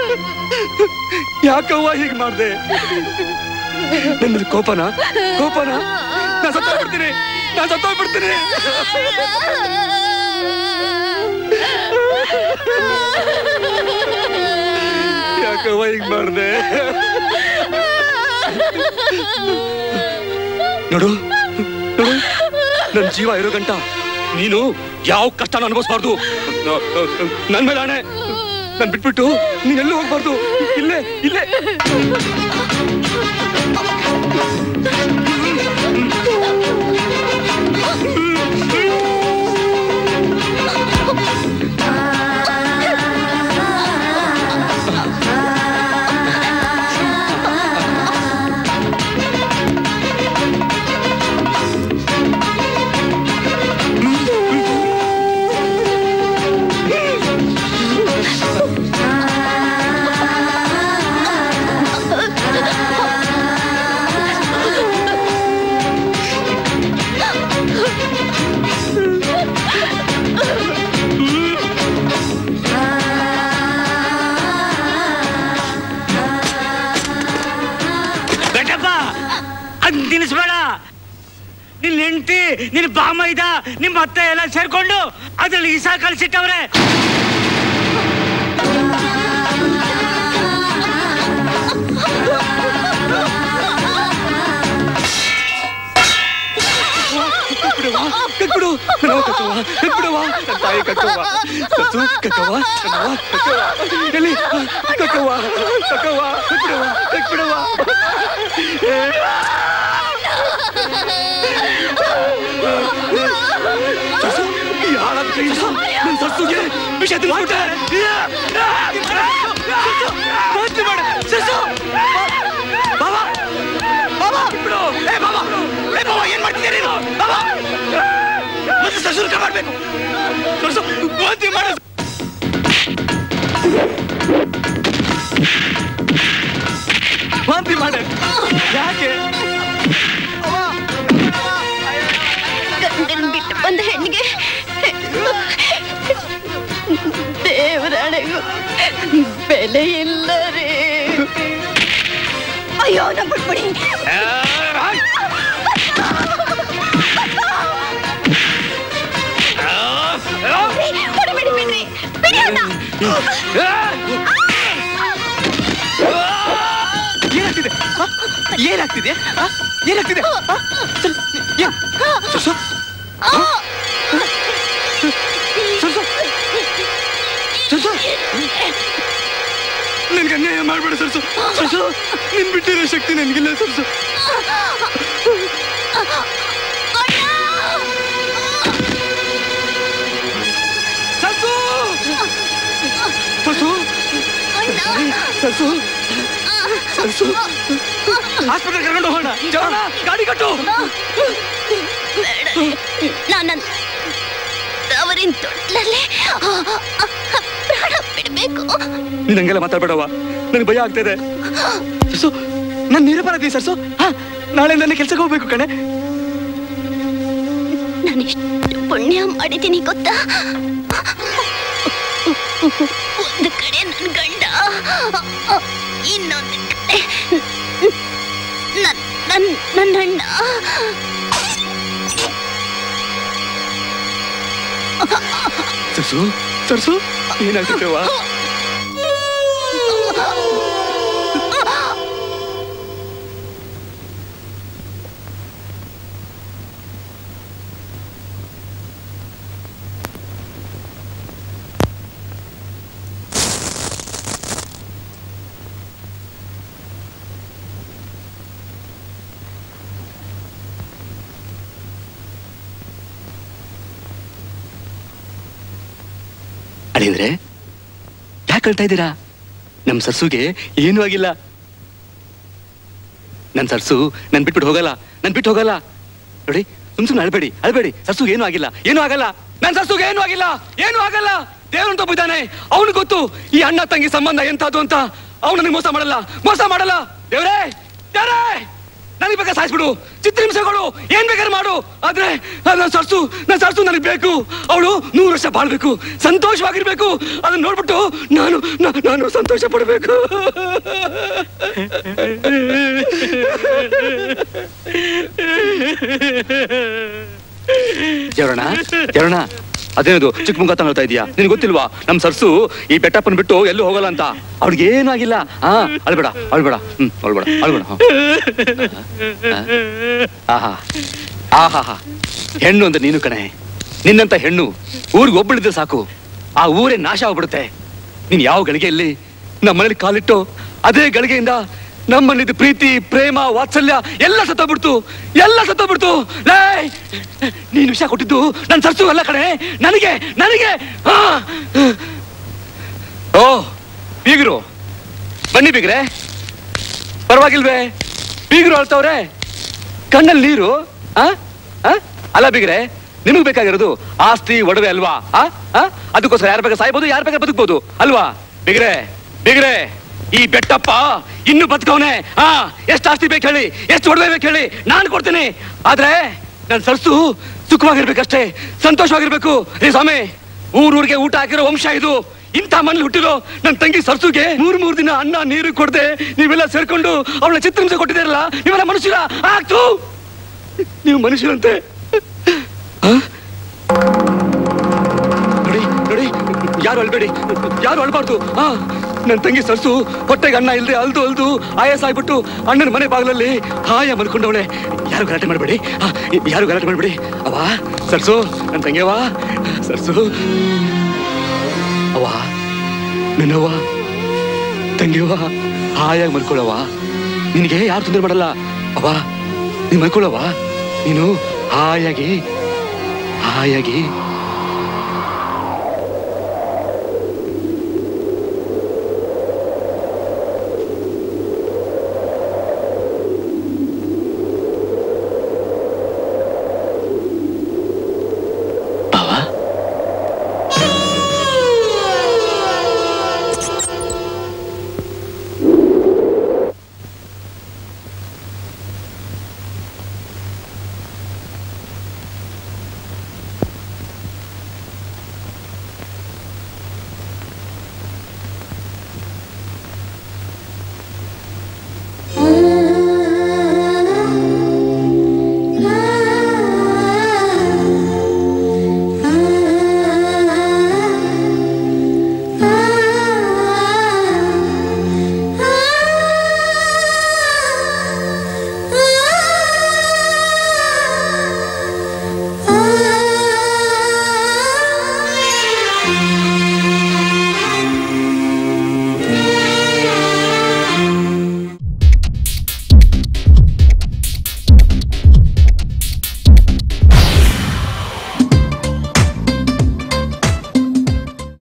ಯಾಕವ್ವ ಹೀಗ್ ಮಾಡ್ದೆ ನನ್ನ ಮೇಲೆ ಕೋಪನ ಕೋಪನ ನಾ ಸತ್ತೋಗ್ಬಿಡ್ತೀನಿ ನಾ ಸತ್ತೋಗ್ಬಿಡ್ತೀನಿ ಯಾಕವ್ವ ಹೀಗ್ ಮಾಡ್ದೆ ನೋಡು ನೋಡು ನನ್ ಜೀವ ಇರೋ ಗಂಟ ನೀನು ಯಾವ ಕಷ್ಟನ ಅನುಭವಿಸ್ಬಾರ್ದು ನನ್ ಮೇಲೆ ಆಣೆ ನನ್ ಬಿಟ್ಬಿಟ್ಟು ನೀನ್ ಎಲ್ಲೂ ಹೋಗ್ಬಾರ್ದು ಇಲ್ಲೇ ಇಲ್ಲೇ ಬೆಟ್ಟಪ್ಪ ಅದ್ ನಿಲ್ಲಿಸ್ಬೇಡ ನಿನ್ ಹೆಂಡತಿ ನಿನ್ ಬಾಮೈದ ನಿಮ್ಮ ಅತ್ತೆ ಎಲ್ಲ ಸೇರ್ಕೊಂಡು ಅದ್ರಲ್ಲಿ ಇಸ ಕಳ್ಸಿಟ್ಟವ್ರೆ ಕಟ್ಬಿಡು ಕಣವ ಕಕ್ಕವ್ವ ಕಟ್ಬಿಡವ್ವ ನನ್ನ ತಾಯಿ ಕಕ್ಕವ್ವ ಸತ್ತು ಕಕ್ಕವ್ವ ಕಣವ್ವ ಕಕ್ಕವ್ವ ಎಲ್ಲಿ ಕಕ್ಕವ್ವ ಕಕ್ಕವ್ವ ಕಟ್ಬಿಡವ್ವ ಕಟ್ಬಿಡವ್ವ ಸಸು, ಈ ಹಾಳಾದ ಕೈಯಿಂದ ನನ್ನ ಸಸುಗೆ ವಿಷ ತಿನ್ಬಿಟ್ಟೆ ಮಾತು ಮಾಡು ಸಸು ಬಾಬಾ ಬಾಬಾ ಬಿಡು ಏ ಬಾಬಾ ಏ ಬಾಬಾ ಏನ್ ಮಾಡ್ತಿದ್ದೀಯ ನೀನು ಬಾಬಾ ಮತ್ತೆ ಸಸುರು ಮಾಡ್ಬೇಕು ಸಸು ವಾಂತಿ ಮಾಡು ವಾಂತಿ ಮಾಡು ಯಾಕೆ ಗಂಡನ್ ಬಿಟ್ಟು ಬಂದ ಹೆಣ್ಣಿಗೆ ದೇವರಾಣೆಗೂ ಬೆಲೆ ಇಲ್ಲ ರೀ ಅಯ್ಯೋ ನಮ್ಮ ಬಿಟ್ಬಿಡಿ ಹೊಡಿಬೇಡಿ ಬಿಡ್ರಿ ಬಿಡಿ ಅವ್ನ. ಏನಾಗ್ತಿದೆ ಹ? ಏನಾಗ್ತಿದೆ ಹ? ಏನಾಗ್ತಿದೆ ಹ? ಸರ್, ಏನ್? Sir, sir. ಹ? Sir, sir. Sir, sir. ನನ್ಗೆ ಅನ್ಯಾಯ ಮಾಡ್ಬೇಡ ಸರ್ಸು ಸರ್ಸು ನಿನ್ ಬಿಟ್ಟಿರೋ ಶಕ್ತಿ ನನ್ಗಿಲ್ಲ ಸರ್ಸು ಸರ್ಸು ಸರ್ಸು ಸರ್ಸು ಸರ್ಸು ಹಾಸ್ಪಿಟಲ್ ಕರ್ಕೊಂಡು ಹೋಗೋಣ ಜೋಣ ಗಾಡಿ ಕಟ್ಟು ನಾನು ಅವರಿನ ತೊಟ್ಲಲ್ಲಿ ಪ್ರಾಣ ಬಿಡಬೇಕು ನೀನ್ ಹಂಗೆಲ್ಲ ಮಾತಾಡ್ಬೇಡವ ನನಗೆ ಭಯ ಆಗ್ತಾ ಇದೆ ಸರ್ಸು ನಾನು ನಿರಪರಾಧಿ ಸರ್ಸು ಹಾ ನಾಳೆ ನನ್ನ ಕೆಲ್ಸಕ್ಕೆ ಹೋಗ್ಬೇಕು ಕಣೆ ನಾನಿಷ್ಟು ಪುಣ್ಯ ಮಾಡಿದ್ದೀನಿ ಗೊತ್ತಾ ಒಂದು ಕಡೆ ನನ್ನ ಗಂಡ ಇನ್ನೊಂದು ಕಡೆ ನನ್ ನನ್ ನನ್ನ ಅಣ್ಣ ಸರ್ಸು ಸರ್ಸು ಏನಾಗ್ತಿದ್ದೆವಾ ಅಳಿಂದ್ರೆ ಯಾಕೆ ಅಳ್ತಾ ಇದ್ದೀರಾ ನಮ್ ಸರ್ಸುಗೆ ಏನೂ ಆಗಿಲ್ಲ ನನ್ ಸರ್ಸು ನನ್ ಬಿಟ್ಬಿಟ್ಟು ಹೋಗಲ್ಲ ನನ್ ಬಿಟ್ಟು ಹೋಗಲ್ಲ ನೋಡಿ ಸುಮ್ ಸುಮ್ನೆ ಅಳ್ಬೇಡಿ ಅಳ್ಬೇಡಿ ಸರ್ಸುಗೆ ಏನೂ ಆಗಿಲ್ಲ ಏನೂ ಆಗಲ್ಲ ನನ್ ಸರ್ಸುಗೆ ಏನೂ ಆಗಿಲ್ಲ ಏನೂ ಆಗಲ್ಲ ದೇವ್ರಂತ ಒಬ್ಬ ಇದ್ದಾನೆ ಅವನು ಗೊತ್ತು ಈ ಅಣ್ಣ ತಂಗಿ ಸಂಬಂಧ ಎಂತದು ಅಂತ ಅವನು ನನಗೆ ಮೋಸ ಮಾಡಲ್ಲ ಮೋಸ ಮಾಡಲ್ಲ ದೇವ್ರೇ ದೇವ್ರೇ ನನಗೆ ಬೇಕಾ ಸಾಯಿಸ್ಬಿಡು ಚಿತ್ರಹಿಂಸೆಗಳು ಏನ್ ಬೇಕಾದ್ರೆ ಮಾಡು ಆದ್ರೆ ನನ್ನ ಸರ್ಸು ನನ್ನ ಸರ್ಸು ನನಗೆ ಬೇಕು ಅವಳು ನೂರು ವರ್ಷ ಬಾಳ್ಬೇಕು ಸಂತೋಷವಾಗಿರ್ಬೇಕು ಅದನ್ನ ನೋಡ್ಬಿಟ್ಟು ನಾನು ನಾ- ನಾನು ಸಂತೋಷ ಪಡ್ಬೇಕು ಜರಣ ಜರಣ ಅದೇನದು ಚಿಕ್ಕ ಮುಂಗ ಹೇಳ್ತಾ ಇದೀಯಾ ನಿನ್ ಗೊತ್ತಿಲ್ವಾ ನಮ್ ಸರ್ಸು ಈ ಬೆಟ್ಟಪ್ಪನ್ ಬಿಟ್ಟು ಎಲ್ಲೂ ಹೋಗಲ್ಲ ಅಂತ ಅವ್ಳಿಗೆ ಏನೂ ಆಗಿಲ್ಲ ಹಾ ಅಳ್ಬೇಡ ಅಳ್ಬೇಡ ಹ್ಮ್ ಅಳ್ಬೇಡ ಅಳ್ಬೇಡ ಹಾ. ಆಹಾ ಆಹಾ ಹೆಣ್ಣು ಅಂದ್ರೆ ನೀನು ಕಣೆ ನಿನ್ನಂತ ಹೆಣ್ಣು ಊರಿಗೆ ಒಬ್ಬಳಿದ್ರೆ ಸಾಕು ಆ ಊರೇ ನಾಶ ಆಗ್ಬಿಡುತ್ತೆ ನೀನ್ ಯಾವ ಗಳಿಗೆಯಲ್ಲಿ ನಮ್ಮನೇಲಿ ಕಾಲಿಟ್ಟು ಅದೇ ಗಳಿಗೆಯಿಂದ ನಮ್ಮಲ್ಲಿದ್ದ ಪ್ರೀತಿ ಪ್ರೇಮ ವಾತ್ಸಲ್ಯ ಎಲ್ಲ ಸತ್ತೋಗ್ಬಿಡ್ತು ಎಲ್ಲ ಸತ್ತೋಗ್ಬಿಡ್ತು ಲೇ ನೀನು ವಿಷಯ ಕೊಟ್ಟಿದ್ದು ನನ್ ಸರ್ಸು ಅಲ್ಲ ಕಣೆ ನನಗೆ ನನಗೆ ಆ! ಓ ಬೀಗರು ಬನ್ನಿ ಬೀಗ್ರೆ ಪರವಾಗಿಲ್ವೇ ಬೀಗರು ಅಳ್ತವ್ರೆ ಕಣ್ಣಲ್ಲಿ ನೀರು ಆ? ಆ? ಅಲ್ಲ ಬೀಗ್ರೆ ನಿಮಗ್ ಬೇಕಾಗಿರೋದು ಆಸ್ತಿ ಒಡವೆ ಅಲ್ವಾ ಆ? ಆ? ಅದಕ್ಕೋಸ್ಕರ ಯಾರ ಬೇಕಾದ್ರೆ ಸಾಯ್ಬೋದು ಯಾರ ಬೇಕಾದ್ರೆ ಬದುಕ್ಬೋದು ಅಲ್ವಾ ಬಿಗ್ರೆ ಬಿಗ್ರೆ ಈ ಬೆಟ್ಟಪ್ಪ ಇನ್ನು ಬದುಕವನೆ ಆ ಎಷ್ಟು ಆಸ್ತಿ ಬೇಕು ಹೇಳಿ ಎಷ್ಟು ಒಡವೆ ಬೇಕು ಹೇಳಿ ನಾನು ಕೊಡ್ತೀನಿ ಆದ್ರೆ ನನ್ ಸರ್ಸು ಸುಖವಾಗಿರ್ಬೇಕಷ್ಟೇ ಸಂತೋಷವಾಗಿರ್ಬೇಕು ರೀ ಸ್ವಾಮಿ ಊರೂರಿಗೆ ಊಟ ಹಾಕಿರೋ ವಂಶ ಇದು ಇಂಥ ಮನೇಲಿ ಹುಟ್ಟಿರೋ ನನ್ನ ತಂಗಿ ಸರ್ಸುಗೆ ಮೂರ್ ಮೂರ್ ದಿನ ಅನ್ನ ನೀರು ಕೊಡದೆ ನೀವೆಲ್ಲ ಸೇರ್ಕೊಂಡು ಅವಳ ಚಿತ್ರಹಿಂಸೆ ಕೊಟ್ಟಿದ್ದೀರಲ್ಲ ನೀವೆಲ್ಲ ಮನುಷ್ಯರ ಆಗ್ತು ನೀವು ಮನುಷ್ಯರಂತೆ ಆ? ನೋಡಿ ನೋಡಿ ಯಾರು ಅಳ್ಬೇಡಿ ಯಾರು ಅಳ್ಬಾರ್ದು ಆ ನನ್ನ ತಂಗಿ ಸರ್ಸು ಹೊಟ್ಟೆಗೆ ಅನ್ನ ಇಲ್ದೆ ಅಲ್ದು ಅಲ್ದು ಆಯಾಸ ಆಗ್ಬಿಟ್ಟು ಅಣ್ಣನ ಮನೆ ಬಾಗಿಲಲ್ಲಿ ಹಾಯ ಮಲ್ಕೊಂಡವಳೆ ಯಾರು ಗಲಾಟೆ ಮಾಡಬೇಡಿ ಯಾರು ಗಲಾಟೆ ಮಾಡಬೇಡಿ ಅವ ಸರ್ಸು ನನ್ನ ತಂಗಿಯವ ಸರ್ಸು ಅವ ನನ್ನವ್ವ ತಂಗಿಯವ್ವ ಹಾಯಾಗಿ ಮಲ್ಕೊಳ್ಳವ ನಿನಗೆ ಯಾರು ತೊಂದರೆ ಮಾಡಲ್ಲ ಅವ ನೀನ್ ಮಲ್ಕೊಳ್ಳವ ನೀನು ಹಾಯಾಗಿ ಹಾಯಾಗಿ